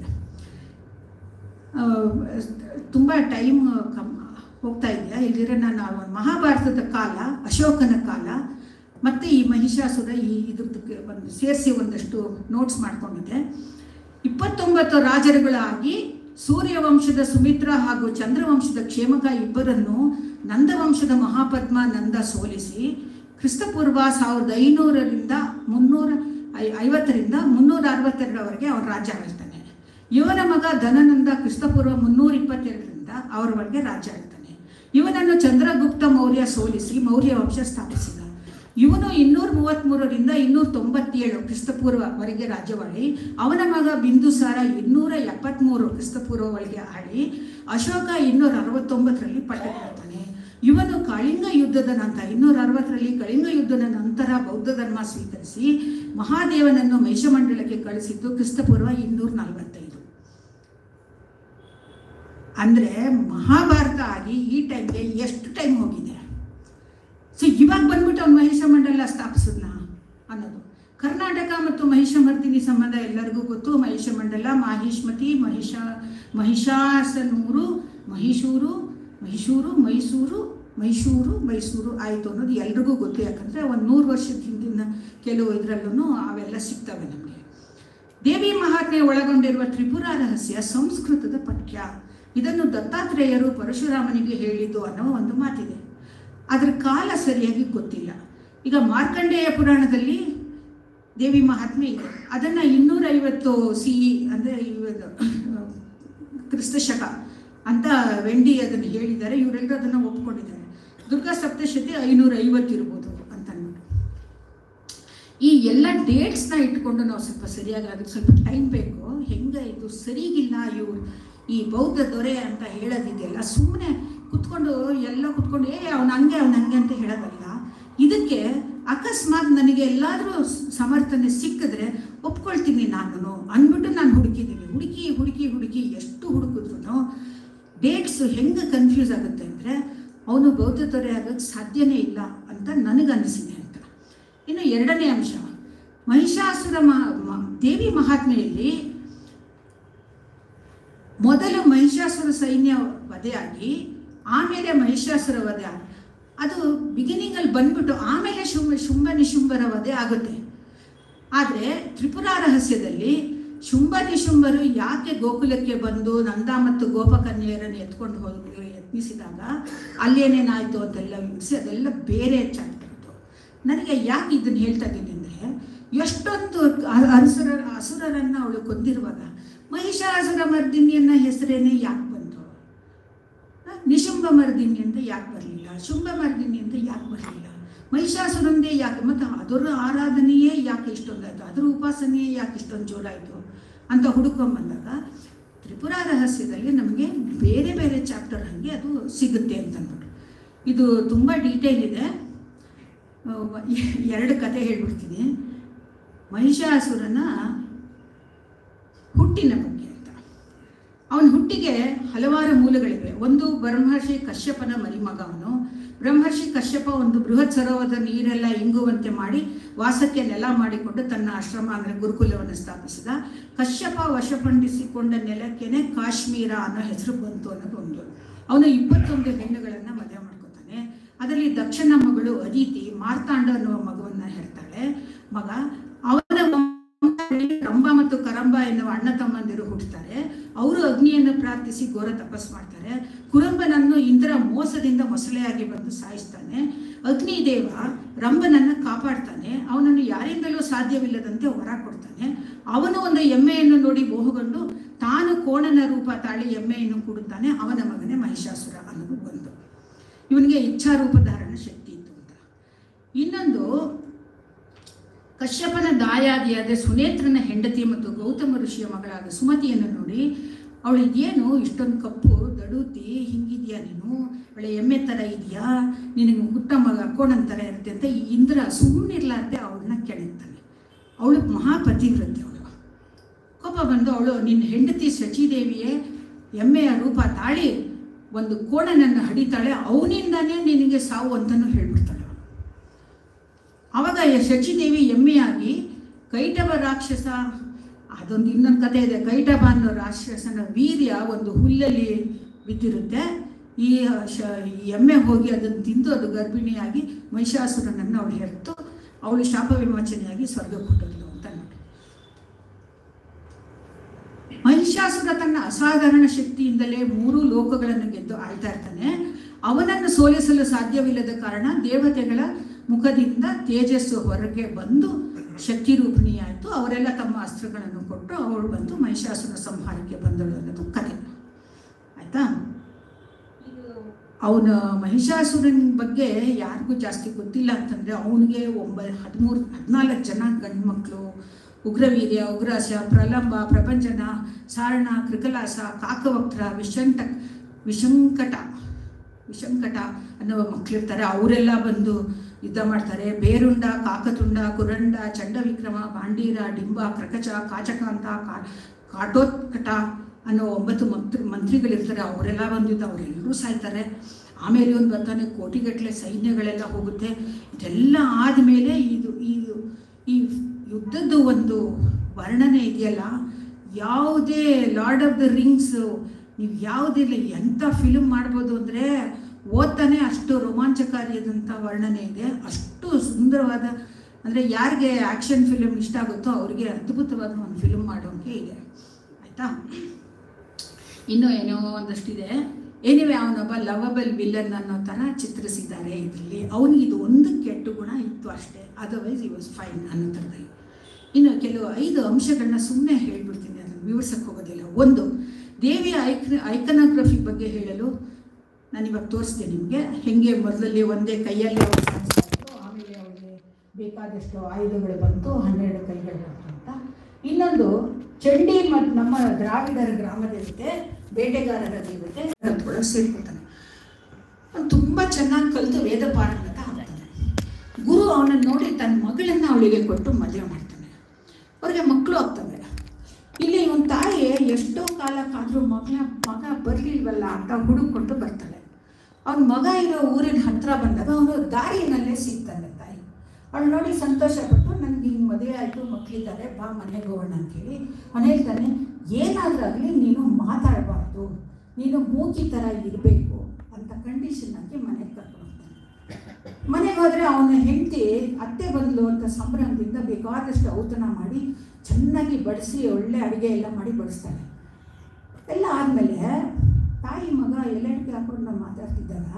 ತುಂಬ ಟೈಮ್ ಕಮ್ ಹೋಗ್ತಾ ಇದೆಯಾ ಇಲ್ಲಿದ್ರೆ ನಾನು ಆ ಒಂದು ಮಹಾಭಾರತದ ಕಾಲ ಅಶೋಕನ ಕಾಲ ಮತ್ತು ಈ ಮಹಿಷಾಸುರ ಈ ಇದ್ರದ್ದು ಒಂದು ಸೇರಿಸಿ ಒಂದಷ್ಟು ನೋಟ್ಸ್ ಮಾಡ್ಕೊಂಡಿದ್ದೆ ಇಪ್ಪತ್ತೊಂಬತ್ತು ರಾಜರುಗಳಾಗಿ ಸೂರ್ಯವಂಶದ ಸುಮಿತ್ರ ಹಾಗೂ ಚಂದ್ರವಂಶದ ಕ್ಷೇಮಕ ಇಬ್ಬರನ್ನು ನಂದವಂಶದ ಮಹಾಪದ್ಮ ನಂದ ಸೋಲಿಸಿ ಕ್ರಿಸ್ತಪೂರ್ವ ಸಾವಿರದ ಐನೂರರಿಂದ ಮುನ್ನೂರ ಐ ಐವತ್ತರಿಂದ ಮುನ್ನೂರ ಅರವತ್ತೆರಡರವರೆಗೆ ಅವನ ರಾಜ್ಯ ಆಳ್ತಾನೆ ಇವನ ಮಗ ಧನನಂದ ಕ್ರಿಸ್ತಪೂರ್ವ ಮುನ್ನೂರ ಇಪ್ಪತ್ತೆರಡರಿಂದ ಅವರವರೆಗೆ ರಾಜ್ಯ ಆಳ್ತಾನೆ ಇವನನ್ನು ಚಂದ್ರಗುಪ್ತ ಮೌರ್ಯ ಸೋಲಿಸಿ ಮೌರ್ಯ ವಂಶ ಸ್ಥಾಪಿಸಿದ ಇವನು ಇನ್ನೂರ ಮೂವತ್ತ್ಮೂರರಿಂದ ಇನ್ನೂರ ತೊಂಬತ್ತೇಳು ಕ್ರಿಸ್ತಪೂರ್ವವರೆಗೆ ರಾಜ್ಯವಾಳಿ ಅವನ ಮಗ ಬಿಂದುಸಾರ ಇನ್ನೂರ ಎಪ್ಪತ್ತ್ಮೂರು ಕ್ರಿಸ್ತಪೂರ್ವವರೆಗೆ ಆಳಿ ಅಶೋಕ ಇನ್ನೂರ ಅರವತ್ತೊಂಬತ್ತರಲ್ಲಿ ಪಟ್ಟಕ್ಕಾಗ್ತಾನೆ ಇವನು ಕಳಿಂಗ ಯುದ್ಧದ ನಂತರ ಇನ್ನೂರ ಅರವತ್ತರಲ್ಲಿ ಕಳಿಂಗ ಯುದ್ಧದ ನಂತರ ಬೌದ್ಧ ಧರ್ಮ ಸ್ವೀಕರಿಸಿ ಮಹಾದೇವನನ್ನು ಮಹಿಷಮಂಡಲಕ್ಕೆ ಕಳಿಸಿದ್ದು ಕ್ರಿಸ್ತಪೂರ್ವ ಇನ್ನೂರ ನಲವತ್ತೈದು ಅಂದರೆ ಮಹಾಭಾರತ ಆಗಿ ಈ ಟೈಮ್ಗೆ ಎಷ್ಟು ಟೈಮ್ ಹೋಗಿದೆ ಸೊ ಇವಾಗ ಬಂದ್ಬಿಟ್ಟು ಅವ್ನು ಮಹಿಷ ಮಂಡಲ ಸ್ಥಾಪಿಸಿದ್ನ ಅನ್ನೋದು ಕರ್ನಾಟಕ ಮತ್ತು ಮಹಿಷಮರ್ದಿನಿ ಸಂಬಂಧ ಎಲ್ಲರಿಗೂ ಗೊತ್ತು ಮಹಿಷ ಮಂಡಲ ಮಾಹಿಷ್ಮತಿ ಮಹಿಷ ಮಹಿಷಾಸನೂರು ಮಹಿಷೂರು ಮೈಸೂರು ಮೈಸೂರು ಮೈಸೂರು ಮೈಸೂರು ಆಯಿತು ಅನ್ನೋದು ಎಲ್ರಿಗೂ ಗೊತ್ತು ಯಾಕಂದರೆ ಒಂದು ನೂರು ವರ್ಷದ ಹಿಂದಿನ ಕೆಲವು ಇದರಲ್ಲೂ ಅವೆಲ್ಲ ಸಿಗ್ತವೆ ನಮಗೆ ದೇವಿ ಮಹಾತ್ಮೆ ಒಳಗೊಂಡಿರುವ ತ್ರಿಪುರ ರಹಸ್ಯ ಸಂಸ್ಕೃತದ ಪಠ್ಯ ಇದನ್ನು ದತ್ತಾತ್ರೇಯರು ಪರಶುರಾಮನಿಗೆ ಹೇಳಿದ್ದು ಅನ್ನೋ ಒಂದು ಮಾತಿದೆ ಅದರ ಕಾಲ ಸರಿಯಾಗಿ ಗೊತ್ತಿಲ್ಲ ಈಗ ಮಾರ್ಕಂಡೇಯ ಪುರಾಣದಲ್ಲಿ ದೇವಿ ಮಹಾತ್ಮೆ ಇದೆ ಅದನ್ನು ಇನ್ನೂರೈವತ್ತು ಸಿ ಇ ಅಂದರೆ ಇವತ್ತು ಕ್ರಿಸ್ತ ಶಕ ಅಂತ ವೆಂಡಿ ಅದನ್ನು ಹೇಳಿದ್ದಾರೆ ಇವರೆಲ್ಲರೂ ಅದನ್ನು ಒಪ್ಕೊಂಡಿದ್ದಾರೆ ದುರ್ಗಾ ಸಪ್ತಶತಿ ಐನೂರ ಐವತ್ತು ಇರ್ಬೋದು ಅಂತ ಅಂದ್ಬಿಟ್ಟು ಈ ಎಲ್ಲ ಡೇಟ್ಸ್ನ ಇಟ್ಕೊಂಡು ನಾವು ಸ್ವಲ್ಪ ಸರಿಯಾಗಿ ಅದಕ್ಕೆ ಸ್ವಲ್ಪ ಟೈಮ್ ಬೇಕು ಹೆಂಗೆ ಇದು ಸರಿಗಿಲ್ಲ ಇವ್ರು ಈ ಬೌದ್ಧ ದೊರೆ ಅಂತ ಹೇಳೋದಿದೆಯಲ್ಲ ಸುಮ್ಮನೆ ಕುತ್ಕೊಂಡು ಎಲ್ಲ ಕುತ್ಕೊಂಡು ಏ ಅವ್ನು ಹಂಗೆ ಅವ್ನು ಹಂಗೆ ಅಂತ ಹೇಳೋದಲ್ಲ ಇದಕ್ಕೆ ಅಕಸ್ಮಾತ್ ನನಗೆ ಎಲ್ಲಾದರೂ ಸಮರ್ಥನೆ ಸಿಕ್ಕಿದ್ರೆ ಒಪ್ಕೊಳ್ತೀನಿ ನಾನು ಅಂದ್ಬಿಟ್ಟು ನಾನು ಹುಡುಕಿದ್ದೀನಿ ಹುಡುಕಿ ಹುಡುಕಿ ಹುಡುಕಿ ಎಷ್ಟು ಹುಡುಕಿದ್ರು ಡೇಟ್ಸ್ ವಯಸ್ಸು ಹೆಂಗೆ ಕನ್ಫ್ಯೂಸ್ ಆಗುತ್ತೆ ಅಂದರೆ ಅವನು ಬೌದ್ಧ ದೊರೆ ಆಗೋಕ್ಕೆ ಸಾಧ್ಯನೇ ಇಲ್ಲ ಅಂತ ನನಗನ್ನಿಸಿದೆ ಅಂತ ಇನ್ನು ಎರಡನೇ ಅಂಶ ಮಹಿಷಾಸುರ ಮಹ ಮ- ದೇವಿ ಮಹಾತ್ಮೆಯಲ್ಲಿ ಮೊದಲು ಮಹಿಷಾಸುರ ಸೈನ್ಯ ವಧೆಯಾಗಿ ಆಮೇಲೆ ಮಹಿಷಾಸುರ ವಧೆ ಆಗ- ಅದು ಬಿಗಿನಿಂಗಲ್ಲಿ ಬಂದ್ಬಿಟ್ಟು ಆಮೇಲೆ ಶುಂಭ ಶುಂಭ ನಿಶುಂಭರ ವಧೆ ಆಗುತ್ತೆ ಆದರೆ ತ್ರಿಪುರ ರಹಸ್ಯದಲ್ಲಿ ಶುಂಭ ನಿಶುಂಭರು ಯಾಕೆ ಗೋಕುಲಕ್ಕೆ ಬಂದು ನಂದ ಮತ್ತು ಗೋಪಕನ್ಯೆಯರನ್ನು ಎತ್ಕೊಂಡು ಹೋಗಿ ಯತ್ನಿಸಿದಾಗ ಅಲ್ಲೇನೇನಾಯಿತು ಅಂತೆಲ್ಲ ವಿವರಿಸಿ ಅದೆಲ್ಲ ಬೇರೆ ಚಾಪ್ಟರ್ ಅದು ನನಗೆ ಯಾಕೆ ಇದನ್ನು ಹೇಳ್ತಾ ಇದ್ದೀನಿ ಅಂದರೆ ಎಷ್ಟೊಂದು ಅ- ಅಸುರ ಅಸುರರನ್ನು ಅವಳು ಕೊಂದಿರುವಾಗ ಮಹಿಷಾಸುರ ಮರ್ದಿನಿಯನ್ನ ಹೆಸರೇನೆ ಯಾಕೆ ಬಂತು ಆ, ನಿಶುಂಭ ಮರ್ದಿನಿ ಅಂತ ಯಾಕೆ ಬರಲಿಲ್ಲ ಶುಂಭ ಮರ್ದಿನಿ ಅಂತ ಯಾಕೆ ಬರಲಿಲ್ಲ ಮಹಿಷಾಸುರಂದೇ ಯಾಕೆ ಮತ್ತು ಅದರ ಆರಾಧನೆಯೇ ಯಾಕೆ ಇಷ್ಟೊಂದಾಯಿತು ಅದರ ಉಪಾಸನೆಯೇ ಯಾಕೆ ಇಷ್ಟೊಂದು ಜೋರಾಯಿತು ಅಂತ ಹುಡುಕೊಂಬಂದಾಗ ತ್ರಿಪುರ ರಹಸ್ಯದಲ್ಲಿ ನಮಗೆ ಬೇರೆ ಬೇರೆ ಚಾಪ್ಟರ್ ಹಾಗೆ ಅದು ಸಿಗುತ್ತೆ ಅಂತ ಅಂದ್ಬಿಟ್ಟು ಇದು ತುಂಬ ಡೀಟೇಲ್ ಇದೆ ಆ, ಎರಡು ಕತೆ ಹೇಳ್ಬಿಡ್ತೀನಿ ಮಹಿಷಾಸುರನ ಹುಟ್ಟಿನ ಬಗ್ಗೆ ಅಂತ ಅವನ ಹುಟ್ಟಿಗೆ ಹಲವಾರು ಮೂಲಗಳಿವೆ ಒಂದು ಬ್ರಹ್ಮರ್ಷಿ ಕಶ್ಯಪನ ಮರಿಮಗ ಅವನು ಬ್ರಹ್ಮರ್ಷಿ ಕಶ್ಯಪ ಒಂದು ಬೃಹತ್ ಸರೋವರದ ನೀರೆಲ್ಲ ಇಂಗುವಂತೆ ಮಾಡಿ ವಾಸಕ್ಕೆ ನೆಲ ಮಾಡಿಕೊಂಡು ತನ್ನ ಆಶ್ರಮ ಅಂದರೆ ಗುರುಕುಲವನ್ನು ಸ್ಥಾಪಿಸಿದ ಕಶ್ಯಪ ವಶಪಡಿಸಿಕೊಂಡ ನೆಲಕ್ಕೇನೆ ಕಾಶ್ಮೀರ ಅನ್ನೋ ಹೆಸರು ಬಂತು ಅನ್ನೋದು ಒಂದು ಅವನು ಇಪ್ಪತ್ತೊಂದು ಹೆಣ್ಣುಗಳನ್ನು ಮದುವೆ ಮಾಡ್ಕೊತಾನೆ ಅದರಲ್ಲಿ ದಕ್ಷಿಣ ಮಗಳು ಅದಿತಿ ಮಾರ್ತಾಂಡ ಅನ್ನುವ ಮಗುವನ್ನ ಹೇಳ್ತಾಳೆ ಮಗ ಅವನ ವಂಶದಲ್ಲಿ ರಂಭ ಮತ್ತು ಕರಂಬ ಎನ್ನುವ ಅಣ್ಣ ತಮ್ಮಂದಿರು ಹುಟ್ಟುತ್ತಾರೆ ಅವರು ಅಗ್ನಿಯನ್ನು ಪ್ರಾರ್ಥಿಸಿ ಘೋರ ತಪಸ್ ಮಾಡ್ತಾರೆ ಕುರಂಬನನ್ನು ಇಂದ್ರ ಮೋಸದಿಂದ ಮೊಸಳೆಯಾಗಿ ಬಂದು ಸಾಯಿಸ್ತಾನೆ ಅಗ್ನಿದೇವ ರಂಭನನ್ನು ಕಾಪಾಡ್ತಾನೆ ಅವನನ್ನು ಯಾರಿಂದಲೂ ಸಾಧ್ಯವಿಲ್ಲದಂತೆ ವರ ಕೊಡ್ತಾನೆ ಅವನು ಒಂದು ಎಮ್ಮೆಯನ್ನು ನೋಡಿ ಮೋಹಗೊಂಡು ತಾನು ಕೋಣನ ರೂಪ ತಾಳಿ ಎಮ್ಮೆಯನ್ನು ಕೊಡುತ್ತಾನೆ ಅವನ ಮಗನೇ ಮಹಿಷಾಸುರ ಅನ್ನೋದು ಒಂದು ಇವನಿಗೆ ಇಚ್ಛಾರೂಪ ಧಾರಣ ಶಕ್ತಿ ಇತ್ತು ಅಂತ ಇನ್ನೊಂದು ಕಶ್ಯಪನ ದಾಯಾದಿಯಾದ ಸುನೇತ್ರನ ಹೆಂಡತಿ ಮತ್ತು ಗೌತಮ ಋಷಿಯ ಮಗಳಾದ ಸುಮತಿಯನ್ನು ನೋಡಿ ಅವಳು ಇದೇನು ಇಷ್ಟೊಂದು ಕಪ್ಪು ದಡುತಿ ಹಿಂಗಿದ್ಯಾ ನೀನು ಒಳ್ಳೆ ಎಮ್ಮೆ ಥರ ಇದೆಯಾ ನಿನಗೆ ಹುಟ್ಟ ಮಗ ಕೋಣನ್ ಥರ ಇರುತ್ತೆ ಅಂತ ಈ ಇಂದ್ರ ಸುಮ್ಮನಿರ್ಲಾರ್ದೆ ಅವಳನ್ನ ಕೆಣಕ್ತಾನೆ ಅವಳು ಮಹಾಪತಿವ್ರತೆ ಅವಳು ಕೋಪ ಬಂದು ಅವಳು ನಿನ್ನ ಹೆಂಡತಿ ಶಚಿದೇವಿಯೇ ಎಮ್ಮೆಯ ರೂಪ ತಾಳಿ ಒಂದು ಕೋಣನನ್ನು ಹಡಿತಾಳೆ ಅವನಿಂದಾನೇ ನಿನಗೆ ಸಾವು ಅಂತಲೂ ಹೇಳ್ಬಿಡ್ತಾಳೆ ಅವಳು ಆವಾಗ ಶಚಿದೇವಿ ಎಮ್ಮೆಯಾಗಿ ಕೈಟಭ ರಾಕ್ಷಸ ಅದೊಂದು ಇನ್ನೊಂದು ಕಥೆ ಇದೆ ಕೈಟಭ ಅನ್ನೋ ರಾಕ್ಷಸನ ವೀರ್ಯ ಒಂದು ಹುಲ್ಲಲ್ಲಿ ಬಿದ್ದಿರುತ್ತೆ ಈ ಶ ಈ ಎಮ್ಮೆ ಹೋಗಿ ಅದನ್ನು ತಿಂದು ಅದು ಗರ್ಭಿಣಿಯಾಗಿ ಮಹಿಷಾಸುರನನ್ನು ಅವಳು ಹೆರ್ತು ಅವಳು ಶಾಪ ವಿಮೋಚನೆಯಾಗಿ ಸ್ವರ್ಗಕ್ಕೆ ಹುಟ್ಟಿದ್ಲು ಅಂತ ನೋಡಿ ಮಹಿಷಾಸುರ ತನ್ನ ಅಸಾಧಾರಣ ಶಕ್ತಿಯಿಂದಲೇ ಮೂರು ಲೋಕಗಳನ್ನು ಗೆದ್ದು ಆಳ್ತಾ ಇರ್ತಾನೆ ಅವನನ್ನು ಸೋಲಿಸಲು ಸಾಧ್ಯವಿಲ್ಲದ ಕಾರಣ ದೇವತೆಗಳ ಮುಖದಿಂದ ತೇಜಸ್ಸು ಹೊರಗೆ ಬಂದು ಶಕ್ತಿ ರೂಪಿಣಿಯಾಯಿತು ಅವರೆಲ್ಲ ತಮ್ಮ ಅಸ್ತ್ರಗಳನ್ನು ಕೊಟ್ಟು ಅವಳು ಬಂದು ಮಹಿಷಾಸುರ ಸಂಹಾರಕ್ಕೆ ಬಂದಳು ಅನ್ನೋದು ಕಥೆ ಆಯ್ತಾ ಅವನ ಮಹಿಷಾಸುರನ ಬಗ್ಗೆ ಯಾರಿಗೂ ಜಾಸ್ತಿ ಗೊತ್ತಿಲ್ಲ ಅಂತಂದರೆ ಅವನಿಗೆ ಒಂಬ ಹದಿಮೂರು ಹದಿನಾಲ್ಕು ಜನ ಗಂಡು ಮಕ್ಕಳು ಉಗ್ರವೀರ್ಯ ಉಗ್ರಾಸ ಪ್ರಲಂಬ ಪ್ರಪಂಚನ ಸಾರಣ ಕೃಕಲಾಸ ಕಾಕವಕ್ರ ವಿಶಂಟ ವಿಶಂಕಟ ವಿಶಂಕಟ ಅನ್ನುವ ಮಕ್ಕಳಿರ್ತಾರೆ ಅವರೆಲ್ಲ ಬಂದು ಯುದ್ಧ ಮಾಡ್ತಾರೆ ಬೇರುಂಡ ಕಾಕತುಂಡ ಕುರಂಡ ಚಂಡವಿಕ್ರಮ ಪಾಂಡೀರ ಡಿಂಬ ಪ್ರಕಚ ಕಾಚಕಾಂತ ಕಾ ಕಾಟೋತ್ಕಟ ಅನ್ನೋ ಒಂಬತ್ತು ಮಂತ್ರಿ ಮಂತ್ರಿಗಳಿರ್ತಾರೆ ಅವರೆಲ್ಲ ಬಂದಿದ್ದು ಅವರೆಲ್ಲರೂ ಸಾಯ್ತಾರೆ ಆಮೇಲೆ ಒಂದು ಬರ್ತಾನೆ ಕೋಟಿಗಟ್ಟಲೆ ಸೈನ್ಯಗಳೆಲ್ಲ ಹೋಗುತ್ತೆ ಇದೆಲ್ಲ ಆದಮೇಲೆ ಇದು ಇದು ಈ ಯುದ್ಧದ್ದು ಒಂದು ವರ್ಣನೆ ಇದೆಯಲ್ಲ ಯಾವುದೇ ಲಾರ್ಡ್ ಆಫ್ ದ ರಿಂಗ್ಸು ನೀವು ಯಾವುದಿಲ್ಲ ಎಂಥ ಫಿಲ್ಮ್ ಮಾಡ್ಬೋದು ಅಂದರೆ ಓದ್ತಾನೆ ಅಷ್ಟು ರೋಮಾಂಚಕಾರಿಯಾದಂಥ ವರ್ಣನೆ ಇದೆ ಅಷ್ಟು ಸುಂದರವಾದ ಅಂದರೆ ಯಾರಿಗೆ ಆ್ಯಕ್ಷನ್ ಫಿಲ್ಮ್ ಇಷ್ಟ ಆಗುತ್ತೋ ಅವರಿಗೆ ಅದ್ಭುತವಾದ ಒಂದು ಫಿಲ್ಮ್ ಮಾಡೋಂಗೆ ಇದೆ ಆಯಿತಾ ಇನ್ನೂ ಏನೋ ಒಂದಷ್ಟಿದೆ ಏನಿವೆ ಅವನೊಬ್ಬ ಲವಬಲ್ ವಿಲನ್ ಅನ್ನೋ ಥರ ಚಿತ್ರಿಸಿದ್ದಾರೆ ಇದರಲ್ಲಿ ಅವನಿಗೆ ಇದು ಒಂದು ಕೆಟ್ಟ ಗುಣ ಇತ್ತು ಅಷ್ಟೇ ಅದರ್ವೈಸ್ ಈ ವಾಸ್ ಫೈನ್ ಅನ್ನೋ ಥರದಲ್ಲಿ ಇನ್ನು ಕೆಲವು ಐದು ಅಂಶಗಳನ್ನ ಸುಮ್ಮನೆ ಹೇಳ್ಬಿಡ್ತೀನಿ ಅದನ್ನು ವಿವರಿಸಕ್ಕೆ ಹೋಗೋದಿಲ್ಲ ಒಂದು ದೇವಿಯ ಐಕ್ ಐಕನೋಗ್ರಫಿ ಬಗ್ಗೆ ಹೇಳಲು ನಾನು ಇವಾಗ ತೋರಿಸ್ತೀನಿ ನಿಮಗೆ ಹೆಂಗೆ ಮೊದಲಲ್ಲಿ ಒಂದೇ ಕೈಯಲ್ಲಿ ಅವ್ಳು ಸಾಧಿಸ್ತಾ ಇದ್ರು, ಆಮೇಲೆ ಅವಳಿಗೆ ಬೇಕಾದಷ್ಟು ಆಯುಧಗಳು ಬಂತು ಹನ್ನೆರಡು ಕೈಗಳು ಬಂತು ಅಂತ ಇನ್ನೊಂದು ಚಂಡಿ ಮತ್ತು ನಮ್ಮ ದ್ರಾವಿಡರ ಗ್ರಾಮದಲ್ಲಿರುತ್ತೆ ಬೇಟೆಗಾರರ ದೇವತೆ ಅದರೊಳಗೆ ಸೇರ್ಕೊತಾನೆ ಅವ್ನು ತುಂಬ ಚೆನ್ನಾಗಿ ಕಲಿತು ವೇದ ಪಾರಂಗತ ಆಗ್ತಾನೆ ಗುರು ಅವನನ್ನು ನೋಡಿ ತನ್ನ ಮಗಳನ್ನು ಅವಳಿಗೆ ಕೊಟ್ಟು ಮದುವೆ ಮಾಡ್ತಾನೆ ಅವ್ರಿಗೆ ಮಕ್ಕಳು ಆಗ್ತವೆ ಇಲ್ಲಿ ಇವನ್ ತಾಯಿ ಎಷ್ಟೋ ಕಾಲಕ್ಕಾದ್ರೂ ಮಗ ಮಗ ಬರ್ಲಿಲ್ವಲ್ಲ ಅಂತ ಹುಡುಕೊಂಡು ಬರ್ತಾಳೆ ಅವ್ನ ಮಗ ಇರೋ ಊರಿನ ಹತ್ರ ಬಂದಾಗ ಅವನು ದಾರಿನಲ್ಲೇ ಸಿಗ್ತಾನೆ ತಾಯಿ ಅವಳು ನೋಡಿ ಸಂತೋಷಪಟ್ಟು ನನಗೆ ಹಿಂಗೆ ಮದುವೆ ಆಯಿತು ಮಕ್ಕಳಿದ್ದಾರೆ ಬಾ ಮನೆಗೆ ಹೋಗೋಣ ಅಂತೇಳಿ ಅವನು ಹೇಳ್ತಾನೆ ಏನಾದರೂ ಆಗಲಿ ನೀನು ಮಾತಾಡಬಾರ್ದು ನೀನು ಮೂಕಿ ಥರ ಇರಬೇಕು ಅಂತ ಕಂಡೀಷನ್ ಹಾಕಿ ಮನೆಗೆ ಕರ್ಕೊಂಡು ಹೋಗ್ತಾನೆ ಮನೆಗೆ ಹೋದರೆ ಅವನ ಹೆಂಡತಿ ಅತ್ತೆ ಬಂದ್ಲು ಅಂತ ಸಂಭ್ರಮದಿಂದ ಬೇಕಾದಷ್ಟು ಔತಣ ಮಾಡಿ ಚೆನ್ನಾಗಿ ಬಡಿಸಿ ಒಳ್ಳೆ ಅಡುಗೆ ಎಲ್ಲ ಮಾಡಿ ಬಡಿಸ್ತಾಳೆ ಎಲ್ಲ ಆದಮೇಲೆ ತಾಯಿ ಮಗ ಎಲೆಡ್ಗೆ ಹಾಕೊಂಡು ನಾವು ಮಾತಾಡ್ತಿದ್ದಾಗ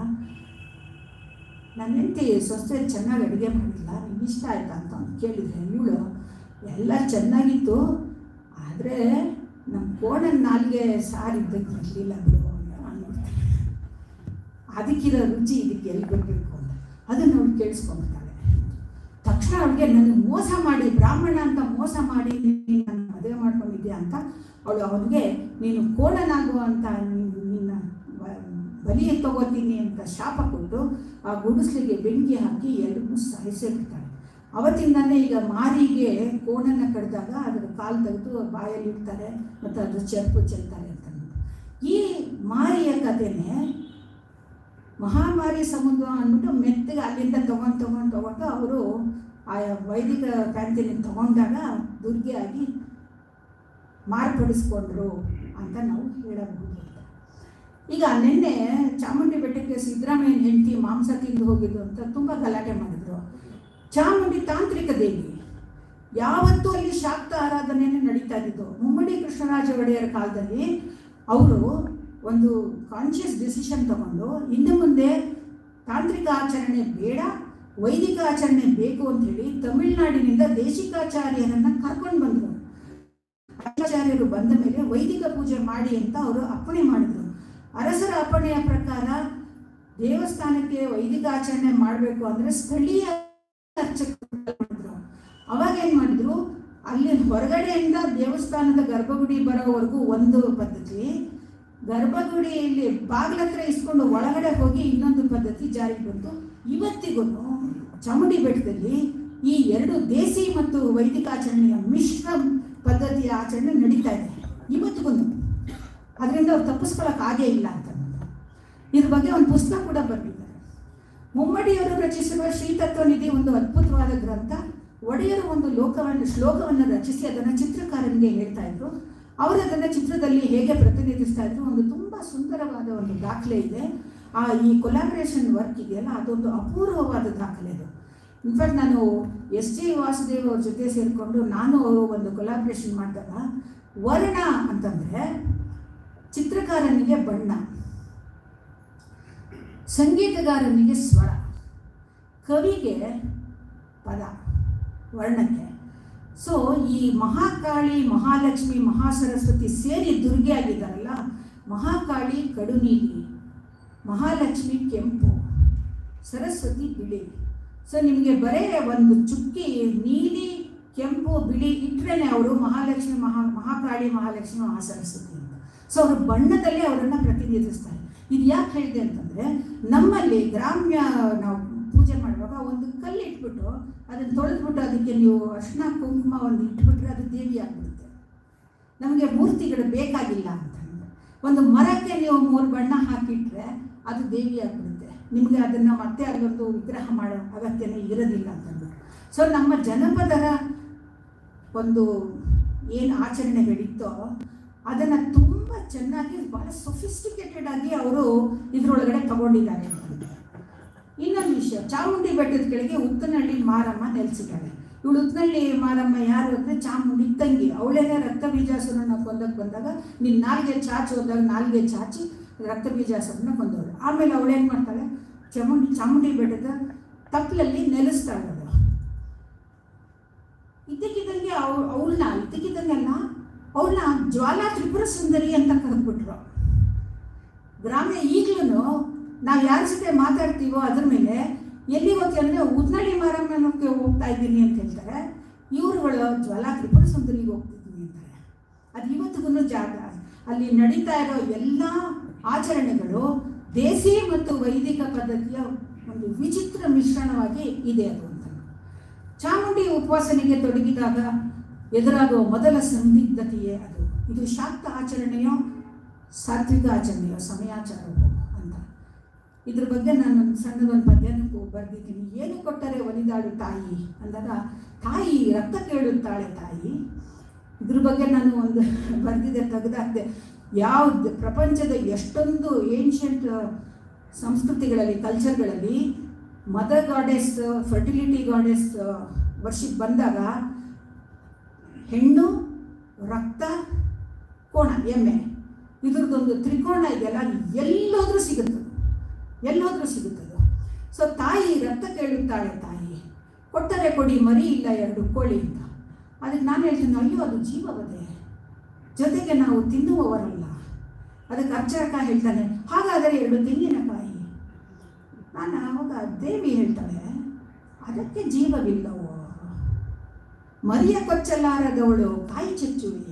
ನನ್ನ ಹೆಂಡತಿ ಸೊಸೆ ಚೆನ್ನಾಗಿ ಅಡುಗೆ ಮಾಡಿಲ್ಲ ನಿಮ್ಗೆ ಇಷ್ಟ ಆಯ್ತಾ ಅಂತ ಅವ್ನು ಕೇಳಿದ್ರೆ ಇವಳು ಎಲ್ಲ ಚೆನ್ನಾಗಿತ್ತು ಆದರೆ ನಮ್ಮ ಕೋಣನ ನಾಲ್ಗೆ ಸಾರಿದ್ದಕ್ಕೆ ಇರಲಿಲ್ಲ ಬಿಡು ಅಂತ ಅಂದ್ಬಿಡ್ತಾಳೆ ಅದಕ್ಕಿರೋ ರುಚಿ ಇದಕ್ಕೆ ಎಲ್ಲಿ ಬರಬೇಕು ಅಂತ ಅದನ್ನು ಅವಳು ಕೇಳಿಸ್ಕೊಂಡ್ಬಿಡ್ತಾಳೆ ತಕ್ಷಣ ಅವಳಿಗೆ ನನಗೆ ಮೋಸ ಮಾಡಿ ಬ್ರಾಹ್ಮಣ ಅಂತ ಮೋಸ ಮಾಡಿ ನೀನು ನನ್ನ ಮದುವೆ ಮಾಡ್ಕೊಂಡಿದ್ಯಾ ಅಂತ ಅವಳು ಅವನಿಗೆ ನೀನು ಕೋಣನಾಗು ಅಂತ ನೀನು ನಿನ್ನ ಬ- ಬಲಿ ತಗೋತೀನಿ ಅಂತ ಶಾಪ ಕೊಟ್ಟು ಆ ಗುಡಿಸ್ಲಿಗೆ ಬೆಂಕಿ ಹಾಕಿ ಎಲ್ಲರೂ ಸಾಯಿಸೇ ಬಿಡ್ತಾಳೆ ಅವತ್ತಿಂದಾನೇ ಈಗ ಮಾರಿಗೆ ಕೋಣನ ಕಡ್ದಾಗ ಅದರ ಕಾಲು ತೆಗೆದು ಬಾಯಲ್ಲಿ ಇಡ್ತಾರೆ ಮತ್ತು ಅದ್ರ ಚೆರುಪು ಚೆಲ್ತಾರೆ ಅಂತ ಈ ಮಾರಿಯ ಕಥೆನೇ ಮಹಾಮಾರಿ ಸಮುದ್ರ ಅಂದ್ಬಿಟ್ಟು ಮೆತ್ತಗೆ ಅಲ್ಲಿಂದ ತಗೊಂಡು ತಗೊಂಡು ತಗೊಂಡು ಅವರು ಆ ವೈದಿಕ ಕ್ಯಾಂಟೀನಿಗೆ ತಗೊಂಡಾಗ ದುರ್ಗೆ ಆಗಿ ಮಾರ್ಪಡಿಸ್ಕೊಂಡ್ರು ಅಂತ ನಾವು ಹೇಳಬಹುದು ಈಗ ನಿನ್ನೆ ಚಾಮುಂಡಿ ಬೆಟ್ಟಕ್ಕೆ ಸಿದ್ದರಾಮಯ್ಯನ ಹೆಂಡತಿ ಮಾಂಸ ತಿಂದು ಹೋಗಿದ್ದು ಅಂತ ತುಂಬ ಗಲಾಟೆ ಮಾಡಿದ್ರು ಚಾಮುಂಡಿ ತಾಂತ್ರಿಕ ದೇವಿ ಯಾವತ್ತೂ ಅಲ್ಲಿ ಶಾಕ್ತ ಆರಾಧನೆಯೇ ನಡೀತಾ ಇದ್ದಿದ್ದು ಮುಮ್ಮಡಿ ಕೃಷ್ಣರಾಜ ಒಡೆಯರ ಕಾಲದಲ್ಲಿ ಅವರು ಒಂದು ಕಾನ್ಷಿಯಸ್ ಡಿಸಿಷನ್ ತಗೊಂಡು ಇನ್ನು ಮುಂದೆ ತಾಂತ್ರಿಕ ಆಚರಣೆ ಬೇಡ ವೈದಿಕ ಆಚರಣೆ ಬೇಕು ಅಂತ ಹೇಳಿ ತಮಿಳುನಾಡಿನಿಂದ ದೇಶಿಕಾಚಾರ್ಯರನ್ನ ಕರ್ಕೊಂಡು ಬಂದರು ಆಚಾರ್ಯರು ಬಂದ ಮೇಲೆ ವೈದಿಕ ಪೂಜೆ ಮಾಡಿ ಅಂತ ಅವರು ಅಪ್ಪಣೆ ಮಾಡಿದರು ಅರಸರ ಅಪ್ಪಣೆಯ ಪ್ರಕಾರ ದೇವಸ್ಥಾನಕ್ಕೆ ವೈದಿಕ ಆಚರಣೆ ಮಾಡಬೇಕು ಅಂದರೆ ಸ್ಥಳೀಯ ಅರ್ಚಕರು ಮಾಡಿದ್ರು ಅವಾಗ ಏನು ಮಾಡಿದ್ರು ಅಲ್ಲಿ ಹೊರಗಡೆಯಿಂದ ದೇವಸ್ಥಾನದ ಗರ್ಭಗುಡಿ ಬರೋವರೆಗೂ ಒಂದು ಪದ್ಧತಿ ಗರ್ಭಗುಡಿಯಲ್ಲಿ ಬಾಗಿಲ ಹತ್ರ ಇಸ್ಕೊಂಡು ಒಳಗಡೆ ಹೋಗಿ ಇನ್ನೊಂದು ಪದ್ಧತಿ ಜಾರಿಗೆ ಬಂತು ಇವತ್ತಿಗೂ ಚಾಮುಂಡಿ ಬೆಟ್ಟದಲ್ಲಿ ಈ ಎರಡು ದೇಸಿ ಮತ್ತು ವೈದಿಕ ಆಚರಣೆಯ ಮಿಶ್ರ ಪದ್ಧತಿಯ ಆಚರಣೆ ನಡೀತಾ ಇದೆ ಇವತ್ತಿಗೂ ಅದರಿಂದ ಅವ್ರು ತಪ್ಪಿಸ್ಕೊಳಕ್ ಆಗೇ ಇಲ್ಲ ಅಂತ ಇದ್ರ ಬಗ್ಗೆ ಒಂದು ಪುಸ್ತಕ ಕೂಡ ಬರೆದಿದ್ದಾರೆ ಮುಮ್ಮಡಿಯವರು ರಚಿಸಿರುವ ಶ್ರೀತತ್ವ ನಿಧಿ ಒಂದು ಅದ್ಭುತವಾದ ಗ್ರಂಥ ಒಡೆಯರು ಒಂದು ಲೋಕವನ್ನು ಶ್ಲೋಕವನ್ನು ರಚಿಸಿ ಅದನ್ನು ಚಿತ್ರಕಾರನಿಗೆ ಹೇಳ್ತಾ ಇದ್ರು ಅವರು ಅದನ್ನು ಚಿತ್ರದಲ್ಲಿ ಹೇಗೆ ಪ್ರತಿನಿಧಿಸ್ತಾ ಇದ್ರು ಒಂದು ತುಂಬ ಸುಂದರವಾದ ಒಂದು ದಾಖಲೆ ಇದೆ ಆ ಈ ಕೊಲಾಬ್ರೇಷನ್ ವರ್ಕ್ ಇದೆಯಲ್ಲ ಅದೊಂದು ಅಪೂರ್ವವಾದ ದಾಖಲೆ ಅದು ಇನ್ಫ್ಯಾಕ್ಟ್ ನಾನು ಎಸ್ ಜಿ ವಾಸುದೇವ್ ಅವ್ರ ಜೊತೆ ಸೇರಿಕೊಂಡು ನಾನು ಅವರು ಒಂದು ಕೊಲಾಬ್ರೇಷನ್ ಮಾಡಿದಾಗ ವರ್ಣ ಅಂತಂದರೆ ಚಿತ್ರಕಾರನಿಗೆ ಬಣ್ಣ ಸಂಗೀತಗಾರನಿಗೆ ಸ್ವರ ಕವಿಗೆ ಪದ ವರ್ಣಕ್ಕೆ ಸೊ ಈ ಮಹಾಕಾಳಿ ಮಹಾಲಕ್ಷ್ಮಿ ಮಹಾಸರಸ್ವತಿ ಸೇರಿ ದುರ್ಗೆ ಆಗಿದ್ದಾರಲ್ಲ ಮಹಾಕಾಳಿ ಕಡು ನೀಲಿ ಮಹಾಲಕ್ಷ್ಮಿ ಕೆಂಪು ಸರಸ್ವತಿ ಬಿಳಿ ಸೊ ನಿಮಗೆ ಬರೇ ಒಂದು ಚುಕ್ಕಿ ನೀಲಿ ಕೆಂಪು ಬಿಳಿ ಇಟ್ಟರೆ ಅವರು ಮಹಾಲಕ್ಷ್ಮಿ ಮಹಾ ಮಹಾಕಾಳಿ ಮಹಾಲಕ್ಷ್ಮಿ ಮಹಾಸರಸ್ವತಿ ಅಂತ ಸೊ ಅವರು ಬಣ್ಣದಲ್ಲಿ ಅವರನ್ನು ಪ್ರತಿನಿಧಿಸ್ತಾರೆ ಇದು ಯಾಕೆ ಹೇಳಿದೆ ಅಂತಂದರೆ ನಮ್ಮಲ್ಲಿ ಗ್ರಾಮ್ಯ ನಾವು ಪೂಜೆ ಮಾಡುವಾಗ ಒಂದು ಕಲ್ಲು ಇಟ್ಬಿಟ್ಟು ಅದನ್ನು ತೊಳೆದ್ಬಿಟ್ಟು ಅದಕ್ಕೆ ನೀವು ಅರ್ಶಿನ ಕುಂಕುಮ ಒಂದು ಇಟ್ಬಿಟ್ರೆ ಅದು ದೇವಿ ಆಗಿಬಿಡುತ್ತೆ ನಮಗೆ ಮೂರ್ತಿಗಳು ಬೇಕಾಗಿಲ್ಲ ಅಂತಂದ್ರೆ ಒಂದು ಮರಕ್ಕೆ ನೀವು ಮೂರು ಬಣ್ಣ ಹಾಕಿಟ್ರೆ ಅದು ದೇವಿ ಆಗಿಬಿಡುತ್ತೆ ನಿಮಗೆ ಅದನ್ನು ಮತ್ತೆ ಅಲ್ಲೊಂದು ವಿಗ್ರಹ ಮಾಡೋ ಅಗತ್ಯನೇ ಇರೋದಿಲ್ಲ ಅಂತಂದ್ರೆ ಸೊ ನಮ್ಮ ಜನಪದರ ಒಂದು ಏನು ಆಚರಣೆಗಳಿತ್ತೋ ಅದನ್ನು ತುಂಬ ಚೆನ್ನಾಗಿ ಭಾಳ ಸೊಫಿಸ್ಟಿಕೇಟೆಡ್ ಆಗಿ ಅವರು ಇದರೊಳಗಡೆ ತಗೊಂಡಿದ್ದಾರೆ ಅಂತಂದ್ರೆ ಇನ್ನೊಂದು ವಿಷಯ ಚಾಮುಂಡಿ ಬೆಟ್ಟದ ಕೆಳಗೆ ಉತ್ತನಹಳ್ಳಿ ಮಾರಮ್ಮ ನೆಲೆಸಿದ್ದಾಳೆ ಇವಳು ಉತ್ತನಹಳ್ಳಿ ಮಾರಮ್ಮ ಯಾರು ಅಂದರೆ ಚಾಮುಂಡಿ ತಂಗಿ ಅವಳೇನೆ ರಕ್ತ ಬೀಜಾಸುರನ್ನ ಕೊಂದಕ್ಕೆ ಬಂದಾಗ ನಿನ್ನ ನಾಲ್ಗೆ ಚಾಚಿ ಹೋದಾಗ ನಾಲ್ಗೆ ಚಾಚಿ ರಕ್ತ ಬೀಜಾಸುರನ್ನ ಕೊಂದವಳು ಆಮೇಲೆ ಅವಳೇನು ಮಾಡ್ತಾಳೆ ಚಾಮುಂಡಿ ಚಾಮುಂಡಿ ಬೆಟ್ಟದ ತಪ್ಪಲಲ್ಲಿ ನೆಲೆಸ್ತಾಳೆ ಅವಳು ಇದ್ದಕ್ಕಿದ್ದಂಗೆ ಅವ್ ಅವಳನ್ನ ಇದ್ದಕ್ಕಿದ್ದಂಗೆಲ್ಲ ಅವಳನ್ನ ಜ್ವಾಲಾ ತ್ರಿಪುರ ಸುಂದರಿ ಅಂತ ಕರೆದ್ಬಿಟ್ರು ಗ್ರಾಮ್ಯ ಈಗಲೂ ನಾವು ಯಾರ ಜೊತೆ ಮಾತಾಡ್ತೀವೋ ಅದ್ರ ಮೇಲೆ ಎಲ್ಲಿ ಹೋಗ್ತೀವಿ ಅಂದರೆ ಉದ್ನಳ್ಳಿ ಮಾರಮ್ಮನಕ್ಕೆ ಹೋಗ್ತಾ ಇದ್ದೀನಿ ಅಂತ ಹೇಳ್ತಾರೆ ಇವ್ರುಗಳು ಜ್ವಾಲಾ ತ್ರಿಪುರ ಸುಂದರಿಗೆ ಹೋಗ್ತಿದ್ದೀನಿ ಅಂತಾರೆ ಅದು ಇವತ್ತಿಗೂ ಜಾಗ ಅಲ್ಲಿ ನಡೀತಾ ಇರೋ ಎಲ್ಲ ಆಚರಣೆಗಳು ದೇಸಿ ಮತ್ತು ವೈದಿಕ ಪದ್ಧತಿಯ ಒಂದು ವಿಚಿತ್ರ ಮಿಶ್ರಣವಾಗಿ ಇದೆ ಅದು ಅಂತ ಚಾಮುಂಡಿ ಉಪವಾಸನೆಗೆ ತೊಡಗಿದಾಗ ಎದುರಾಗುವ ಮೊದಲ ಸಂದಿಗ್ಧತೆಯೇ ಅದು ಇದು ಶಾಕ್ತ ಆಚರಣೆಯೋ ಸಾತ್ವಿಕ ಆಚರಣೆಯೋ ಸಮಯಾಚಾರವೋ ಅಂತ ಇದ್ರ ಬಗ್ಗೆ ನಾನು ಒಂದು ಸಣ್ಣದೊಂದು ಪದ್ಯನಕ್ಕೂ ಬರೆದಿದ್ದೀನಿ ಏನು ಕೊಟ್ಟರೆ ಒಲಿದಾಳು ತಾಯಿ ಅಂದಾಗ ತಾಯಿ ರಕ್ತ ಕೇಳುತ್ತಾಳೆ ತಾಯಿ ಇದ್ರ ಬಗ್ಗೆ ನಾನು ಒಂದು ಬರೆದಿದ್ದೆ ತೆಗೆದಾಕ್ದೆ ಯಾವ್ದು ಪ್ರಪಂಚದ ಎಷ್ಟೊಂದು ಏನ್ಷಿಯಂಟ್ ಸಂಸ್ಕೃತಿಗಳಲ್ಲಿ ಕಲ್ಚರ್ಗಳಲ್ಲಿ ಮದರ್ ಗಾಡೆಸ್ ಫರ್ಟಿಲಿಟಿ ಗಾಡೆಸ್ ವರ್ಷಕ್ಕೆ ಬಂದಾಗ ಹೆಣ್ಣು ರಕ್ತ ಕೋಣ ಎಮ್ಮೆ ಇದ್ರದ್ದೊಂದು ತ್ರಿಕೋಣ ಇದೆಯಲ್ಲ ಅದು ಎಲ್ಲೋದ್ರೂ ಸಿಗುತ್ತದೆ ಎಲ್ಲೋದ್ರೂ ಸಿಗುತ್ತದೆ ಸೊ ತಾಯಿ ರಕ್ತ ಕೇಳುತ್ತಾಳೆ ತಾಯಿ ಕೊಟ್ಟರೆ ಕೊಡಿ ಮರಿ ಇಲ್ಲ ಎರಡು ಕೋಳಿ ಅಂತ ಅದಕ್ಕೆ ನಾನು ಹೇಳ್ತೀನಿ ಅಯ್ಯೋ ಅದು ಜೀವವದೆ ಜೊತೆಗೆ ನಾವು ತಿನ್ನುವವರಲ್ಲ ಅದಕ್ಕೆ ಅರ್ಚಕ ಹೇಳ್ತಾನೆ ಹಾಗಾದರೆ ಎರಡು ತೆಂಗಿನಕಾಯಿ ನಾನು ಆವಾಗ ದೇವಿ ಹೇಳ್ತಾಳೆ ಅದಕ್ಕೆ ಜೀವವಿಲ್ಲವೋ ಮರಿಯ ಕೊಚ್ಚಲಾರದವಳು ಕಾಯಿ ಚಚ್ಚುವಿಯ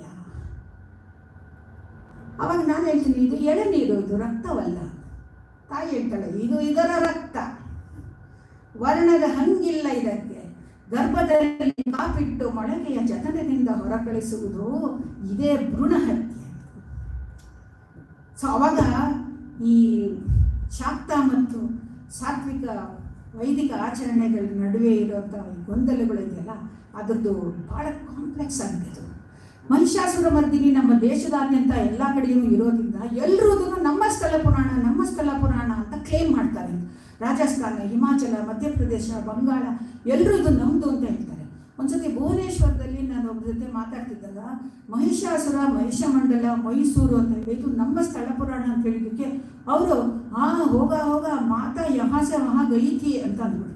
ಅವಾಗ ನಾನು ಹೇಳ್ತೀನಿ ಇದು ಎಳನೀರು ಇದು ರಕ್ತವಲ್ಲ ತಾಯಿ ಹೇಳ್ತಾಳೆ ಇದು ಇದರ ರಕ್ತ ವರ್ಣದ ಹಂಗಿಲ್ಲ ಇದಕ್ಕೆ ಗರ್ಭದಲ್ಲಿ ಕಾಪಿಟ್ಟು ಮೊಳಕೆಯ ಜತನದಿಂದ ಹೊರಕಳಿಸುವುದು ಇದೇ ಭ್ರೂಣ ಹತ್ಯೆ ಸೊ ಅವಾಗ ಈ ಶಾಕ್ತ ಮತ್ತು ಸಾತ್ವಿಕ ವೈದಿಕ ಆಚರಣೆಗಳ ನಡುವೆ ಇರುವಂಥ ಈ ಗೊಂದಲಗಳು ಇದೆಯಲ್ಲ ಅದರದ್ದು ಭಾಳ ಕಾಂಪ್ಲೆಕ್ಸ್ ಆಗಿದೆ ಅದು ಮಹಿಷಾಸುರ ಮರ್ದಿನಿ ನಮ್ಮ ದೇಶದಾದ್ಯಂತ ಎಲ್ಲ ಕಡೆಯೂ ಇರೋದ್ರಿಂದ ಎಲ್ಲರೂ ನಮ್ಮ ಸ್ಥಳ ಪುರಾಣ ನಮ್ಮ ಸ್ಥಳ ಪುರಾಣ ಅಂತ ಕ್ಲೇಮ್ ಮಾಡ್ತಾರೆ ರಾಜಸ್ಥಾನ ಹಿಮಾಚಲ ಮಧ್ಯಪ್ರದೇಶ ಬಂಗಾಳ ಎಲ್ಲರೂ ಇದು ನಮ್ಮದು ಅಂತ ಹೇಳ್ತಾರೆ ಒಂದ್ಸತಿ ಭುವನೇಶ್ವರದಲ್ಲಿ ನಾನು ಒಬ್ಬರ ಜೊತೆ ಮಾತಾಡ್ತಿದ್ದಾಗ ಮಹಿಷಾಸುರ ಮಹಿಷಮಂಡಲ ಮೈಸೂರು ಅಂತ ಹೇಳಿ ಇದು ನಮ್ಮ ಸ್ಥಳ ಪುರಾಣ ಅಂತ ಹೇಳಿದ್ದಕ್ಕೆ ಅವರು ಆ ಹೋಗ ಹೋಗ ಮಾತಾ ಯಹಾಸೆ ಮಹಾ ಗೈತಿ ಅಂತ ಅಂದ್ಬಿಟ್ರು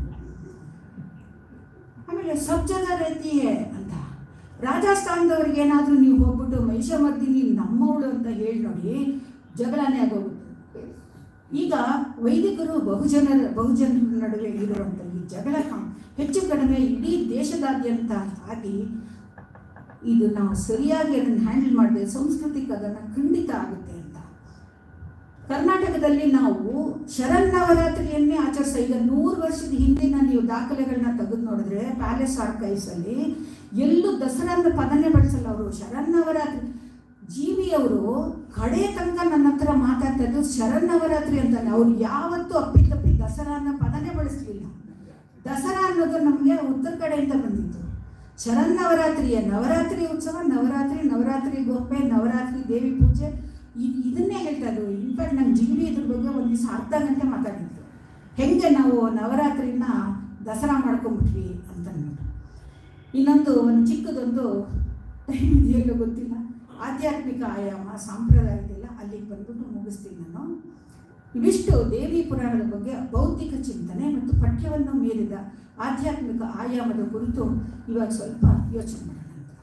ಆಮೇಲೆ ಸಬ್ ಜನ ರೈತಿಯೇ ಅಂತ ರಾಜಸ್ಥಾನದವ್ರಿಗೆ ಏನಾದರೂ ನೀವು ಹೋಗ್ಬಿಟ್ಟು ಮಹಿಷಮರ್ದಿನಿ ನಮ್ಮವಳು ಅಂತ ಹೇಳಿ ನೋಡಿ ಜಗಳನೇ ಆಗೋಗುತ್ತೆ ಈಗ ವೈದಿಕರು ಬಹುಜನರ ಬಹುಜನರ ನಡುವೆ ಇರುವಂಥ ಈ ಜಗಳ ಕಾ- ಹೆಚ್ಚು ಕಡಿಮೆ ಇಡೀ ದೇಶದಾದ್ಯಂತ ಆಗಿ ಇದು ನಾವು ಸರಿಯಾಗಿ ಅದನ್ನು ಹ್ಯಾಂಡಲ್ ಮಾಡಿದ್ರೆ ಸಂಸ್ಕೃತಿಕ ಅದನ್ನು ಖಂಡಿತ ಆಗುತ್ತೆ ಅಂತ ಕರ್ನಾಟಕದಲ್ಲಿ ನಾವು ಶರನ್ನವರಾತ್ರಿಯನ್ನೇ ಆಚರಿಸ ಈಗ ನೂರು ವರ್ಷದ ಹಿಂದಿನ ನೀವು ದಾಖಲೆಗಳನ್ನ ತೆಗೆದು ನೋಡಿದ್ರೆ ಪ್ಯಾಲೇಸ್ ಆರ್ಕೈವ್ಸಲ್ಲಿ ಎಲ್ಲೂ ದಸರಾದ ಪದನೇ ಬಳಸಲ್ಲ ಅವರು ಶರನ್ನವರಾತ್ರಿ ಜೀವಿಯವರು ಕಡೆ ತನಕ ನನ್ನ ಹತ್ರ ಮಾತಾಡ್ತಾ ಇದ್ದು ಶರನ್ನವರಾತ್ರಿ ಅಂತಾನೆ ಅವ್ರು ಯಾವತ್ತೂ ಅಪ್ಪಿ ತಪ್ಪಿ ದಸರಾ ಅನ್ನೋ ಪದನೇ ಬಳಸಲಿಲ್ಲ ದಸರಾ ಅನ್ನೋದು ನಮಗೆ ಉತ್ತರ ಕಡೆಯಿಂದ ಬಂದಿತ್ತು ಶರನ್ನವರಾತ್ರಿಯ ನವರಾತ್ರಿ ಉತ್ಸವ ನವರಾತ್ರಿ ನವರಾತ್ರಿ ಗೊಂಬೆ ನವರಾತ್ರಿ ದೇವಿ ಪೂಜೆ ಇ- ಇದನ್ನೇ ಹೇಳ್ತಾ ಇದ್ರು ಇನ್ಫ್ಯಾಕ್ಟ್ ನಂಗೆ ಜೀವಿ ಇದ್ರ ಬಗ್ಗೆ ಒಂದು ದಿವಸ ಅರ್ಧ ಗಂಟೆ ಮಾತಾಡಿದ್ರು ಹೆಂಗೆ ನಾವು ನವರಾತ್ರಿನ ದಸರಾ ಮಾಡ್ಕೊಂಬಿಟ್ವಿ ಅಂತ ಅಂದ್ಬಿಟ್ಟು. ಇನ್ನೊಂದು ಒಂದು ಚಿಕ್ಕದೊಂದು ಟೈಮ್ ಇದೆಯಲ್ಲೋ ಗೊತ್ತಿಲ್ಲ ಆಧ್ಯಾತ್ಮಿಕ ಆಯಾಮ ಸಾಂಪ್ರದಾಯದೆಲ್ಲ ಅಲ್ಲಿಗೆ ಬಂದ್ಬಿಟ್ಟು ಮುಗಿಸ್ತೀನಿ ನಾನು ಇವಿಷ್ಟು ದೇವಿ ಪುರಾಣದ ಬಗ್ಗೆ ಬೌದ್ಧಿಕ ಚಿಂತನೆ ಮತ್ತು ಪಠ್ಯವನ್ನು ಮೀರಿದ ಆಧ್ಯಾತ್ಮಿಕ ಆಯಾಮದ ಕುರಿತು ಇವಾಗ ಸ್ವಲ್ಪ ಯೋಚನೆ ಮಾಡೋಣ ಅಂತ.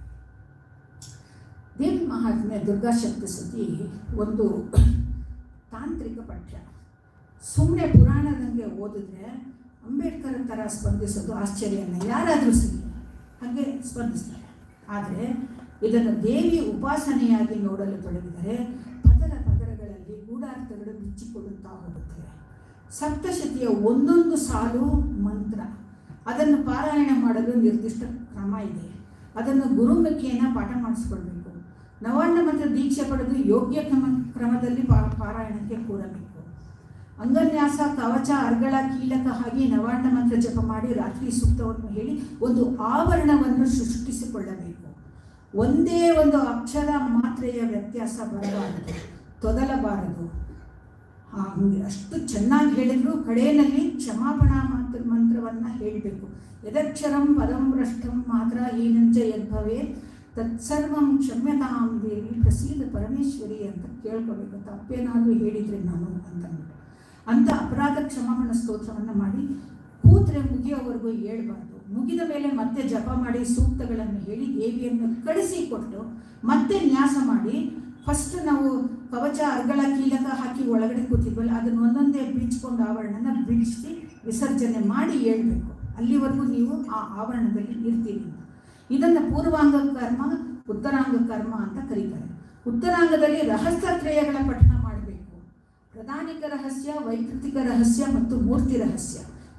ದೇವಿ ಮಹಾತ್ಮೆ ದುರ್ಗಾ ಸಪ್ತಸತಿ ಒಂದು ತಾಂತ್ರಿಕ ಪಠ್ಯ ಸುಮ್ಮನೆ ಪುರಾಣದಂಗೆ ಓದಿದ್ರೆ ಅಂಬೇಡ್ಕರ್ ಥರ ಸ್ಪಂದಿಸೋದು ಆಶ್ಚರ್ಯನ ಯಾರಾದರೂ ಸರಿ ಹಾಗೆ ಸ್ಪಂದಿಸ್ತಾರೆ ಆದರೆ ಇದನ್ನು ದೇವಿ ಉಪಾಸನೆಯಾಗಿ ನೋಡಲು ತೊಡಗಿದರೆ ಪದರ ಪದರಗಳಲ್ಲಿ ಗೂಢಾರ್ಥಗಳು ಬಿಚ್ಚಿಕೊಳ್ಳುತ್ತಾ ಹೋಗುತ್ತವೆ ಸಪ್ತಶತಿಯ ಒಂದೊಂದು ಸಾಲು ಮಂತ್ರ ಅದನ್ನು ಪಾರಾಯಣ ಮಾಡಲು ನಿರ್ದಿಷ್ಟ ಕ್ರಮ ಇದೆ ಅದನ್ನು ಗುರುಮುಖೇನ ಪಾಠ ಮಾಡಿಸ್ಕೊಳ್ಬೇಕು ನವಾನ್ನ ಮಂತ್ರ ದೀಕ್ಷೆ ಪಡೆದು ಯೋಗ್ಯ ಕ್ರಮ ಕ್ರಮದಲ್ಲಿ ಪಾ ಪಾರಾಯಣಕ್ಕೆ ಕೂರಬೇಕು ಅಂಗನ್ಯಾಸ ಕವಚ ಅರ್ಗಳ ಕೀಲಕ ಹಾಗೆ ನವಾರ್ಣ ಮಂತ್ರ ಜಪ ಮಾಡಿ ರಾತ್ರಿ ಸೂಕ್ತವನ್ನು ಹೇಳಿ ಒಂದು ಆವರಣವನ್ನು ಸೃಷ್ಟಿಸಿಕೊಳ್ಳಬೇಕು ಒಂದೇ ಒಂದು ಅಕ್ಷರ ಮಾತ್ರೆಯ ವ್ಯತ್ಯಾಸ ಬರಬಾರದು ತೊದಲಬಾರದು ಹಂಗೆ ಅಷ್ಟು ಚೆನ್ನಾಗಿ ಹೇಳಿದ್ರು ಕಡೆಯಲ್ಲಿ ಕ್ಷಮಾಪಣಾ ಮಾತ್ರ ಮಂತ್ರವನ್ನು ಹೇಳಬೇಕು ಯದಕ್ಷರಂ ಪದಂ ಭ್ರಷ್ಟಂ ಮಾತ್ರ ಏನಂಚ ಯದ್ಭವೇ ತತ್ಸರ್ವಂ ಕ್ಷಮ್ಯತಾಂ ದೇವಿ ಪ್ರಸೀದ ಪರಮೇಶ್ವರಿ ಅಂತ ಕೇಳ್ಕೋಬೇಕು ತಪ್ಪೇನಾದರೂ ಹೇಳಿದ್ರೆ ನಾನು ಅಂತಂದ್ಬಿಟ್ಟು ಅಂತ ಅಪರಾಧ ಕ್ಷಮಾಪಣ ಸ್ತೋತ್ರವನ್ನು ಮಾಡಿ ಕೂತ್ರೆ ಮುಗಿಯೋವರೆಗೂ ಹೇಳ್ಬಾರ್ದು ಮುಗಿದ ಮೇಲೆ ಮತ್ತೆ ಜಪ ಮಾಡಿ ಸೂಕ್ತಗಳನ್ನು ಹೇಳಿ ದೇವಿಯನ್ನು ಕಳಿಸಿಕೊಟ್ಟು ಮತ್ತೆ ನ್ಯಾಸ ಮಾಡಿ ಫಸ್ಟ್ ನಾವು ಕವಚ ಅರ್ಗಳ ಕೀಲಕ ಹಾಕಿ ಒಳಗಡೆ ಕೂತಿದ್ವಲ್ಲ ಅದನ್ನ ಒಂದೊಂದೇ ಬಿಚ್ಕೊಂಡು ಆವರಣನ ಬಿಡಿಸಿ ವಿಸರ್ಜನೆ ಮಾಡಿ ಹೇಳ್ಬೇಕು ಅಲ್ಲಿವರೆಗೂ ನೀವು ಆ ಆವರಣದಲ್ಲಿ ಇರ್ತೀರಿ ಇದನ್ನು ಪೂರ್ವಾಂಗ ಕರ್ಮ ಉತ್ತರಾಂಗ ಕರ್ಮ ಅಂತ ಕರೀತಾರೆ ಉತ್ತರಾಂಗದಲ್ಲಿ ರಹಸ್ಯತ್ರಯಗಳ ಪಠಣ ಮಾಡಬೇಕು ಪ್ರಧಾನಿಕ ರಹಸ್ಯ ವೈಕೃತಿಕ ರಹಸ್ಯ ಮತ್ತು ಮೂರ್ತಿ ರಹಸ್ಯ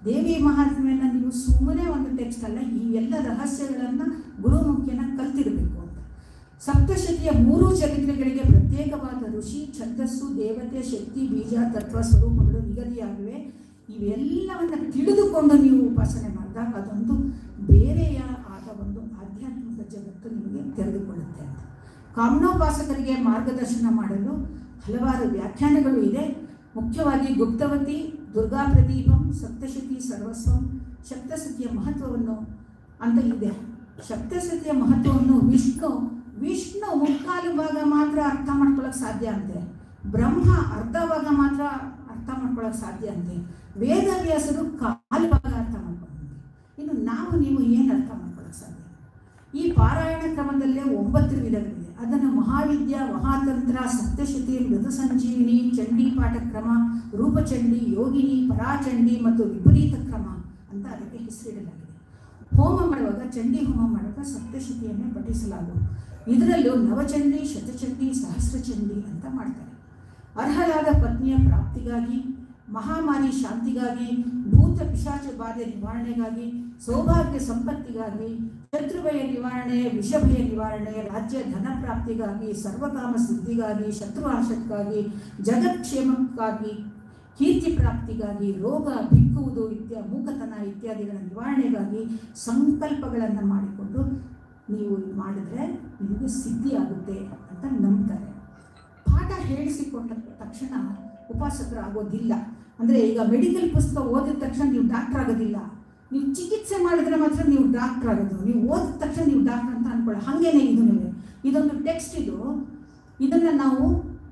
ದೇವಿ ಮಹಾತ್ಮೆಯನ್ನು ನೀವು ಸುಮ್ಮನೆ ಒಂದು ಟೆಕ್ಸ್ಟ್ ಅಲ್ಲ ಈ ಎಲ್ಲ ರಹಸ್ಯಗಳನ್ನು ಗುರುಮುಖ್ಯನ ಕಲ್ತಿರಬೇಕು ಅಂತ ಸಪ್ತಶತಿಯ ಮೂರು ಚರಿತ್ರೆಗಳಿಗೆ ಪ್ರತ್ಯೇಕವಾದ ಋಷಿ ಛಂದಸ್ಸು ದೇವತೆ ಶಕ್ತಿ ಬೀಜ ತತ್ವ ಸ್ವರೂಪಗಳು ನಿಗದಿಯಾಗಿವೆ ಇವೆಲ್ಲವನ್ನು ತಿಳಿದುಕೊಂಡು ನೀವು ಉಪಾಸನೆ ಮಾಡಿದಾಗ ಅದೊಂದು ಬೇರೆಯ ಆದ ಒಂದು ಆಧ್ಯಾತ್ಮಿಕ ಜಗತ್ತು ನಿಮಗೆ ತೆರೆದುಕೊಳ್ಳುತ್ತೆ ಅಂತ ಕಾಮನೋಪಾಸಕರಿಗೆ ಮಾರ್ಗದರ್ಶನ ಮಾಡಲು ಹಲವಾರು ವ್ಯಾಖ್ಯಾನಗಳು ಇದೆ ಮುಖ್ಯವಾಗಿ ಗುಪ್ತವತಿ ದುರ್ಗಾ ಪ್ರದೀಪಂ ಸಪ್ತಶತಿ ಸರ್ವಸ್ವಂ ಸಪ್ತಸತಿಯ ಮಹತ್ವವನ್ನು ಅಂತ ಇದೆ ಸಪ್ತಸತಿಯ ಮಹತ್ವವನ್ನು ವಿಷ್ಣು ವಿಷ್ಣು ಮುಕ್ಕಾಲು ಭಾಗ ಮಾತ್ರ ಅರ್ಥ ಮಾಡ್ಕೊಳ್ಳೋಕೆ ಸಾಧ್ಯ ಅಂತೆ ಬ್ರಹ್ಮ ಅರ್ಧ ಭಾಗ ಮಾತ್ರ ಅರ್ಥ ಮಾಡ್ಕೊಳ್ಳೋಕೆ ಸಾಧ್ಯ ಅಂತೆ ವೇದವ್ಯಾಸರು ಕಾಲು ಭಾಗ ಅರ್ಥ ಮಾಡ್ಕೊಂಡ್ರು ಇನ್ನು ನಾವು ನೀವು ಏನು ಅರ್ಥ ಮಾಡ್ಕೊಳ್ಳೋಕೆ ಸಾಧ್ಯ ಈ ಪಾರಾಯಣ ಕ್ರಮದಲ್ಲೇ ಒಂಬತ್ತು ವಿಧಗಳಿವೆ ಅದನ್ನು ಮಹಾವಿದ್ಯಾ ಮಹಾತಂತ್ರ ಸಪ್ತಶತಿ ಮೃದು ಸಂಜೀವಿನಿ ಚಂಡಿ ಪಾಠ ಕ್ರಮ ರೂಪಚಂಡಿ ಯೋಗಿನಿ ಪರಾಚಂಡಿ ಮತ್ತು ವಿಪರೀತ ಕ್ರಮ ಅಂತ ಅದಕ್ಕೆ ಹೆಸರಿಡಲಾಗಿದೆ ಹೋಮ ಮಾಡುವಾಗ ಚಂಡಿ ಹೋಮ ಮಾಡುವಾಗ ಸಪ್ತಶತಿಯನ್ನೇ ಪಠಿಸಲಾಗುವುದು ಇದರಲ್ಲೂ ನವಚಂಡಿ ಶತಚಂಡಿ ಸಹಸ್ರಚಂಡಿ ಅಂತ ಮಾಡ್ತಾರೆ ಅರ್ಹರಾದ ಪತ್ನಿಯ ಪ್ರಾಪ್ತಿಗಾಗಿ ಮಹಾಮಾರಿ ಶಾಂತಿಗಾಗಿ ಭೂತ ಪಿಶಾಚ ಬಾಧೆ ನಿವಾರಣೆಗಾಗಿ ಸೌಭಾಗ್ಯ ಸಂಪತ್ತಿಗಾಗಿ ಶತ್ರುಭಯ ನಿವಾರಣೆ ವಿಷಭಯ ನಿವಾರಣೆ ರಾಜ್ಯ ಧನ ಪ್ರಾಪ್ತಿಗಾಗಿ ಸರ್ವಕಾಮ ಸಿದ್ಧಿಗಾಗಿ ಶತ್ರುನಾಶಕ್ಕಾಗಿ ಜಗತ್ಕ್ಷೇಮಕ್ಕಾಗಿ ಕೀರ್ತಿ ಪ್ರಾಪ್ತಿಗಾಗಿ ರೋಗ ಬಿಕ್ಕುವುದು ಇತ್ಯ ಮೂಕತನ ಇತ್ಯಾದಿಗಳ ನಿವಾರಣೆಗಾಗಿ ಸಂಕಲ್ಪಗಳನ್ನು ಮಾಡಿಕೊಂಡು ನೀವು ಇದು ಮಾಡಿದ್ರೆ ನಿಮಗೆ ಸಿದ್ಧಿಯಾಗುತ್ತೆ ಅಂತ ನಂಬ್ತಾರೆ ಪಾಠ ಹೇಳಿಸಿಕೊಟ್ಟ ತಕ್ಷಣ ಉಪಾಸಕರು ಆಗೋದಿಲ್ಲ ಅಂದರೆ ಈಗ ಮೆಡಿಕಲ್ ಪುಸ್ತಕ ಓದಿದ ತಕ್ಷಣ ನೀವು ಡಾಕ್ಟರ್ ಆಗೋದಿಲ್ಲ ನೀವು ಚಿಕಿತ್ಸೆ ಮಾಡಿದ್ರೆ ಮಾತ್ರ ನೀವು ಡಾಕ್ಟರ್ ಆಗೋದು ನೀವು ಓದಿದ ತಕ್ಷಣ ನೀವು ಡಾಕ್ಟರ್ ಅಂತ ಅನ್ಕೊಳ್ಳಿ ಹಾಗೇನೆ ಇದು ನೀವು ಇದೊಂದು ಟೆಕ್ಸ್ಟ್ ಇದು ಇದನ್ನು ನಾವು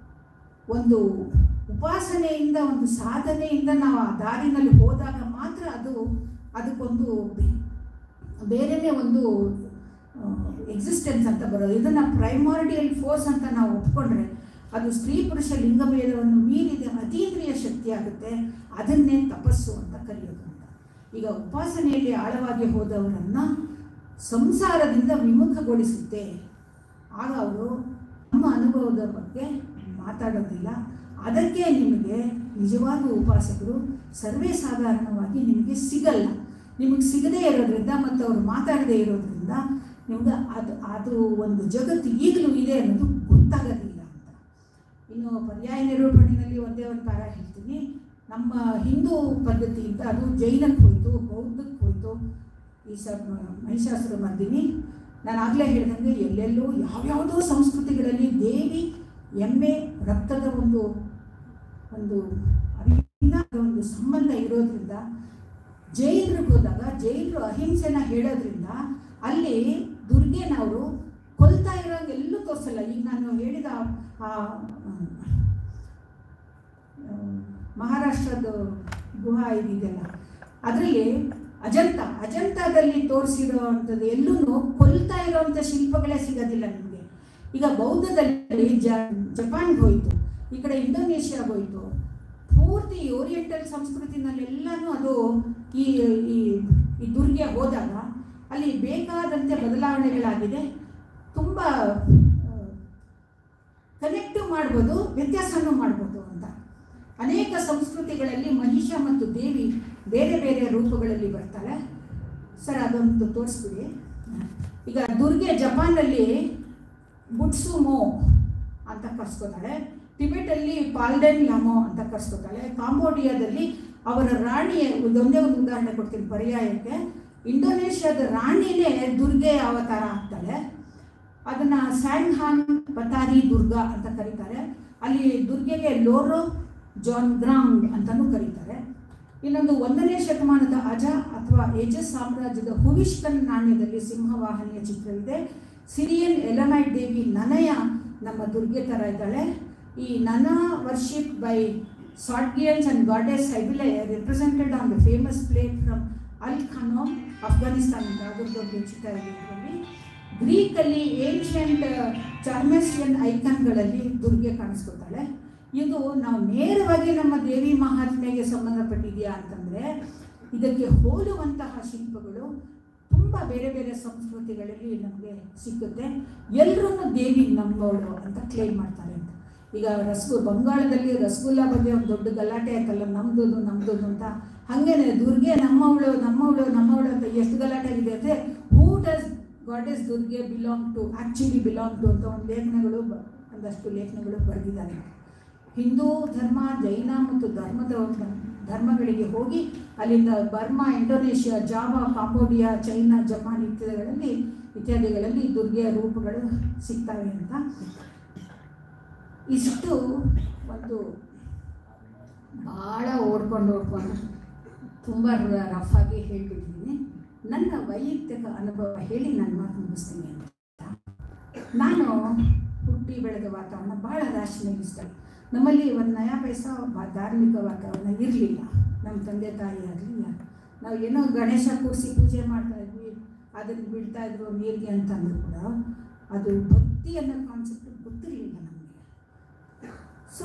ಒಂದು ಉಪಾಸನೆಯಿಂದ ಒಂದು ಸಾಧನೆಯಿಂದ ನಾವು ಆ ದಾರಿನಲ್ಲಿ ಹೋದಾಗ ಮಾತ್ರ ಅದು ಅದಕ್ಕೊಂದು ಬೇರೆಯೇ ಒಂದು ಎಕ್ಸಿಸ್ಟೆನ್ಸ್ ಅಂತ ಬರೋದು ಇದನ್ನು ಪ್ರೈಮಾರ್ಡಿಯಲ್ ಫೋರ್ಸ್ ಅಂತ ನಾವು ಒಪ್ಕೊಂಡ್ರೆ ಅದು ಸ್ತ್ರೀ ಪುರುಷ ಲಿಂಗಭೇದವನ್ನು ಮೀರಿದ ಅತೀಂದ್ರಿಯ ಶಕ್ತಿ ಆಗುತ್ತೆ ಅದನ್ನೇ ತಪಸ್ಸು ಅಂತ ಕರೆಯೋದು ಅಂತ ಈಗ ಉಪಾಸನೆಯಲ್ಲಿ ಆಳವಾಗಿ ಹೋದವರನ್ನು ಸಂಸಾರದಿಂದ ವಿಮುಖಗೊಳಿಸುತ್ತೆ ಆಗ ಅವರು ನಮ್ಮ ಅನುಭವದ ಬಗ್ಗೆ ಮಾತಾಡೋದಿಲ್ಲ ಅದಕ್ಕೆ ನಿಮಗೆ ನಿಜವಾದ ಉಪಾಸಕರು ಸರ್ವೇ ಸಾಧಾರಣವಾಗಿ ನಿಮಗೆ ಸಿಗಲ್ಲ ನಿಮಗೆ ಸಿಗದೇ ಇರೋದ್ರಿಂದ ಮತ್ತು ಅವರು ಮಾತಾಡದೇ ಇರೋದ್ರಿಂದ ನಿಮ್ಗೆ ಅದು ಅದು ಒಂದು ಜಗತ್ತು ಈಗಲೂ ಇದೆ ಅನ್ನೋದು ಗೊತ್ತಾಗೋದಿಲ್ಲ ಅಂತ ಇನ್ನು ಪರ್ಯಾಯ ನಿರೂಪಣೆಯಲ್ಲಿ ಒಂದೇ ಒಂದು ಪಾರ ಹೇಳ್ತೀನಿ ನಮ್ಮ ಹಿಂದೂ ಪದ್ಧತಿಯಿಂದ ಅದು ಜೈನಕ್ಕೆ ಹೋಯಿತು ಬೌದ್ಧಕ್ಕೆ ಹೋಯಿತು ಈ ಸರ್ ಮಹಿಷಾಸುರ ಮರ್ದಿನಿ ನಾನು ಆಗಲೇ ಹೇಳಿದಂಗೆ ಎಲ್ಲೆಲ್ಲೂ ಯಾವ್ಯಾವುದೋ ಸಂಸ್ಕೃತಿಗಳಲ್ಲಿ ದೇವಿ ಎಮ್ಮೆ ರಕ್ತದ ಒಂದು ಒಂದು ಅವಿಭಿನ್ನ ಒಂದು ಸಂಬಂಧ ಇರೋದ್ರಿಂದ ಜೈನರಿಗೆ ಹೋದಾಗ ಜೈನರು ಅಹಿಂಸೆನ ಹೇಳೋದ್ರಿಂದ ಅಲ್ಲಿ ದುರ್ಗೆನವರು ಕೊಲ್ತಾ ಇರೋಂಗೆ ಎಲ್ಲೂ ತೋರಿಸಲ್ಲ ಈಗ ನಾನು ಹೇಳಿದ ಆ ಆ, ಮಹಾರಾಷ್ಟ್ರದ ಗುಹಾ ಇದಿದೆಯಲ್ಲ ಅದರಲ್ಲಿ ಅಜಂತ ಅಜಂತಾದಲ್ಲಿ ತೋರಿಸಿರೋ ಅಂಥದ್ದು ಎಲ್ಲೂ ಕೊಲ್ತಾ ಇರೋವಂಥ ಶಿಲ್ಪಗಳೇ ಸಿಗೋದಿಲ್ಲ ನಿಮಗೆ ಈಗ ಬೌದ್ಧದಲ್ಲಿ ಜ ಜಪಾನ್ಗೆ ಹೋಯಿತು ಈ ಕಡೆ ಇಂಡೋನೇಷ್ಯಾಗೆ ಹೋಯಿತು ಪೂರ್ತಿ ಓರಿಯೆಂಟಲ್ ಸಂಸ್ಕೃತಿನಲ್ಲೆಲ್ಲನೂ ಅದು ಈ ಈ ಈ ದುರ್ಗೆ ಹೋದಾಗ ಅಲ್ಲಿ ಬೇಕಾದಂತೆ ಬದಲಾವಣೆಗಳಾಗಿದೆ ತುಂಬ ಕನೆಕ್ಟಿವ್ ಮಾಡ್ಬೋದು ವ್ಯತ್ಯಾಸನೂ ಮಾಡ್ಬೋದು ಅಂತ ಅನೇಕ ಸಂಸ್ಕೃತಿಗಳಲ್ಲಿ ಮಹಿಷ ಮತ್ತು ದೇವಿ ಬೇರೆ ಬೇರೆ ರೂಪಗಳಲ್ಲಿ ಬರ್ತಾಳೆ ಸರ್ ಅದೊಂದು ತೋರಿಸ್ಬಿಡಿ ಈಗ ದುರ್ಗೆ ಜಪಾನಲ್ಲಿ ಬುಟ್ಸುಮೋ ಅಂತ ಕರ್ಸ್ಕೊತಾಳೆ ಟಿಬೆಟಲ್ಲಿ ಪಾಲ್ಡೆನ್ ಲಾಮೋ ಅಂತ ಕರ್ಸ್ಕೊತಾಳೆ ಕಾಂಬೋಡಿಯಾದಲ್ಲಿ ಅವರ ರಾಣಿಯ ಇದೊಂದೇ ಒಂದು ಉದಾಹರಣೆ ಕೊಡ್ತೀನಿ ಪರ್ಯಾಯಕ್ಕೆ ಇಂಡೋನೇಷ್ಯಾದ ರಾಣಿನೇ ದುರ್ಗೆ ಅವತಾರ ಆಗ್ತಾಳೆ ಅದನ್ನ ಸ್ಯಾಂಗ್ಹಾನ್ ಪತಾರಿ ದುರ್ಗಾ ಅಂತ ಕರೀತಾರೆ ಅಲ್ಲಿ ದುರ್ಗೆಗೆ ಲೋರೋ ಜಾನ್ ಗ್ರಾಂಗ್ ಅಂತಾನೂ ಕರೀತಾರೆ ಇನ್ನೊಂದು ಒಂದನೇ ಶತಮಾನದ ಅಜ ಅಥವಾ ಏಜಸ್ ಸಾಮ್ರಾಜ್ಯದ ಹುವಿಷ್ಕನ್ ನಾಣ್ಯದಲ್ಲಿ ಸಿಂಹವಾಹನಿಯ ಚಿತ್ರವಿದೆ ಸಿರಿಯನ್ ಎಲಮೈಟ್ ದೇವಿ ನನಯ ನಮ್ಮ ದುರ್ಗೆ ಥರ ಇದ್ದಾಳೆ ಈ Nana worship by Sogdians and goddess ಐವಿಲೆ represented on the famous plate from Ai Khanoum Afghanistan ಅದರದೊಂದು ಚಿತ್ರ ಇದೆ ಇದರಲ್ಲಿ ಗ್ರೀಕಲ್ಲಿ ಏನ್ಷಿಯಂಟ್ ಚಾರ್ಮೆಸಿಯನ್ ಐಕನ್ಗಳಲ್ಲಿ ದುರ್ಗೆ ಕಾಣಿಸ್ಕೊತಾಳೆ ಇದು ನಾವು ನೇರವಾಗಿ ನಮ್ಮ ದೇವಿ ಮಹಾತ್ಮೆಗೆ ಸಂಬಂಧಪಟ್ಟಿದೆಯಾ ಅಂತಂದರೆ ಇದಕ್ಕೆ ಹೋಲುವಂತಹ ಶಿಲ್ಪಗಳು ತುಂಬ ಬೇರೆ ಬೇರೆ ಸಂಸ್ಕೃತಿಗಳಲ್ಲಿ ನಮಗೆ ಸಿಕ್ಕುತ್ತೆ ಎಲ್ಲರೂ ದೇವಿ ನಂಬೋಳು ಅಂತ ಕ್ಲೇಮ್ ಮಾಡ್ತಾರೆ ಅಂತ ಈಗ ರಸಗು ಬಂಗಾಳದಲ್ಲಿ ರಸಗುಲ್ಲ ಬಗ್ಗೆ ಒಂದು ದೊಡ್ಡ ಗಲಾಟೆ ಆಯ್ತಲ್ಲ ನಮ್ದು ನಮ್ದು ಅಂತ ಹಾಗೇನೆ ದುರ್ಗೆ ನಮ್ಮವಳು ನಮ್ಮವಳು ನಮ್ಮವಳು ಅಂತ ಎಷ್ಟು ಗಲಾಟೆ ಆಗಿದೆ ಅಂದರೆ who does goddess Durga belong to actually belong to ಅಂತ ಒಂದು ಲೇಖನಗಳು ಬ- ಒಂದಷ್ಟು ಲೇಖನಗಳು ಬರೆದಿದ್ದಾರೆ ಹಿಂದೂ ಧರ್ಮ ಜೈನ ಮತ್ತು ಧರ್ಮದ ಒಂದು ಧರ್ಮಗಳಿಗೆ ಹೋಗಿ ಅಲ್ಲಿಂದ Burma Indonesia Java Cambodia China Japan ಇತ್ಯಾದಿಗಳಲ್ಲಿ ಇತ್ಯಾದಿಗಳಲ್ಲಿ ದುರ್ಗೆಯ ರೂಪಗಳು ಸಿಗ್ತವೆ ಅಂತ ಇಷ್ಟು ಒಂದು ಭಾಳ ಓಡ್ಕೊಂಡು ಓಡ್ಕೊಂಡು ತುಂಬ ರಫ್ ಆಗಿ ಹೇಳ್ಬಿಟ್ಟಿದ್ದೀನಿ ನನ್ನ ವೈಯಕ್ತಿಕ ಅನುಭವ ಹೇಳಿ ನಾನು ಮಾತು ಮುಗಿಸ್ತೀನಿ ಅಂತ ನಾನು ಹುಟ್ಟಿ ಬೆಳೆದ ವಾತಾವರಣ ಭಾಳ ರ್ಯಾಷನಲಿಸ್ಟ್ ನಮ್ಮಲ್ಲಿ ಒಂದು ನಯಾ ಪೈಸ ಬ- ಧಾರ್ಮಿಕ ವಾತಾವರಣ ಇರಲಿಲ್ಲ ನಮ್ಮ ತಂದೆ ತಾಯಿ ಆಗಲಿ ನಾವು ಏನೋ ಗಣೇಶ ಕೂರಿಸಿ ಪೂಜೆ ಮಾಡ್ತಾ ಇದ್ವಿ ಅದನ್ನು ಬಿಡ್ತಾ ಇದ್ರು ನೀರಿಗೆ ಅಂತಂದ್ರು ಕೂಡ ಅದು ಭಕ್ತಿ ಅನ್ನೋ ಕಾನ್ಸೆಪ್ಟ್ ಗೊತ್ತಿರಲಿಲ್ಲ ನಮಗೆ ಸೊ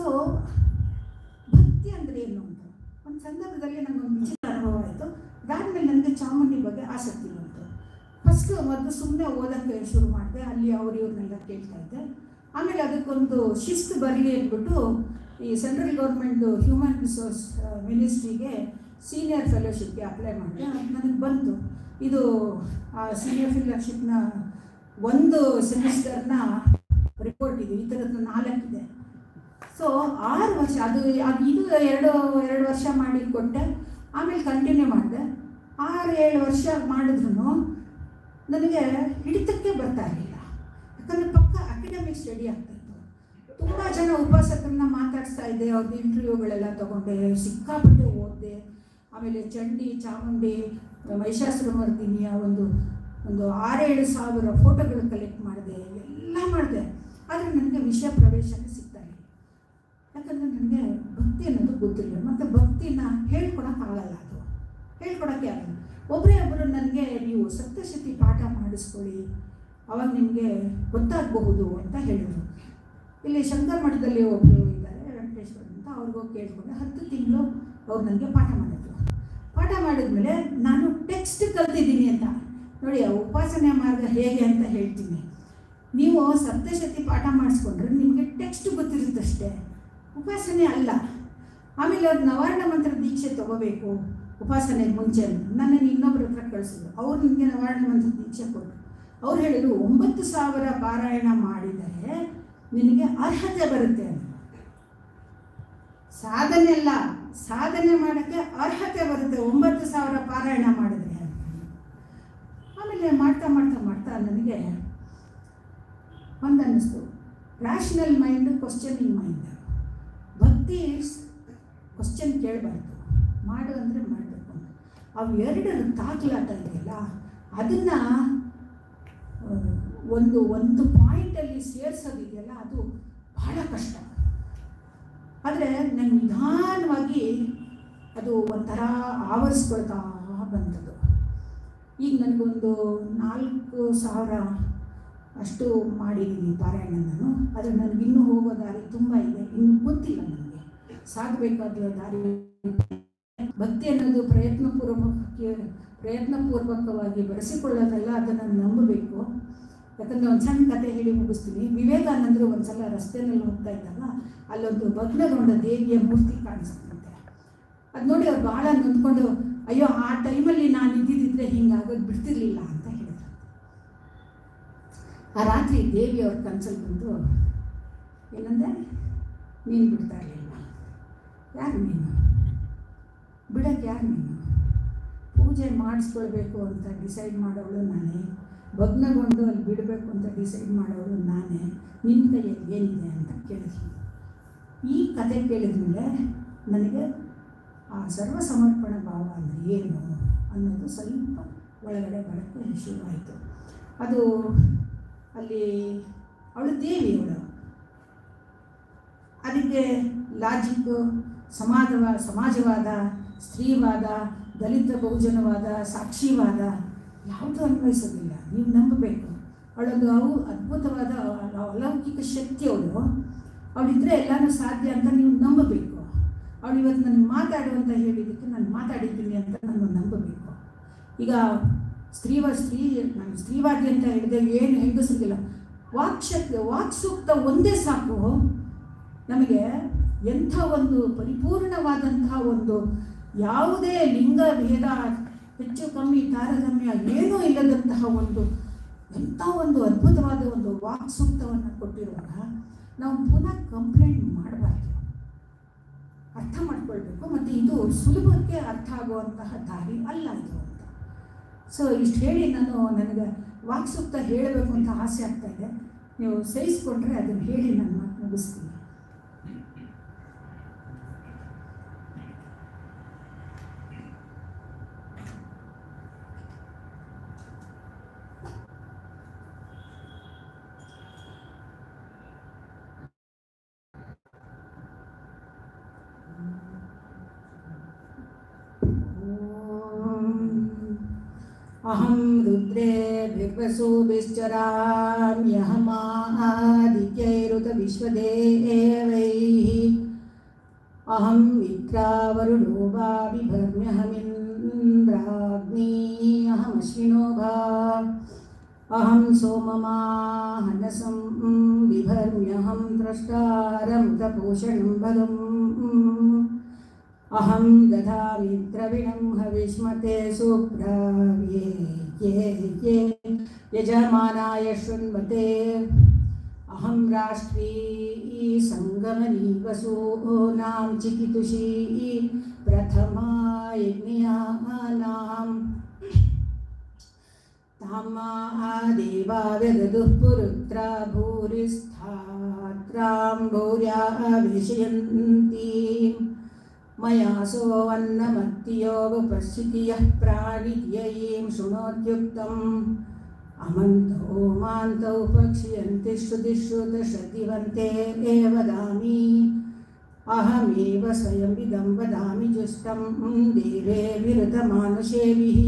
ಭಕ್ತಿ ಅಂದರೆ ಏನು ಅಂತ ಒಂದು ಸಂದರ್ಭದಲ್ಲಿ ನನಗೊಂದು ವಿಚಿತ್ರ ಅನುಭವ ಆಯಿತು ಅದಾದಮೇಲೆ ನನಗೆ ಚಾಮುಂಡಿ ಬಗ್ಗೆ ಆಸಕ್ತಿ ಬಂತು ಫಸ್ಟು ಮೊದಲು ಸುಮ್ಮನೆ ಓದೋಕ್ಕೆ ಶುರು ಮಾಡಿದೆ ಅಲ್ಲಿ ಅವ್ರು ಇವ್ರನ್ನೆಲ್ಲ ಕೇಳ್ತಾ ಇದ್ದೆ ಆಮೇಲೆ ಅದಕ್ಕೊಂದು ಶಿಸ್ತು ಬರಲಿ ಅಂದ್ಬಿಟ್ಟು ಈ ಸೆಂಟ್ರಲ್ ಗೌರ್ಮೆಂಟು ಹ್ಯೂಮನ್ ರಿಸೋರ್ಸ್ ಮಿನಿಸ್ಟ್ರಿಗೆ ಸೀನಿಯರ್ ಫೆಲೋಶಿಪ್ಗೆ ಅಪ್ಲೈ ಮಾಡಿದೆ ಅದು ನನಗೆ ಬಂತು ಇದು ಆ ಸೀನಿಯರ್ ಫೆಲೋಶಿಪ್ನ ಒಂದು ಸೆಮಿಸ್ಟರ್ನ ರಿಪೋರ್ಟ್ ಇದೆ ಈ ಥರದ್ದು ನಾಲ್ಕಿದೆ ಸೊ ಆರು ವರ್ಷ ಅದು ಅದು ಇದು ಎರಡು ಎರಡು ವರ್ಷ ಮಾಡಿ ಕೊಟ್ಟೆ ಆಮೇಲೆ ಕಂಟಿನ್ಯೂ ಮಾಡಿದೆ ಆರು ಏಳು ವರ್ಷ ಮಾಡಿದ್ರು ನನಗೆ ಹಿಡಿತಕ್ಕೆ ಬರ್ತಾ ಇರಲಿಲ್ಲ ಯಾಕಂದರೆ ಪಕ್ಕ ಅಕಾಡೆಮಿಕ್ ಸ್ಟಡಿ ಆಗ್ತಾಯಿತ್ತು ತುಂಬ ಜನ ಉಪಾಸಕರನ್ನ ಮಾತಾಡಿಸ್ತಾ ಇದ್ದೆ ಅವ್ರದ್ದು ಇಂಟರ್ವ್ಯೂಗಳೆಲ್ಲ ತೊಗೊಂಡೆ ಸಿಕ್ಕಾಪಟ್ಟೆ ಓದಿದೆ ಆಮೇಲೆ ಚಂಡಿ ಚಾಮುಂಡಿ ಮಹಿಷಾಸುರಮರ್ದಿನಿಯ ಒಂದು ಒಂದು ಆರೇಳು ಸಾವಿರ ಫೋಟೋಗಳು ಕಲೆಕ್ಟ್ ಮಾಡಿದೆ ಎಲ್ಲ ಮಾಡಿದೆ ಆದರೆ ನನಗೆ ವಿಷಯ ಪ್ರವೇಶನೇ ಸಿಗ್ತಾ ಇಲ್ಲ ಯಾಕಂದರೆ ನನಗೆ ಭಕ್ತಿ ಅನ್ನೋದು ಗೊತ್ತಿಲ್ಲ ಮತ್ತು ಭಕ್ತಿನ ಹೇಳ್ಕೊಡೋಕ್ಕಾಗಲ್ಲ ಅದು ಹೇಳ್ಕೊಡೋಕ್ಕೆ ಆಗಲ್ಲ ಒಬ್ಬರೇ ಒಬ್ಬರು ನನಗೆ ನೀವು ಸಪ್ತಶತಿ ಪಾಠ ಮಾಡಿಸ್ಕೊಳ್ಳಿ ಅವಾಗ ನಿಮಗೆ ಗೊತ್ತಾಗಬಹುದು ಅಂತ ಹೇಳಿದರು ಇಲ್ಲಿ ಶಂಕರ ಮಠದಲ್ಲಿ ಒಬ್ಬರು ಇದ್ದಾರೆ ವೆಂಕಟೇಶ್ವರ ಅಂತ ಅವ್ರಿಗೋಗಿ ಕೇಳ್ಕೊಂಡೆ ಹತ್ತು ತಿಂಗಳು ಅವ್ರು ನನಗೆ ಪಾಠ ಮಾಡಿದ್ರು ಪಾಠ ಮಾಡಿದ್ಮೇಲೆ ನಾನು ಟೆಕ್ಸ್ಟ್ ಕಲ್ತಿದ್ದೀನಿ ಅಂತ ನೋಡಿ ಆ ಉಪಾಸನೆ ಮಾರ್ಗ ಹೇಗೆ ಅಂತ ಹೇಳ್ತೀನಿ ನೀವು ಸಪ್ತಶತಿ ಪಾಠ ಮಾಡಿಸ್ಕೊಂಡ್ರೆ ನಿಮಗೆ ಟೆಕ್ಸ್ಟ್ ಗೊತ್ತಿರುತ್ತಷ್ಟೇ ಉಪಾಸನೆ ಅಲ್ಲ ಆಮೇಲೆ ಅವ್ರು ನವಾರ್ಣ ಮಂತ್ರ ದೀಕ್ಷೆ ತಗೋಬೇಕು ಉಪಾಸನೆಗೆ ಮುಂಚೆ ಅಂತ ನನ್ನನ್ನು ಇನ್ನೊಬ್ಬರ ಹತ್ರ ಕಳಿಸಿದ್ರು ಅವ್ರು ನಿಮಗೆ ನವಾರ್ಣ ಮಂತ್ರ ದೀಕ್ಷೆ ಕೊಟ್ಟರು ಅವ್ರು ಹೇಳಿದ್ರು ಒಂಬತ್ತು ಸಾವಿರ ಪಾರಾಯಣ ಮಾಡಿದರೆ ನಿನಗೆ ಅರ್ಹತೆ ಬರುತ್ತೆ ಅಂತ ಸಾಧನೆ ಅಲ್ಲ ಸಾಧನೆ ಮಾಡೋಕ್ಕೆ ಅರ್ಹತೆ ಬರುತ್ತೆ ಒಂಬತ್ತು ಸಾವಿರ ಪಾರಾಯಣ ಮಾಡಿದ್ರೆ ಅಂತ. ಆಮೇಲೆ ಮಾಡ್ತಾ ಮಾಡ್ತಾ ಮಾಡ್ತಾ ನನಗೆ ಒಂದು ಅನ್ನಿಸ್ತು ರ್ಯಾಷನಲ್ ಮೈಂಡ್ ಕ್ವಶನಿಂಗ್ ಮೈಂಡ್ ಭಕ್ತಿ ಕ್ವಶನ್ ಕೇಳಬಾರ್ದು ಮಾಡು ಅಂದರೆ ಮಾಡಬೇಕು ಅವು ಎರಡರ ತಾಕಲಾಟ ಇದೆಯಲ್ಲ ಅದನ್ನು ಒಂದು ಒಂದು ಪಾಯಿಂಟಲ್ಲಿ ಸೇರಿಸೋದಿದೆಯಲ್ಲ ಅದು ಬಹಳ ಕಷ್ಟ ಆದರೆ ನಂಗೆ ನಿಧಾನವಾಗಿ ಅದು ಒಂಥರ ಆವರಿಸ್ಕೊಳ್ತಾ ಬಂತದ್ದು ಈಗ ನನಗೊಂದು ನಾಲ್ಕು ಸಾವಿರ ಅಷ್ಟು ಮಾಡಿದ್ದೀನಿ ಪಾರಾಯಣ ನಾನು ಆದರೆ ನನಗಿನ್ನೂ ಹೋಗೋ ದಾರಿ ತುಂಬ ಇದೆ ಇನ್ನು ಗೊತ್ತಿಲ್ಲ ನನಗೆ ಸಾಗಬೇಕಾದ ದಾರಿ ಭಕ್ತಿ ಅನ್ನೋದು ಪ್ರಯತ್ನಪೂರ್ವಕಕ್ಕೆ ಪ್ರಯತ್ನಪೂರ್ವಕವಾಗಿ ಬೆಳೆಸಿಕೊಳ್ಳೋದಲ್ಲ ಅದನ್ನು ನಂಬಬೇಕು ಯಾಕಂದರೆ ಒಂದು ಸಣ್ಣ ಕತೆ ಹೇಳಿ ಮುಗಿಸ್ತೀನಿ ವಿವೇಕಾನಂದರು ಒಂದು ಸಲ ರಸ್ತೆಯಲ್ಲಿ ಹೋಗ್ತಾ ಇದ್ದಾಗ ಅಲ್ಲೊಂದು ಭಗ್ನಗೊಂಡ ದೇವಿಯ ಮೂರ್ತಿ ಕಾಣಿಸ್ತಂತೆ ಅದು ನೋಡಿ ಅವ್ರು ಭಾಳ ನೊಂದ್ಕೊಂಡು ಅಯ್ಯೋ ಆ ಟೈಮಲ್ಲಿ ನಾನು ಇದ್ದಿದ್ದಿದ್ರೆ ಹಿಂಗಾಗೋದು ಬಿಡ್ತಿರ್ಲಿಲ್ಲ ಅಂತ ಹೇಳಿದ್ರು ಆ ರಾತ್ರಿ ದೇವಿ ಅವ್ರ ಕನ್ಸಲ್ಲಿ ಬಂದು ಏನಂದರೆ ನೀನು ಬಿಡ್ತಾ ಇರಲಿಲ್ಲ ಯಾರು ನೀನು ಬಿಡಕ್ಕೆ ಯಾರು ನೀನು ಪೂಜೆ ಮಾಡಿಸ್ಕೊಳ್ಬೇಕು ಅಂತ ಡಿಸೈಡ್ ಮಾಡೋಳು ನಾನೇ ಭಗ್ನಗೊಂಡು ಅಲ್ಲಿ ಬಿಡಬೇಕು ಅಂತ ಡಿಸೈಡ್ ಮಾಡೋಳು ನಾನೇ ನಿನ್ನ ಕೈಯಲ್ಲಿ ಏನಿದೆ ಅಂತ ಕೇಳಿದ್ವಿ ಈ ಕತೆ ಕೇಳಿದ್ಮೇಲೆ ನನಗೆ ಆ ಸರ್ವ ಸಮರ್ಪಣ ಭಾವ ಅಂದರೆ ಏನು ಅನ್ನೋದು ಸ್ವಲ್ಪ ಒಳಗಡೆ ಬರೋಕ್ಕೆ ಶುರುವಾಯಿತು ಅದು ಅಲ್ಲಿ ಅವಳು ದೇವಿ ಅವಳು ಅದಕ್ಕೆ ಲಾಜಿಕ್ಕು ಸಮಾಜವ ಸಮಾಜವಾದ ಸ್ತ್ರೀವಾದ ದಲಿತ ಬಹುಜನವಾದ ಸಾಕ್ಷಿವಾದ ಯಾವುದೂ ಅನ್ವಯಿಸೋದಿಲ್ಲ ನೀವು ನಂಬಬೇಕು ಅವಳೊಂದು ಅವು ಅದ್ಭುತವಾದ ಅ- ಅಲೌಕಿಕ ಶಕ್ತಿ ಅವಳು ಅವಳಿದ್ರೆ ಎಲ್ಲನೂ ಸಾಧ್ಯ ಅಂತ ನೀವು ನಂಬಬೇಕು ಅವಳು ಇವತ್ತು ನನಗೆ ಮಾತಾಡುವಂತ ಹೇಳಿದ್ದಕ್ಕೆ ನಾನು ಮಾತಾಡಿದ್ದೀನಿ ಅಂತ ನಾನು ನಂಬಬೇಕು ಈಗ ಸ್ತ್ರೀವ ಸ್ತ್ರೀ ನಾನು ಸ್ತ್ರೀವಾದಿ ಅಂತ ಹೇಳಿದೆ ಏನು ಹೆಂಗಸರಿಗಿಲ್ಲ ವಾಕ್ ಶಕ್ತಿ ವಾಕ್ ಸೂಕ್ತ ಒಂದೇ ಸಾಕು ನಮಗೆ ಎಂಥ ಒಂದು ಪರಿಪೂರ್ಣವಾದಂತಹ ಒಂದು ಯಾವುದೇ ಲಿಂಗ ಭೇದ ಹೆಚ್ಚು ಕಮ್ಮಿ ತಾರತಮ್ಯ ಏನೂ ಇಲ್ಲದಂತಹ ಒಂದು ಎಂಥ ಒಂದು ಅದ್ಭುತವಾದ ಒಂದು ವಾಕ್ ಸೂಕ್ತವನ್ನು ಕೊಟ್ಟಿರುವಾಗ ನಾವು ಪುನಃ ಕಂಪ್ಲೇಂಟ್ ಮಾಡಬಾರ್ದು ಅರ್ಥ ಮಾಡ್ಕೊಳ್ಬೇಕು ಮತ್ತು ಇದು ಸುಲಭಕ್ಕೆ ಅರ್ಥ ಆಗುವಂತಹ ದಾರಿ ಅಲ್ಲ ಇದು ಅಂತ ಸೊ ಇಷ್ಟು ಹೇಳಿ ನಾನು ನನಗೆ ವಾಕ್ಸೂಕ್ತ ಹೇಳಬೇಕು ಅಂತ ಆಸೆ ಆಗ್ತಾ ಇದೆ ನೀವು ಸಹಿಸ್ಕೊಂಡ್ರೆ ಅದನ್ನು ಹೇಳಿ ನಾನು ಮಾತು ಮುಗಿಸ್ತೀನಿ अहं रुद्रे बिभ्रसूभिश्चराम्यहमादित्यैरुत विश्वदेवैः अहं मित्रावरुणो वा बिभर्म्यहमिन्द्राग्नी अहमश्विनो भा अहं सोममाहनसं बिभर्म्यहं द्रष्टारमुदपोषणं भगम् अहं दधामि द्रविणं हविष्मते सुप्राव्ये ये ये यजमानाय शृण्वते अहं राष्ट्री सङ्गमनी वसूनां चिकितुषी प्रथमा यज्ञानाम् तामा देवा व्यददुः पुरुत्रा भूरिस्थात्रां भूर्या विशयन्तीम् मया सोऽन्नमत्तियोगपश्चिति यः प्राणित्ययीं शृणोत्युक्तम् अमन्तौ मान्तौ पक्ष्यन्ति श्रुतिश्रुतश्रुतिवन्ते एव वदामि अहमेव स्वयमिदं वदामि जुष्टं देवे विरुतमानुषेभिः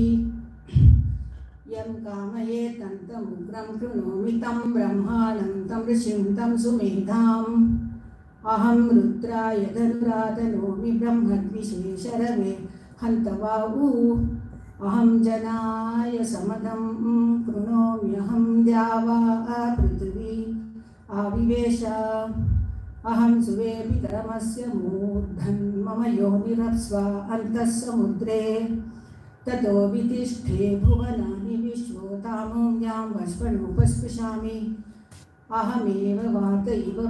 यं कामये तन्तमुग्रं कृणोमि तं ब्रह्माणं तं ऋषिं तं सुमेधाम् अहं रुद्राय धनुरातनोमि ब्रह्मद्विशेषरवे हन्तवाऊ अहं जनाय समदं कृणोम्यहं द्यावा पृथिवी आविवेश अहं सुवेपितरमस्य मूर्धन् मम योनिरप्स्व अन्तः समुद्रे ततो वितिष्ठे भुवनानि विश्वोतामोऽम्यां वश्वनुपस्पृशामि अहमेव वात इव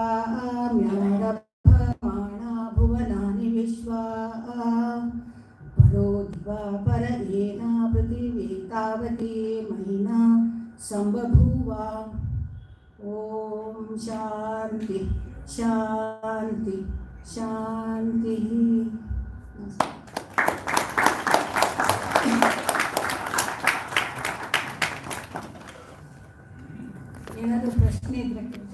प्रवाम्यारभमाणा भुवनानि विश्वा परो दिवा पर एना पृथिवी तावती महिना सम्बभूव ॐ शान्ति शान्ति शान्तिः ಏನಾದರೂ ಪ್ರಶ್ನೆ ಇದ್ರೆ ಕೇಳಿ.